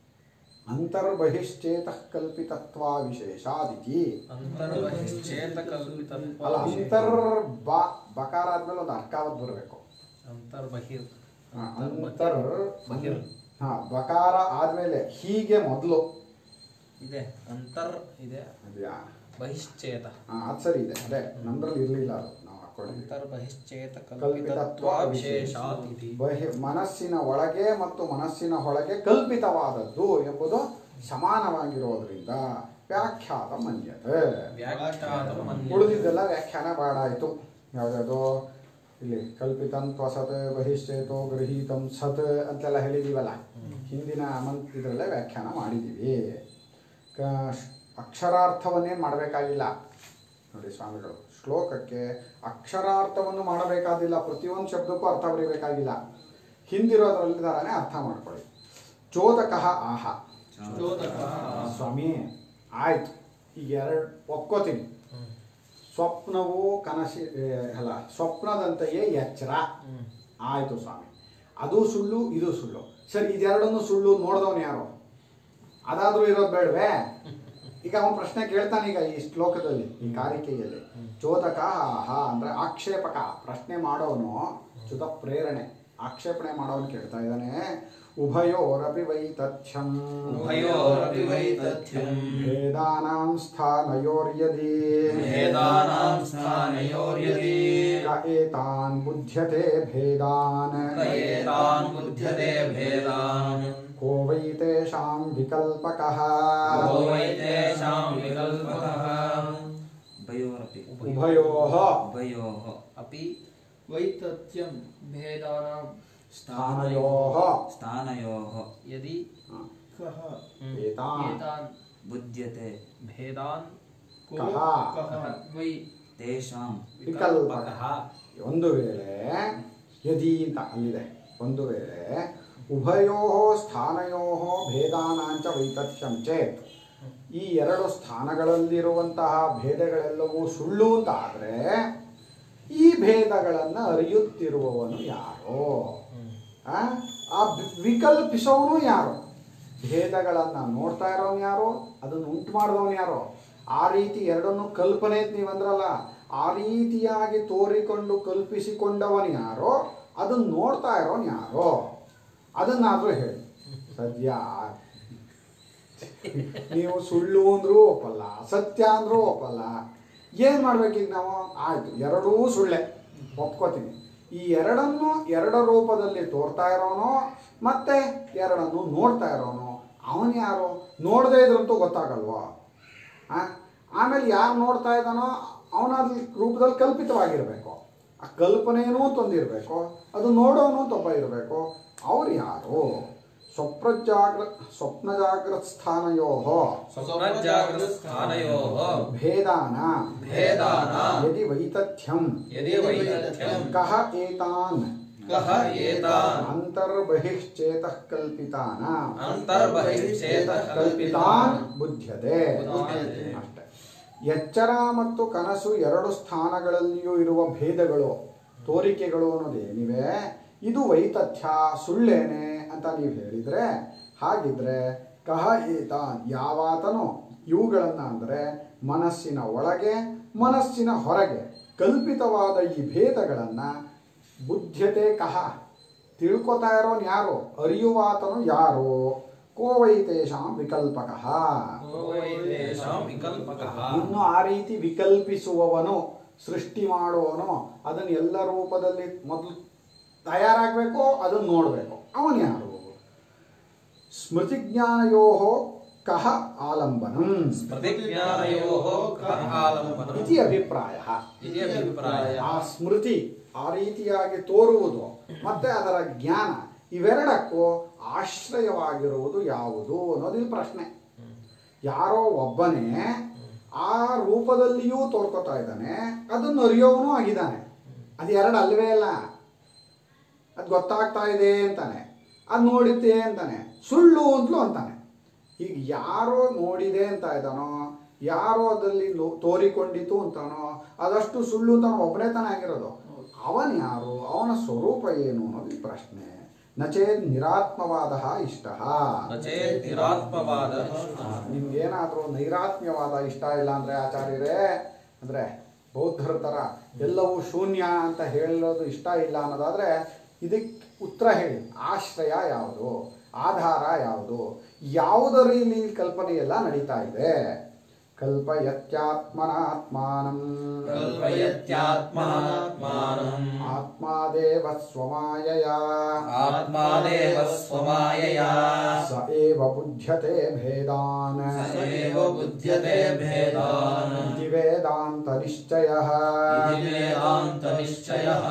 [SPEAKER 2] ಅಂತರ್ಬಹಿಶ್ಚೇತ ಕಲ್ಪಿತತ್ವ ವಿಶೇಷಾದಿತಿ
[SPEAKER 3] ಅಂತರ್ಬಹಿಶ್ಚೇತ ಕಲ್ಪಿತತ್ವ
[SPEAKER 2] ಅಲ್ಲ ಅಂತರ್ ಬ ಬಕಾರ ಆದ್ಮೇಲೆ ಒಂದು ಅರ್ಕಾವತ್ ಬರಬೇಕು
[SPEAKER 3] ಅಂತರ್ಬಹಿರ್
[SPEAKER 2] ಅಂತರ್
[SPEAKER 3] ಬಹಿರ್
[SPEAKER 2] ಹಾ ಬಕಾರ ಆದ್ಮೇಲೆ ಹೀಗೆ ಮೊದಲು
[SPEAKER 3] ಇದೆ ಅಂತರ್ ಇದೆ
[SPEAKER 2] ಅದ್ಯಾ
[SPEAKER 3] ಬಹಿಶ್ಚೇತ
[SPEAKER 2] ಹಾ ಅದು ಸರಿ ಇದೆ ಅದೇ ನಮ್ದ್ರಲ್ಲಿ ಇರಲಿಲ್ಲ ಅದು ನಾವು ಹಾಕೊಂಡಿದ್ವಿ
[SPEAKER 3] ಅಂತರ್ಬಹಿಶ್ಚೇತ
[SPEAKER 2] ಕಲ್ಪಿತತ್ವ
[SPEAKER 3] ಕಲ್ಪಿತತ್ವ ವಿಶೇಷಾತ್ ಇತಿ
[SPEAKER 2] ಬಹಿ ಮನಸ್ಸಿನ ಒಳಗೆ ಮತ್ತು ಮನಸ್ಸಿನ ಹೊಳಗೆ ಕಲ್ಪಿತವಾದದ್ದು ಎಂಬುದು ಸಮಾನವಾಗಿರೋದ್ರಿಂದ ವ್ಯಾಖ್ಯಾತ ಮನ್ಯತೆ
[SPEAKER 3] ವ್ಯಾಖ್ಯಾತ ಮನ್ಯತೆ.
[SPEAKER 2] ಉಳಿದಿದ್ದೆಲ್ಲ ವ್ಯಾಖ್ಯಾನ ಬಾಡಾಯಿತು ಯಾವುದ್ಯಾವುದು ಇಲ್ಲಿ ಕಲ್ಪಿತಂ ತ್ವಸತ್ ಬಹಿಶ್ಚೇತೋ ಗೃಹೀತಂ ಸತ್ ಅಂತೆಲ್ಲ ಹೇಳಿದೀವಲ್ಲ ಹಿಂದಿನ ಮಂತ್ ಇದರಲ್ಲೇ ವ್ಯಾಖ್ಯಾನ ಮಾಡಿದ್ದೀವಿ ಕ- ಅಕ್ಷರಾರ್ಥವನ್ನೇನು ಮಾಡಬೇಕಾಗಿಲ್ಲ ನೋಡಿ ಸ್ವಾಮಿಗಳು ಶ್ಲೋಕಕ್ಕೆ ಅಕ್ಷರಾರ್ಥವನ್ನು ಮಾಡಬೇಕಾದಿಲ್ಲ ಪ್ರತಿಯೊಂದು ಶಬ್ದಕ್ಕೂ ಅರ್ಥ ಬರೀಬೇಕಾಗಿಲ್ಲ ಹಿಂದಿರೋದ್ರಲ್ಲಿ ಥರನೇ ಅರ್ಥ ಮಾಡ್ಕೊಳ್ಳಿ ಚೋದಕಃ ಆಹ
[SPEAKER 5] ಚೋದಕ
[SPEAKER 2] ಸ್ವಾಮಿ ಆಯ್ತು ಈಗ ಎರಡು ಒಪ್ಕೋತೀನಿ
[SPEAKER 3] ಹ್ಮ್.
[SPEAKER 2] ಸ್ವಪ್ನವು ಕನಸಿ ಏ, ಅಲ್ಲ ಸ್ವಪ್ನದಂತೆಯೇ ಎಚ್ಚರ
[SPEAKER 3] ಹ್ಮ್.
[SPEAKER 2] ಆಯ್ತು ಸ್ವಾಮಿ ಅದು ಸುಳ್ಳು ಇದು ಸುಳ್ಳು ಸರಿ ಇದೆರಡನ್ನು ಸುಳ್ಳು ನೋಡ್ದವನು ಯಾರು ಅದಾದ್ರೂ ಇರೋದು ಬೇಡವೇ ಈಗ ಅವನು ಪ್ರಶ್ನೆ ಕೇಳ್ತಾನೆ ಈಗ ಈ ಶ್ಲೋಕದಲ್ಲಿ ಈ ಕಾರಿಕೆಯಲ್ಲಿ ಚೋದಕ ಹಾ ಅಂದ್ರೆ ಆಕ್ಷೇಪಕ ಪ್ರಶ್ನೆ ಮಾಡೋನು ಚುತ ಪ್ರೇರಣೆ ಆಕ್ಷೇಪಣೆ ಮಾಡೋನು ಕೇಳ್ತಾ ಇದ್ದಾನೆ ಉಭಯೋರಪಿ ವೈತಥ್ಯಂ
[SPEAKER 1] ಉಭಯೋರಪಿ ವೈತಥ್ಯಂ
[SPEAKER 2] ಭೇದಾನಾಂ ಸ್ಥಾನಯೋರ್ಯದಿ
[SPEAKER 1] ಭೇದಾನಾಂ ಸ್ಥಾನಯೋರ್ಯದಿ
[SPEAKER 2] ಕ ಏತಾನ್ ಬುಧ್ಯತೆ ಭೇದಾನ್
[SPEAKER 1] ಕ ಏತಾನ್ ಬುಧ್ಯತೆ ಭೇದಾನ್
[SPEAKER 2] को वै तेषां विकल्पकः
[SPEAKER 1] को वै तेषां विकल्पकः
[SPEAKER 4] उभयोरपि
[SPEAKER 2] उभयोः
[SPEAKER 4] उभयोः
[SPEAKER 3] अपि
[SPEAKER 5] वैतथ्यं
[SPEAKER 6] भेदानां
[SPEAKER 2] स्थानयोः
[SPEAKER 4] स्थानयोः
[SPEAKER 3] यदि
[SPEAKER 5] कः
[SPEAKER 3] हम्म,
[SPEAKER 2] एतान्
[SPEAKER 6] एतान्
[SPEAKER 4] बुध्यते
[SPEAKER 3] भेदान्
[SPEAKER 5] को
[SPEAKER 2] कः
[SPEAKER 5] कः
[SPEAKER 6] वै
[SPEAKER 4] तेषां
[SPEAKER 2] ವಿಕಲ್ಪಕಃ ಒಂದು ವೇಳೆ ಯದಿ ಅಂತ ಅಲ್ಲಿದೆ ಒಂದು ವೇಳೆ ಉಭಯೋ ಸ್ಥಾನಯೋ ಭೇದಾನಾಂಚ ವೈತಥ್ಯಂ ಚೇತ್ ಈ ಎರಡು ಸ್ಥಾನಗಳಲ್ಲಿರುವಂತಹ ಭೇದಗಳೆಲ್ಲವೂ ಸುಳ್ಳು ಅಂತ ಆದರೆ ಈ ಭೇದಗಳನ್ನು ಅರಿಯುತ್ತಿರುವವನು ಯಾರೋ ಆ? ಆ ವಿ- ವಿಕಲ್ಪಿಸೋನು ಯಾರು ಭೇದಗಳನ್ನು ನೋಡ್ತಾ ಇರೋನು ಯಾರು ಅದನ್ನು ಉಂಟು ಮಾಡಿದವನು ಯಾರು ಆ ರೀತಿ ಎರಡನ್ನು ಕಲ್ಪನೆ ಅಂತ ನೀವಂದ್ರಲ್ಲ ಆ ರೀತಿಯಾಗಿ ತೋರಿಕೊಂಡು ಕಲ್ಪಿಸಿಕೊಂಡವನು ಯಾರೋ ಅದನ್ನು ನೋಡ್ತಾ ಇರೋನು ಯಾರೋ ಅದನ್ನಾದ್ರೂ ಹೇಳಿ ಸದ್ಯ ನೀವು ಸುಳ್ಳು ಅಂದ್ರೂ ಒಪ್ಪಲ್ಲ ಸತ್ಯ ಅಂದ್ರೂ ಒಪ್ಪಲ್ಲ ಏನು ಮಾಡ್ಬೇಕೀಗ ನಾವು ಆಯ್ತು ಎರಡೂ ಸುಳ್ಳೆ ಒಪ್ಕೋತೀನಿ ಈ ಎರಡನ್ನು ಎರಡ ರೂಪದಲ್ಲಿ ತೋರ್ತಾ ಇರೋನು ಮತ್ತೆ ಎರಡನ್ನು ನೋಡ್ತಾ ಇರೋನು ಅವನು ಯಾರು ನೋಡದೇ ಇದ್ರಂತೂ ಗೊತ್ತಾಗಲ್ವಾ ಆ? ಆಮೇಲೆ ಯಾರು ನೋಡ್ತಾ ಇದ್ದಾನೋ ಅವನಲ್ಲಿ ರೂಪದಲ್ಲಿ ಕಲ್ಪಿತವಾಗಿರಬೇಕು ಆ ಕಲ್ಪನೆಯೂ ತಂದಿರಬೇಕು ಅದು ನೋಡೋನು ತೊಬ್ಬ ಇರಬೇಕು ಅವ್ರು ಯಾರು ಸ್ವಪ್ರಜಾಗ್ರ ಸ್ವಪ್ನ ಜಾಗೃತ ಸ್ಥಾನಯೋ
[SPEAKER 1] स्वप्नजागृतस्थानयोः
[SPEAKER 2] ಭೇದಾನ
[SPEAKER 1] भेदान
[SPEAKER 2] ಯದಿ ವೈತಥ್ಯಂ
[SPEAKER 1] यदि वैतथ्यं
[SPEAKER 2] ಕಹ ಏತಾನ್
[SPEAKER 1] कः एतान्
[SPEAKER 2] ಅಂತರ್ಬಹಿಶ್ಚೇತಃ ಕಲ್ಪಿತಾನ
[SPEAKER 1] ಅಂತರ್ಬಹಿಶ್ಚೇತಃ
[SPEAKER 2] ಕಲ್ಪಿತಾನ್ ಬುದ್ಧ್ಯತೆ
[SPEAKER 1] ಬುದ್ಧ್ಯತೆ.
[SPEAKER 2] ಅಷ್ಟೇ ಎಚ್ಚರ ಮತ್ತು ಕನಸು ಎರಡು ಸ್ಥಾನಗಳಲ್ಲಿಯೂ ಇರುವ ಭೇದಗಳು ತೋರಿಕೆಗಳು ಅನ್ನೋದೇನಿವೆ ಇದು ವೈತಥ್ಯ ಸುಳ್ಳೇನೆ ಅಂತ ನೀವು ಹೇಳಿದ್ರೆ ಹಾಗಿದ್ರೆ ಕಹ ಏತಾನ್ ಯಾವಾತನು ಇವುಗಳನ್ನು ಅಂದರೆ ಮನಸ್ಸಿನ ಒಳಗೆ ಮನಸ್ಸಿನ ಹೊರಗೆ ಕಲ್ಪಿತವಾದ ಈ ಭೇದಗಳನ್ನು ಬುದ್ಧ್ಯತೆ ಕಹ ತಿಳ್ಕೊತಾ ಇರೋನು ಯಾರು ಅರಿಯುವಾತನು ಯಾರು ಕೋವೈತೇಷಾಂ ವಿಕಲ್ಪಕಃ
[SPEAKER 1] को वै तेषां विकल्पकः
[SPEAKER 2] ಇನ್ನು ಆ ರೀತಿ ವಿಕಲ್ಪಿಸುವವನು ಸೃಷ್ಟಿ ಮಾಡುವವನು ಅದನ್ನು ಎಲ್ಲ ರೂಪದಲ್ಲಿ ಮೊದಲು ತಯಾರಾಗಬೇಕು ಅದನ್ನು ನೋಡಬೇಕು ಅವನು ಯಾರು ಸ್ಮೃತಿಜ್ಞಾನಯೋ ಕಹ ಆಲಂಬನಂ
[SPEAKER 1] प्रतिज्ञानयोः कः आलम्बनम्
[SPEAKER 2] ಇತಿ ಅಭಿಪ್ರಾಯ
[SPEAKER 1] इति अभिप्रायः
[SPEAKER 2] ಆ ಸ್ಮೃತಿ ಆ ರೀತಿಯಾಗಿ ತೋರುವುದು ಮತ್ತೆ ಅದರ ಜ್ಞಾನ ಇವೆರಡಕ್ಕೂ ಆಶ್ರಯವಾಗಿರುವುದು ಯಾವುದು ಅನ್ನೋದು ಇಲ್ಲಿ ಪ್ರಶ್ನೆ ಯಾರೋ ಒಬ್ಬನೇ ಆ ರೂಪದಲ್ಲಿಯೂ ತೋರ್ಕೊತಾ ಇದ್ದಾನೆ ಅದನ್ನು ಅರಿಯೋವನು ಆಗಿದ್ದಾನೆ ಅದು ಎರಡು ಅಲ್ವೇ ಅಲ್ಲ ಅದು ಗೊತ್ತಾಗ್ತಾ ಇದೆ ಅಂತಾನೆ ಅದು ನೋಡಿದ್ದೆ ಅಂತಾನೆ ಸುಳ್ಳು ಅಂತಲೂ ಅಂತಾನೆ ಈಗ ಯಾರೋ ನೋಡಿದೆ ಅಂತ ಇದ್ದಾನೋ ಯಾರೋ ಅದರಲ್ಲಿ ಲೋ- ತೋರಿಕೊಂಡಿತು ಅಂತಾನೋ ಅದಷ್ಟು ಸುಳ್ಳು ಅಂತ ಒಬ್ಬನೇ ತಾನೇ ಆಗಿರೋದು ಅವನ್ ಯಾರು ಅವನ ಸ್ವರೂಪ ಏನು ಅನ್ನೋದು ಈ ಪ್ರಶ್ನೆ ನಚೇತ್ ನಿರಾತ್ಮವಾದ ಇಷ್ಟ
[SPEAKER 1] ನಚೇತ್ ನಿರಾತ್ಮವಾದ
[SPEAKER 2] ನಿಮ್ಗೇನಾದ್ರೂ ನೈರಾತ್ಮ್ಯವಾದ ಇಷ್ಟ ಇಲ್ಲ ಅಂದ್ರೆ ಆಚಾರ್ಯರೇ ಅಂದ್ರೆ ಬೌದ್ಧರ ಥರ ಎಲ್ಲವೂ ಶೂನ್ಯ ಅಂತ ಹೇಳೋದು ಇಷ್ಟ ಇಲ್ಲ ಅನ್ನೋದಾದ್ರೆ ಇದಕ್ಕೆ ಉತ್ತರ ಹೇಳಿ ಆಶ್ರಯ ಯಾವುದು ಆಧಾರ ಯಾವುದು ಯಾವುದರಲ್ಲಿ ಈ ಕಲ್ಪನೆ ಎಲ್ಲ ನಡೀತಾ ಇದೆ ಕಲ್ಪಯತ್ಯಾತ್ಮನಾತ್ಮಾನಂ
[SPEAKER 1] ಕಲ್ಪಯತ್ಯಾತ್ಮನಾತ್ಮಾನಂ
[SPEAKER 2] ಆತ್ಮಾದೇವ ಸ್ವಮಾಯಯ
[SPEAKER 1] ಆತ್ಮಾದೇವ ಸ್ವಮಾಯಯಾ
[SPEAKER 2] ಸ ಏವ ಬುಧ್ಯತೆ ಭೇದಾನ್
[SPEAKER 1] ಸ ಏವ ಬುಧ್ಯತೆ ಭೇದಾನ್
[SPEAKER 2] ಇತಿ ವೇದಾಂತ ನಿಶ್ಚಯ
[SPEAKER 1] ಇತಿ ವೇದಾಂತ ನಿಶ್ಚಯಃ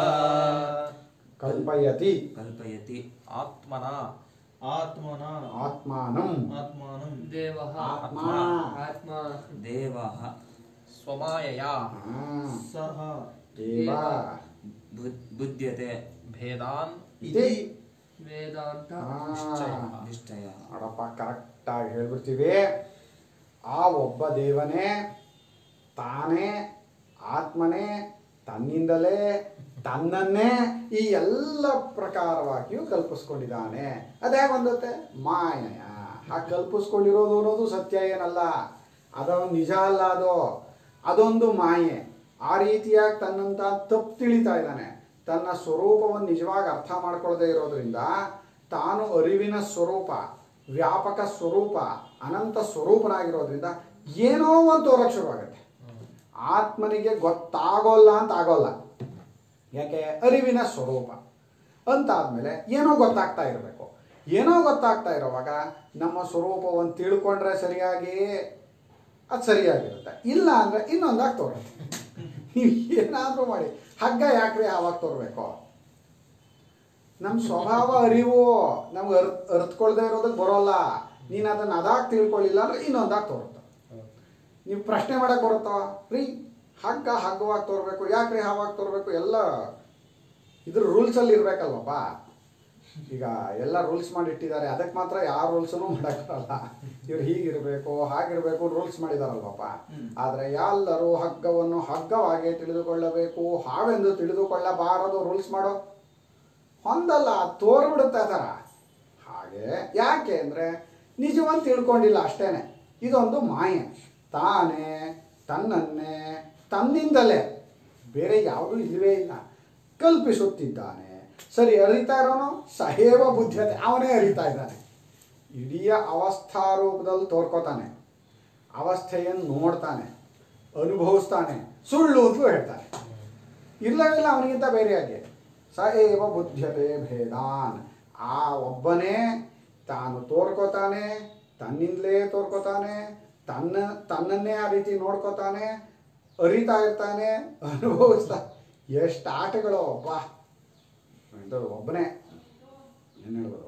[SPEAKER 2] ಕಲ್ಪಯತಿ
[SPEAKER 4] ಕಲ್ಪಯತಿ
[SPEAKER 1] ಆತ್ಮನ
[SPEAKER 5] ಆತ್ಮನ
[SPEAKER 2] ಆತ್ಮಾನಂ
[SPEAKER 5] ಆತ್ಮಾನಂ
[SPEAKER 6] ದೇವಃ
[SPEAKER 2] ಆತ್ಮ
[SPEAKER 6] ಆತ್ಮ
[SPEAKER 4] ದೇವಃ
[SPEAKER 1] ಸ್ವಮಾಯಯಾ
[SPEAKER 2] ಆ,
[SPEAKER 5] ಸಹ
[SPEAKER 2] ದೇವ
[SPEAKER 4] ಬುದ್- ಬುದ್ಧ್ಯತೆ
[SPEAKER 1] ಭೇದಾನ್
[SPEAKER 2] ಇದೆ
[SPEAKER 6] ವೇದಾಂತ
[SPEAKER 2] ಆ,
[SPEAKER 4] ನಿಶ್ಚಯ
[SPEAKER 2] ನೋಡಪ್ಪ ಕರೆಕ್ಟಾಗಿ ಹೇಳ್ಬಿಡ್ತೀವಿ ಆ ಒಬ್ಬ ದೇವನೇ ತಾನೇ ಆತ್ಮನೇ ತನ್ನಿಂದಲೇ ತನ್ನನ್ನೇ ಈ ಎಲ್ಲ ಪ್ರಕಾರವಾಗಿಯೂ ಕಲ್ಪಿಸ್ಕೊಂಡಿದ್ದಾನೆ ಅದೇ ಹೊಂದುತ್ತೆ ಮಾಯಯ ಆ ಕಲ್ಪಿಸ್ಕೊಂಡಿರೋದು ಅನ್ನೋದು ಸತ್ಯ ಏನಲ್ಲ ಅದೊಂದು ನಿಜ ಅಲ್ಲ ಅದು ಅದೊಂದು ಮಾಯೆ ಆ ರೀತಿಯಾಗಿ ತನ್ನಂತ ತಪ್ಪು ತಿಳಿತಾ ಇದ್ದಾನೆ ತನ್ನ ಸ್ವರೂಪವನ್ನು ನಿಜವಾಗಿ ಅರ್ಥ ಮಾಡ್ಕೊಳ್ಳದೆ ಇರೋದ್ರಿಂದ ತಾನು ಅರಿವಿನ ಸ್ವರೂಪ ವ್ಯಾಪಕ ಸ್ವರೂಪ ಅನಂತ ಸ್ವರೂಪನಾಗಿರೋದ್ರಿಂದ ಏನೋ ಒಂದು ತೋರಕ್ಕೆ ಶುರುವಾಗುತ್ತೆ ಆತ್ಮನಿಗೆ ಗೊತ್ತಾಗೋಲ್ಲ ಅಂತ ಆಗೋಲ್ಲ ಯಾಕೆ ಅರಿವಿನ ಸ್ವರೂಪ ಅಂತಾದ್ಮೇಲೆ ಏನೋ ಗೊತ್ತಾಗ್ತಾ ಇರಬೇಕು ಏನೋ ಗೊತ್ತಾಗ್ತಾ ಇರೋವಾಗ ನಮ್ಮ ಸ್ವರೂಪವನ್ನು ತಿಳ್ಕೊಂಡ್ರೆ ಸರಿಯಾಗಿ ಅದು ಸರಿಯಾಗಿರುತ್ತೆ ಇಲ್ಲ ಅಂದರೆ ಇನ್ನೊಂದಾಗಿ ತೋರುತ್ತೆ ನೀವು ಏನಾದರೂ ಮಾಡಿ ಹಗ್ಗ ಯಾಕ್ರಿ ಆವಾಗ ತೋರ್ಬೇಕು ನಮ್ಮ ಸ್ವಭಾವ ಅರಿವು ನಮ್ಗೆ ಅರ್ ಅರ್ತ್ಕೊಳ್ದೇ ಇರೋದಕ್ಕೆ ಬರೋಲ್ಲ ನೀನು ಅದನ್ನು ಅದಾಗಿ ತಿಳ್ಕೊಳ್ಳಿಲ್ಲ ಅಂದ್ರೆ ಇನ್ನೊಂದಾಗಿ ತೋರುತ್ತೆ ನೀವು ಪ್ರಶ್ನೆ ಮಾಡಕ್ಕೆ ಬರುತ್ತಾ ರೀ ಹಗ್ಗ ಹಗ್ಗವಾಗಿ ತೋರ್ಬೇಕು ಯಾಕ್ರಿ ಹಾವಾಗಿ ತೋರ್ಬೇಕು ಎಲ್ಲ ಇದ್ರ ರೂಲ್ಸಲ್ಲಿ ಇರ್ಬೇಕಲ್ವಪ್ಪ ಈಗ ಎಲ್ಲ ರೂಲ್ಸ್ ಮಾಡಿಟ್ಟಿದ್ದಾರೆ ಅದಕ್ಕೆ ಮಾತ್ರ ಯಾವ ರೂಲ್ಸನ್ನು ಮಾಡೋಕ್ಕಾಗಲ್ಲ ಇವ್ರು ಹೀಗಿರಬೇಕು ಹಾಗಿರಬೇಕು ರೂಲ್ಸ್ ಮಾಡಿದಾರಲ್ವಪ್ಪ ಆದರೆ ಎಲ್ಲರೂ ಹಗ್ಗವನ್ನು ಹಗ್ಗವಾಗಿ ತಿಳಿದುಕೊಳ್ಳಬೇಕು ಹಾವೆಂದು ತಿಳಿದುಕೊಳ್ಳಬಾರದು ರೂಲ್ಸ್ ಮಾಡೋ ಹೊಂದಲ್ಲ ತೋರ್ಬಿಡುತ್ತೆ ಆ ಥರ ಹಾಗೆ ಯಾಕೆ ಅಂದರೆ ನಿಜವಂತ ತಿಳ್ಕೊಂಡಿಲ್ಲ ಅಷ್ಟೇನೆ ಇದೊಂದು ಮಾಯೆ ತಾನೇ ತನ್ನನ್ನೇ ತನ್ನಿಂದಲೇ ಬೇರೆ ಯಾವುದೂ ಇಲ್ಲವೇ ಇಲ್ಲ ಕಲ್ಪಿಸುತ್ತಿದ್ದಾನೆ ಸರಿ ಅರಿತಾ ಇರೋನು ಸಹೇವ ಬುದ್ಧತೆ ಅವನೇ ಅರಿತಾ ಇದ್ದಾನೆ ಇಡೀ ಅವಸ್ಥಾರೂಪದಲ್ಲಿ ತೋರ್ಕೋತಾನೆ ಅವಸ್ಥೆಯನ್ನು ನೋಡ್ತಾನೆ ಅನುಭವಿಸ್ತಾನೆ ಸುಳ್ಳು ಅಂತಲೂ ಹೇಳ್ತಾನೆ ಇಲ್ಲವಿಲ್ಲ ಅವನಿಗಿಂತ ಬೇರೆಯಾಗಿ ಸ ಏವ ಬುದ್ಧತೆ ಭೇದಾನ್ ಆ ಒಬ್ಬನೇ ತಾನು ತೋರ್ಕೋತಾನೆ ತನ್ನಿಂದಲೇ ತೋರ್ಕೋತಾನೆ ತನ್ನ ತನ್ನನ್ನೇ ಆ ರೀತಿ ನೋಡ್ಕೋತಾನೆ ಅರಿತಾ ಇರ್ತಾನೆ ಅನುಭವಿಸ್ತಾ ಎಷ್ಟು ಆಟಗಳು ಒಬ್ಬ ಇಂಥದ್ದು ಒಬ್ಬನೇ ಏನು ಹೇಳ್ಬೋದು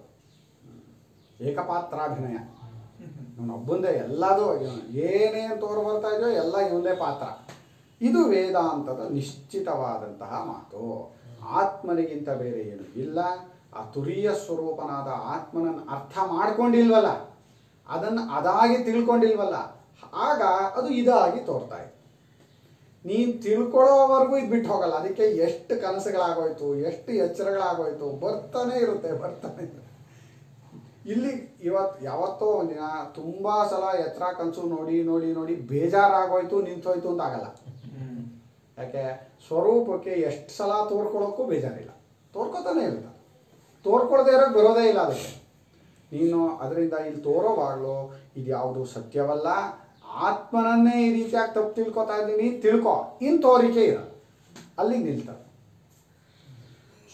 [SPEAKER 2] ಏಕಪಾತ್ರಾಭಿನಯ ಇವನೊಬ್ಬಂದೇ ಎಲ್ಲದೂ ಏನೇನು ತೋರು ಬರ್ತಾ ಇದೆಯೋ ಎಲ್ಲ ಇವನೇ ಪಾತ್ರ ಇದು ವೇದಾಂತದ ನಿಶ್ಚಿತವಾದಂತಹ ಮಾತು ಆತ್ಮನಿಗಿಂತ ಬೇರೆ ಏನು ಇಲ್ಲ ಆ ತುರಿಯ ಸ್ವರೂಪನಾದ ಆತ್ಮನನ್ನು ಅರ್ಥ ಮಾಡ್ಕೊಂಡಿಲ್ವಲ್ಲ ಅದನ್ನು ಅದಾಗಿ ತಿಳ್ಕೊಂಡಿಲ್ವಲ್ಲ ಆಗ ಅದು ಇದಾಗಿ ತೋರ್ತಾ ಇದೆ ನೀನು ತಿಳ್ಕೊಳ್ಳೋವರೆಗೂ ಇದು ಬಿಟ್ಟು ಹೋಗಲ್ಲ ಅದಕ್ಕೆ ಎಷ್ಟು ಕನಸುಗಳಾಗೋಯ್ತು ಎಷ್ಟು ಎಚ್ಚರಗಳಾಗೋಯ್ತು ಬರ್ತಾನೆ ಇರುತ್ತೆ ಬರ್ತಾನೆ ಇರುತ್ತೆ ಇಲ್ಲಿ ಇವತ್ತು ಯಾವತ್ತೋ ಒಂದಿನ ತುಂಬ ಸಲ ಎತ್ತರ ಕನಸು ನೋಡಿ ನೋಡಿ ನೋಡಿ ಬೇಜಾರಾಗೋಯ್ತು ನಿಂತೋಯ್ತು ಅಂತ ಆಗಲ್ಲ ಯಾಕೆ ಸ್ವರೂಪಕ್ಕೆ ಎಷ್ಟು ಸಲ ತೋರ್ಕೊಳ್ಳೋಕ್ಕೂ ಬೇಜಾರಿಲ್ಲ ತೋರ್ಕೋತಾನೆ ಇರುತ್ತೆ ತೋರ್ಕೊಳ್ದೇ ಇರೋಕ್ಕೆ ಬರೋದೇ ಇಲ್ಲ ಅದಕ್ಕೆ ನೀನು ಅದರಿಂದ ಇಲ್ಲಿ ತೋರೋವಾಗಲೂ ಇದು ಯಾವುದು ಸತ್ಯವಲ್ಲ ಆತ್ಮನನ್ನೇ ಈ ರೀತಿಯಾಗಿ ತಪ್ಪು ತಿಳ್ಕೊತಾ ಇದ್ದೀನಿ ತಿಳ್ಕೊ ಇನ್ನು ತೋರಿಕೆ ಇರ ಅಲ್ಲಿಗೆ ನಿಲ್ತದೆ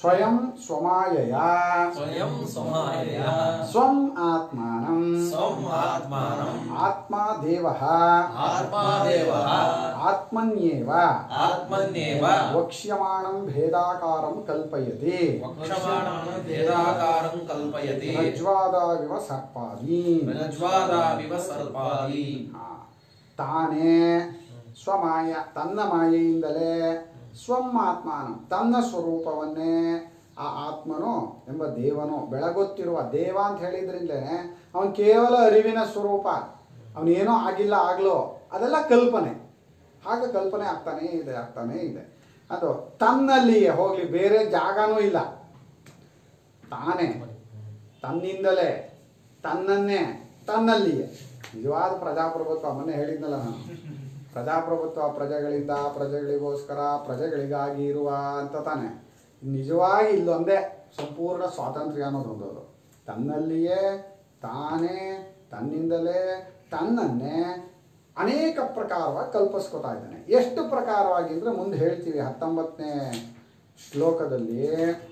[SPEAKER 2] ಸ್ವಯಂ ಸ್ವಮಾಯಯ
[SPEAKER 1] ಸ್ವಯಂ ಸಮಾಯ
[SPEAKER 2] ಸ್ವಂ ಆತ್ಮಾನಂ
[SPEAKER 1] ಸ್ವಂ ಆತ್ಮಾನಂ
[SPEAKER 2] ಆತ್ಮ ದೇವಃ
[SPEAKER 1] ಆತ್ಮಾದೇವಃ
[SPEAKER 2] ಆತ್ಮನ್ಯೇವ
[SPEAKER 1] ಆತ್ಮನ್ಯೇವ
[SPEAKER 2] ವಕ್ಷ್ಯಮಾಣಂ ಭೇದಾಕಾರಂ ಕಲ್ಪಯತಿ
[SPEAKER 1] ವಕ್ಷಮಾಣಂ ಭೇದಾಕಾರಂ ಕಲ್ಪಯತಿ
[SPEAKER 2] ರಜ್ವಾದಾವಿವ ಸರ್ಪಾದಿ
[SPEAKER 1] ರಜ್ವಾದಾವಿವ ಸರ್ಪಾದಿ
[SPEAKER 2] ಹಾ. ತಾನೇ ಸ್ವಮಾಯ ತನ್ನ ಮಾಯೆಯಿಂದಲೇ ಸ್ವಂ ಆತ್ಮಾನಂ ತನ್ನ ಸ್ವರೂಪವನ್ನೇ ಆ ಆತ್ಮನು ಎಂಬ ದೇವನು ಬೆಳಗುತ್ತಿರುವ ದೇವ ಅಂತ ಹೇಳಿದ್ರಿಂದಲೇ ಅವನು ಕೇವಲ ಅರಿವಿನ ಸ್ವರೂಪ ಅವನೇನೋ ಆಗಿಲ್ಲ ಆಗ್ಲೋ ಅದೆಲ್ಲ ಕಲ್ಪನೆ ಹಾಗೆ ಕಲ್ಪನೆ ಆಗ್ತಾನೇ ಇದೆ ಆಗ್ತಾನೇ ಇದೆ ಅದು ತನ್ನಲ್ಲಿಯೇ ಹೋಗ್ಲಿ ಬೇರೆ ಜಾಗನೂ ಇಲ್ಲ ತಾನೇ ತನ್ನಿಂದಲೇ ತನ್ನನ್ನೇ ತನ್ನಲ್ಲಿಯೇ ನಿಜವಾದ ಪ್ರಜಾಪ್ರಭುತ್ವ ಮೊನ್ನೆ ಹೇಳಿದ್ನಲ್ಲ ನಾನು ಪ್ರಜಾಪ್ರಭುತ್ವ ಪ್ರಜೆಗಳಿಂದ ಪ್ರಜೆಗಳಿಗೋಸ್ಕರ ಪ್ರಜೆಗಳಿಗಾಗಿ ಇರುವ ಅಂತ ತಾನೆ ನಿಜವಾಗಿ ಇಲ್ಲೊಂದೇ ಸಂಪೂರ್ಣ ಸ್ವಾತಂತ್ರ್ಯ ಅನ್ನೋದೊಂದು ಅದು ತನ್ನಲ್ಲಿಯೇ ತಾನೇ ತನ್ನಿಂದಲೇ ತನ್ನನ್ನೇ ಅನೇಕ ಪ್ರಕಾರವಾಗಿ ಕಲ್ಪಿಸ್ಕೊತಾ ಇದ್ದಾನೆ ಎಷ್ಟು ಪ್ರಕಾರವಾಗಿ ಅಂದರೆ ಮುಂದೆ ಹೇಳ್ತೀವಿ ಹತ್ತೊಂಬತ್ತನೇ ಶ್ಲೋಕದಲ್ಲಿ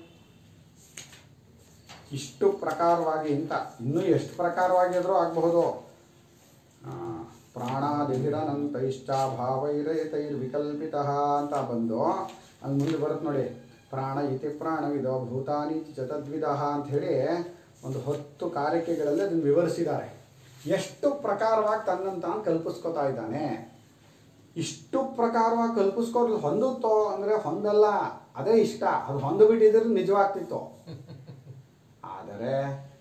[SPEAKER 2] ಇಷ್ಟು ಪ್ರಕಾರವಾಗಿ ಅಂತ ಇನ್ನೂ ಎಷ್ಟು ಪ್ರಕಾರವಾಗಿದ್ರೂ ಆಗಬಹುದು ಪ್ರಾಣಾದಿಹಿರನಂತೈಶ್ಚ ಭಾವೈರೇತೈರ್ವಿಕಲ್ಪಿತ ಅಂತ ಬಂದು ಅಲ್ಲಿ ಮುಂದೆ ಬರುತ್ತೆ ನೋಡಿ ಪ್ರಾಣ ಇತಿ ಪ್ರಾಣವಿದೋ ಭೂತಾನಿ ಚ ತದ್ವಿಧ ಅಂತ ಹೇಳಿ ಒಂದು ಹತ್ತು ಕಾರಿಕೆಗಳಲ್ಲಿ ಅದನ್ನು ವಿವರಿಸಿದ್ದಾರೆ ಎಷ್ಟು ಪ್ರಕಾರವಾಗಿ ತನ್ನನ್ನು ತಾನು ಕಲ್ಪಿಸ್ಕೊತಾ ಇದ್ದಾನೆ ಇಷ್ಟು ಪ್ರಕಾರವಾಗಿ ಕಲ್ಪಿಸ್ಕೋರು ಹೊಂದುತ್ತೋ ಅಂದರೆ ಹೊಂದಲ್ಲ ಅದೇ ಇಷ್ಟ ಅದು ಹೊಂದಿಬಿಟ್ಟಿದ್ರೆ ನಿಜವಾಗ್ತಿತ್ತು ಆದರೆ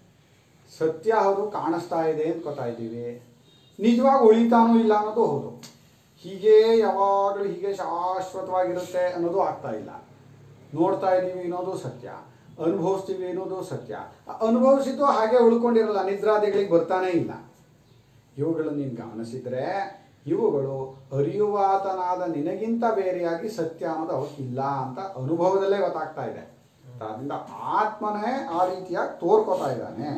[SPEAKER 2] ಸತ್ಯ ಹೌದು ಕಾಣಿಸ್ತಾ ಇದೆ ಅಂತ ಗೊತ್ತಾ ಇದ್ದೀವಿ ನಿಜವಾಗಿ ಉಳಿತಾನೂ ಇಲ್ಲ ಅನ್ನೋದು ಹೌದು ಹೀಗೆ ಯಾವಾಗಲೂ ಹೀಗೆ ಶಾಶ್ವತವಾಗಿರುತ್ತೆ ಅನ್ನೋದು ಆಗ್ತಾ ಇಲ್ಲ ನೋಡ್ತಾ ಇದ್ದೀವಿ ಅನ್ನೋದು ಸತ್ಯ ಅನುಭವಿಸ್ತೀವಿ ಅನ್ನೋದು ಸತ್ಯ ಅನುಭವಿಸಿದ್ದು ಹಾಗೆ ಉಳ್ಕೊಂಡಿರಲ್ಲ ನಿದ್ರಾದಿಗಳಿಗೆ ಬರ್ತಾನೇ ಇಲ್ಲ ಇವುಗಳನ್ನು ನೀನು ಗಮನಿಸಿದ್ರೆ ಇವುಗಳು ಅರಿಯುವಾತನಾದ ನಿನಗಿಂತ ಬೇರೆಯಾಗಿ ಸತ್ಯ ಅನ್ನೋದು ಅವಕ್ಕಿಲ್ಲ ಅಂತ ಅನುಭವದಲ್ಲೇ ಗೊತ್ತಾಗ್ತಾ ಇದೆ ಅದರಿಂದ ಆತ್ಮನೇ ಆ ರೀತಿಯಾಗಿ ತೋರ್ಕೋತಾ ಇದ್ದಾನೆ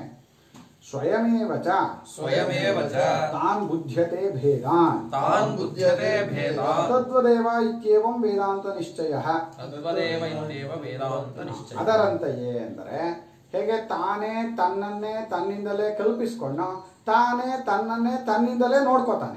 [SPEAKER 2] ಸ್ವಯಮೇವ ಚ
[SPEAKER 1] ಸ್ವಯಮೇವ ಚ
[SPEAKER 2] ತಾನ್ ಬುದ್ಧ್ಯತೆ ಭೇದಾನ್
[SPEAKER 1] ತಾನ್ ಬುದ್ಧ್ಯತೆ ಭೇದಾನ್
[SPEAKER 2] ತದ್ವದೇವ ಇತ್ಯೇವಂ ವೇದಾಂತ ನಿಶ್ಚಯ
[SPEAKER 1] ತದ್ವದೇವ ಇನ್ನೇವ ವೇದಾಂತ ನಿಶ್ಚಯ
[SPEAKER 2] ಅದರಂತೆಯೇ ಅಂದರೆ ಹೇಗೆ ತಾನೇ ತನ್ನನ್ನೇ ತನ್ನಿಂದಲೇ ಕಲ್ಪಿಸ್ಕೊಂಡು ತಾನೇ ತನ್ನನ್ನೇ ತನ್ನಿಂದಲೇ ನೋಡ್ಕೋತಾನೆ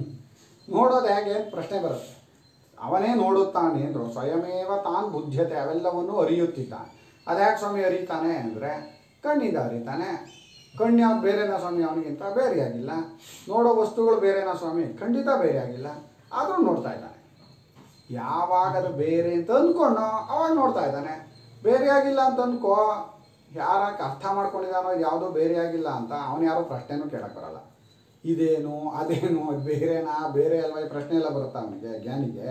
[SPEAKER 2] ನೋಡೋದು ಹೇಗೆ ಅಂತ ಪ್ರಶ್ನೆ ಬರುತ್ತೆ ಅವನೇ ನೋಡುತ್ತಾನೆ ಅಂದರು ಸ್ವಯಮೇವ ತಾನು ಬುದ್ಧತೆ ಅವೆಲ್ಲವನ್ನು ಅರಿಯುತ್ತಿದ್ದಾನೆ ಅದ್ಯಾಕೆ ಸ್ವಾಮಿ ಅರಿತಾನೆ ಅಂದರೆ ಕಣ್ಣಿಂದ ಅರಿತಾನೆ ಕಣ್ಣು ಯಾವ್ದು ಬೇರೆನಾ ಸ್ವಾಮಿ ಅವನಿಗಿಂತ ಬೇರೆಯಾಗಿಲ್ಲ ನೋಡೋ ವಸ್ತುಗಳು ಬೇರೆನಾ ಸ್ವಾಮಿ ಖಂಡಿತ ಬೇರೆ ಆಗಿಲ್ಲ ಆದರೂ ನೋಡ್ತಾ ಇದ್ದಾನೆ ಯಾವಾಗ ಅದು ಬೇರೆ ಅಂತ ಅಂದ್ಕೊಂಡು ಅವಾಗ ನೋಡ್ತಾ ಇದ್ದಾನೆ ಬೇರೆ ಆಗಿಲ್ಲ ಅಂತ ಅನ್ಕೋ ಯಾರ ಅರ್ಥ ಮಾಡ್ಕೊಂಡಿದ್ದಾನೋ ಯಾವುದೋ ಬೇರೆ ಆಗಿಲ್ಲ ಅಂತ ಅವನು ಯಾರೋ ಪ್ರಶ್ನೆನೂ ಕೇಳಕ್ ಬರಲ್ಲ ಇದೇನು ಅದೇನು ಅದು ಬೇರೆನಾ ಬೇರೆ ಅಲ್ವಾ ಈ ಪ್ರಶ್ನೆ ಎಲ್ಲ ಬರುತ್ತಾ ಅವನಿಗೆ ಜ್ಞಾನಿಗೆ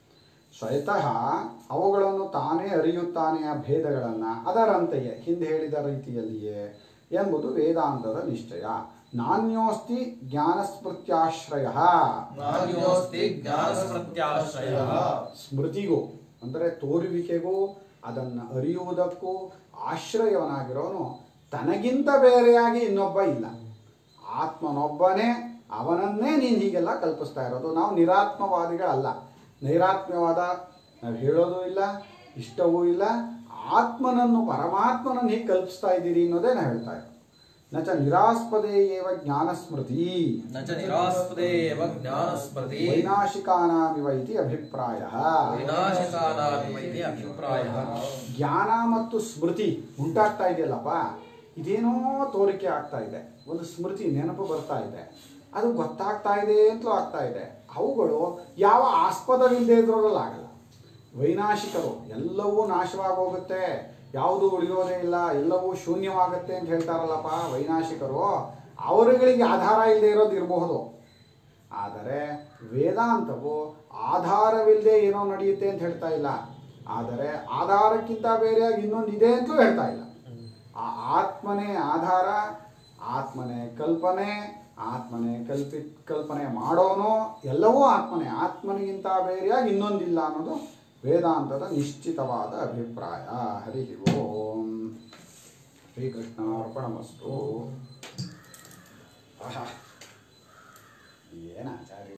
[SPEAKER 2] ಸ್ವತಃ ಅವುಗಳನ್ನು ತಾನೇ ಅರಿಯುತ್ತಾನೆ ಆ ಭೇದಗಳನ್ನು ಅದರಂತೆಯೇ ಹಿಂದೆ ಹೇಳಿದ ರೀತಿಯಲ್ಲಿಯೇ ಎಂಬುದು ವೇದಾಂತದ ನಿಶ್ಚಯ ನಾಣ್ಯೋಸ್ತಿ ಜ್ಞಾನಸ್ಮೃತ್ಯಾಶ್ರಯ
[SPEAKER 1] ನಾನ್ಯೋಸ್ತಿ ಜ್ಞಾನಸ್ಮೃತ್ಯಾಶ್ರಯ
[SPEAKER 2] ಸ್ಮೃತಿಗೂ ಅಂದರೆ ತೋರುವಿಕೆಗೂ ಅದನ್ನು ಅರಿಯುವುದಕ್ಕೂ ಆಶ್ರಯವನಾಗಿರೋನು ತನಗಿಂತ ಬೇರೆಯಾಗಿ ಇನ್ನೊಬ್ಬ ಇಲ್ಲ ಆತ್ಮನೊಬ್ಬನೇ ಅವನನ್ನೇ ನೀನು ಹೀಗೆಲ್ಲ ಕಲ್ಪಿಸ್ತಾ ಇರೋದು ನಾವು ನಿರಾತ್ಮವಾದಿಗಳಲ್ಲ ನೈರಾತ್ಮ್ಯವಾದ ನಾವು ಹೇಳೋದು ಇಲ್ಲ ಇಷ್ಟವೂ ಇಲ್ಲ ಆತ್ಮನನ್ನು ಪರಮಾತ್ಮನನ್ನು ಹೀಗೆ ಕಲ್ಪಿಸ್ತಾ ಇದ್ದೀರಿ ಅನ್ನೋದೇ ನಾವು ಹೇಳ್ತಾ ಇರೋದು ನಚ ನಿರಾಸ್ಪದೇ ಏವ ಜ್ಞಾನಸ್ಮೃತಿ
[SPEAKER 1] ನ ಚ ನಿರಾಸ್ಪದೇ ಏವ ಜ್ಞಾನಸ್ಮೃತಿ
[SPEAKER 2] ವೈನಾಶಿಕಾನಾಮಿವ ಇತಿ ಅಭಿಪ್ರಾಯ
[SPEAKER 1] ವಿನಾಶಕಾನಾಮಿವ ಇತಿ ಅಭಿಪ್ರಾಯಃ
[SPEAKER 2] ಜ್ಞಾನ ಮತ್ತು ಸ್ಮೃತಿ ಉಂಟಾಗ್ತಾ ಇದೆಯಲ್ಲಪ್ಪ ಇದೇನೋ ತೋರಿಕೆ ಆಗ್ತಾ ಇದೆ ಒಂದು ಸ್ಮೃತಿ ನೆನಪು ಬರ್ತಾ ಇದೆ ಅದು ಗೊತ್ತಾಗ್ತಾ ಇದೆ ಅಂತಲೂ ಆಗ್ತಾ ಇದೆ ಅವುಗಳು ಯಾವ ಆಸ್ಪದವಿಲ್ಲದೆ ಇದ್ರಲ್ಲಿ ಆಗಲ್ಲ ವೈನಾಶಿಕರು ಎಲ್ಲವೂ ನಾಶವಾಗೋಗುತ್ತೆ ಯಾವುದು ಉಳಿಯೋದೇ ಇಲ್ಲ ಎಲ್ಲವೂ ಶೂನ್ಯವಾಗುತ್ತೆ ಅಂತ ಹೇಳ್ತಾರಲ್ಲಪ್ಪ ವೈನಾಶಿಕರು ಅವರುಗಳಿಗೆ ಆಧಾರ ಇಲ್ಲದೆ ಇರೋದು ಇರಬಹುದು ಆದರೆ ವೇದಾಂತವು ಆಧಾರವಿಲ್ಲದೆ ಏನೋ ನಡೆಯುತ್ತೆ ಅಂತ ಹೇಳ್ತಾ ಇಲ್ಲ ಆದರೆ ಆಧಾರಕ್ಕಿಂತ ಬೇರೆಯಾಗಿ ಇನ್ನೊಂದು ಇದೆ ಅಂತಲೂ ಹೇಳ್ತಾ ಇಲ್ಲ ಆ ಆತ್ಮನೇ ಆಧಾರ ಆತ್ಮನೇ ಕಲ್ಪನೆ ಆತ್ಮನೇ ಕಲ್ಪಿ ಕಲ್ಪನೆ ಮಾಡೋನು ಎಲ್ಲವೂ ಆತ್ಮನೇ ಆತ್ಮನಿಗಿಂತ ಬೇರೆಯಾಗಿ ಇನ್ನೊಂದಿಲ್ಲ ಅನ್ನೋದು ವೇದಾಂತದ ನಿಶ್ಚಿತವಾದ ಅಭಿಪ್ರಾಯ ಹರಿ ಓಂ ಶ್ರೀಕೃಷ್ಣಾರ್ಪಣಮಸ್ತು ಆಹಾ ಏನ ಆಚಾರ್ಯ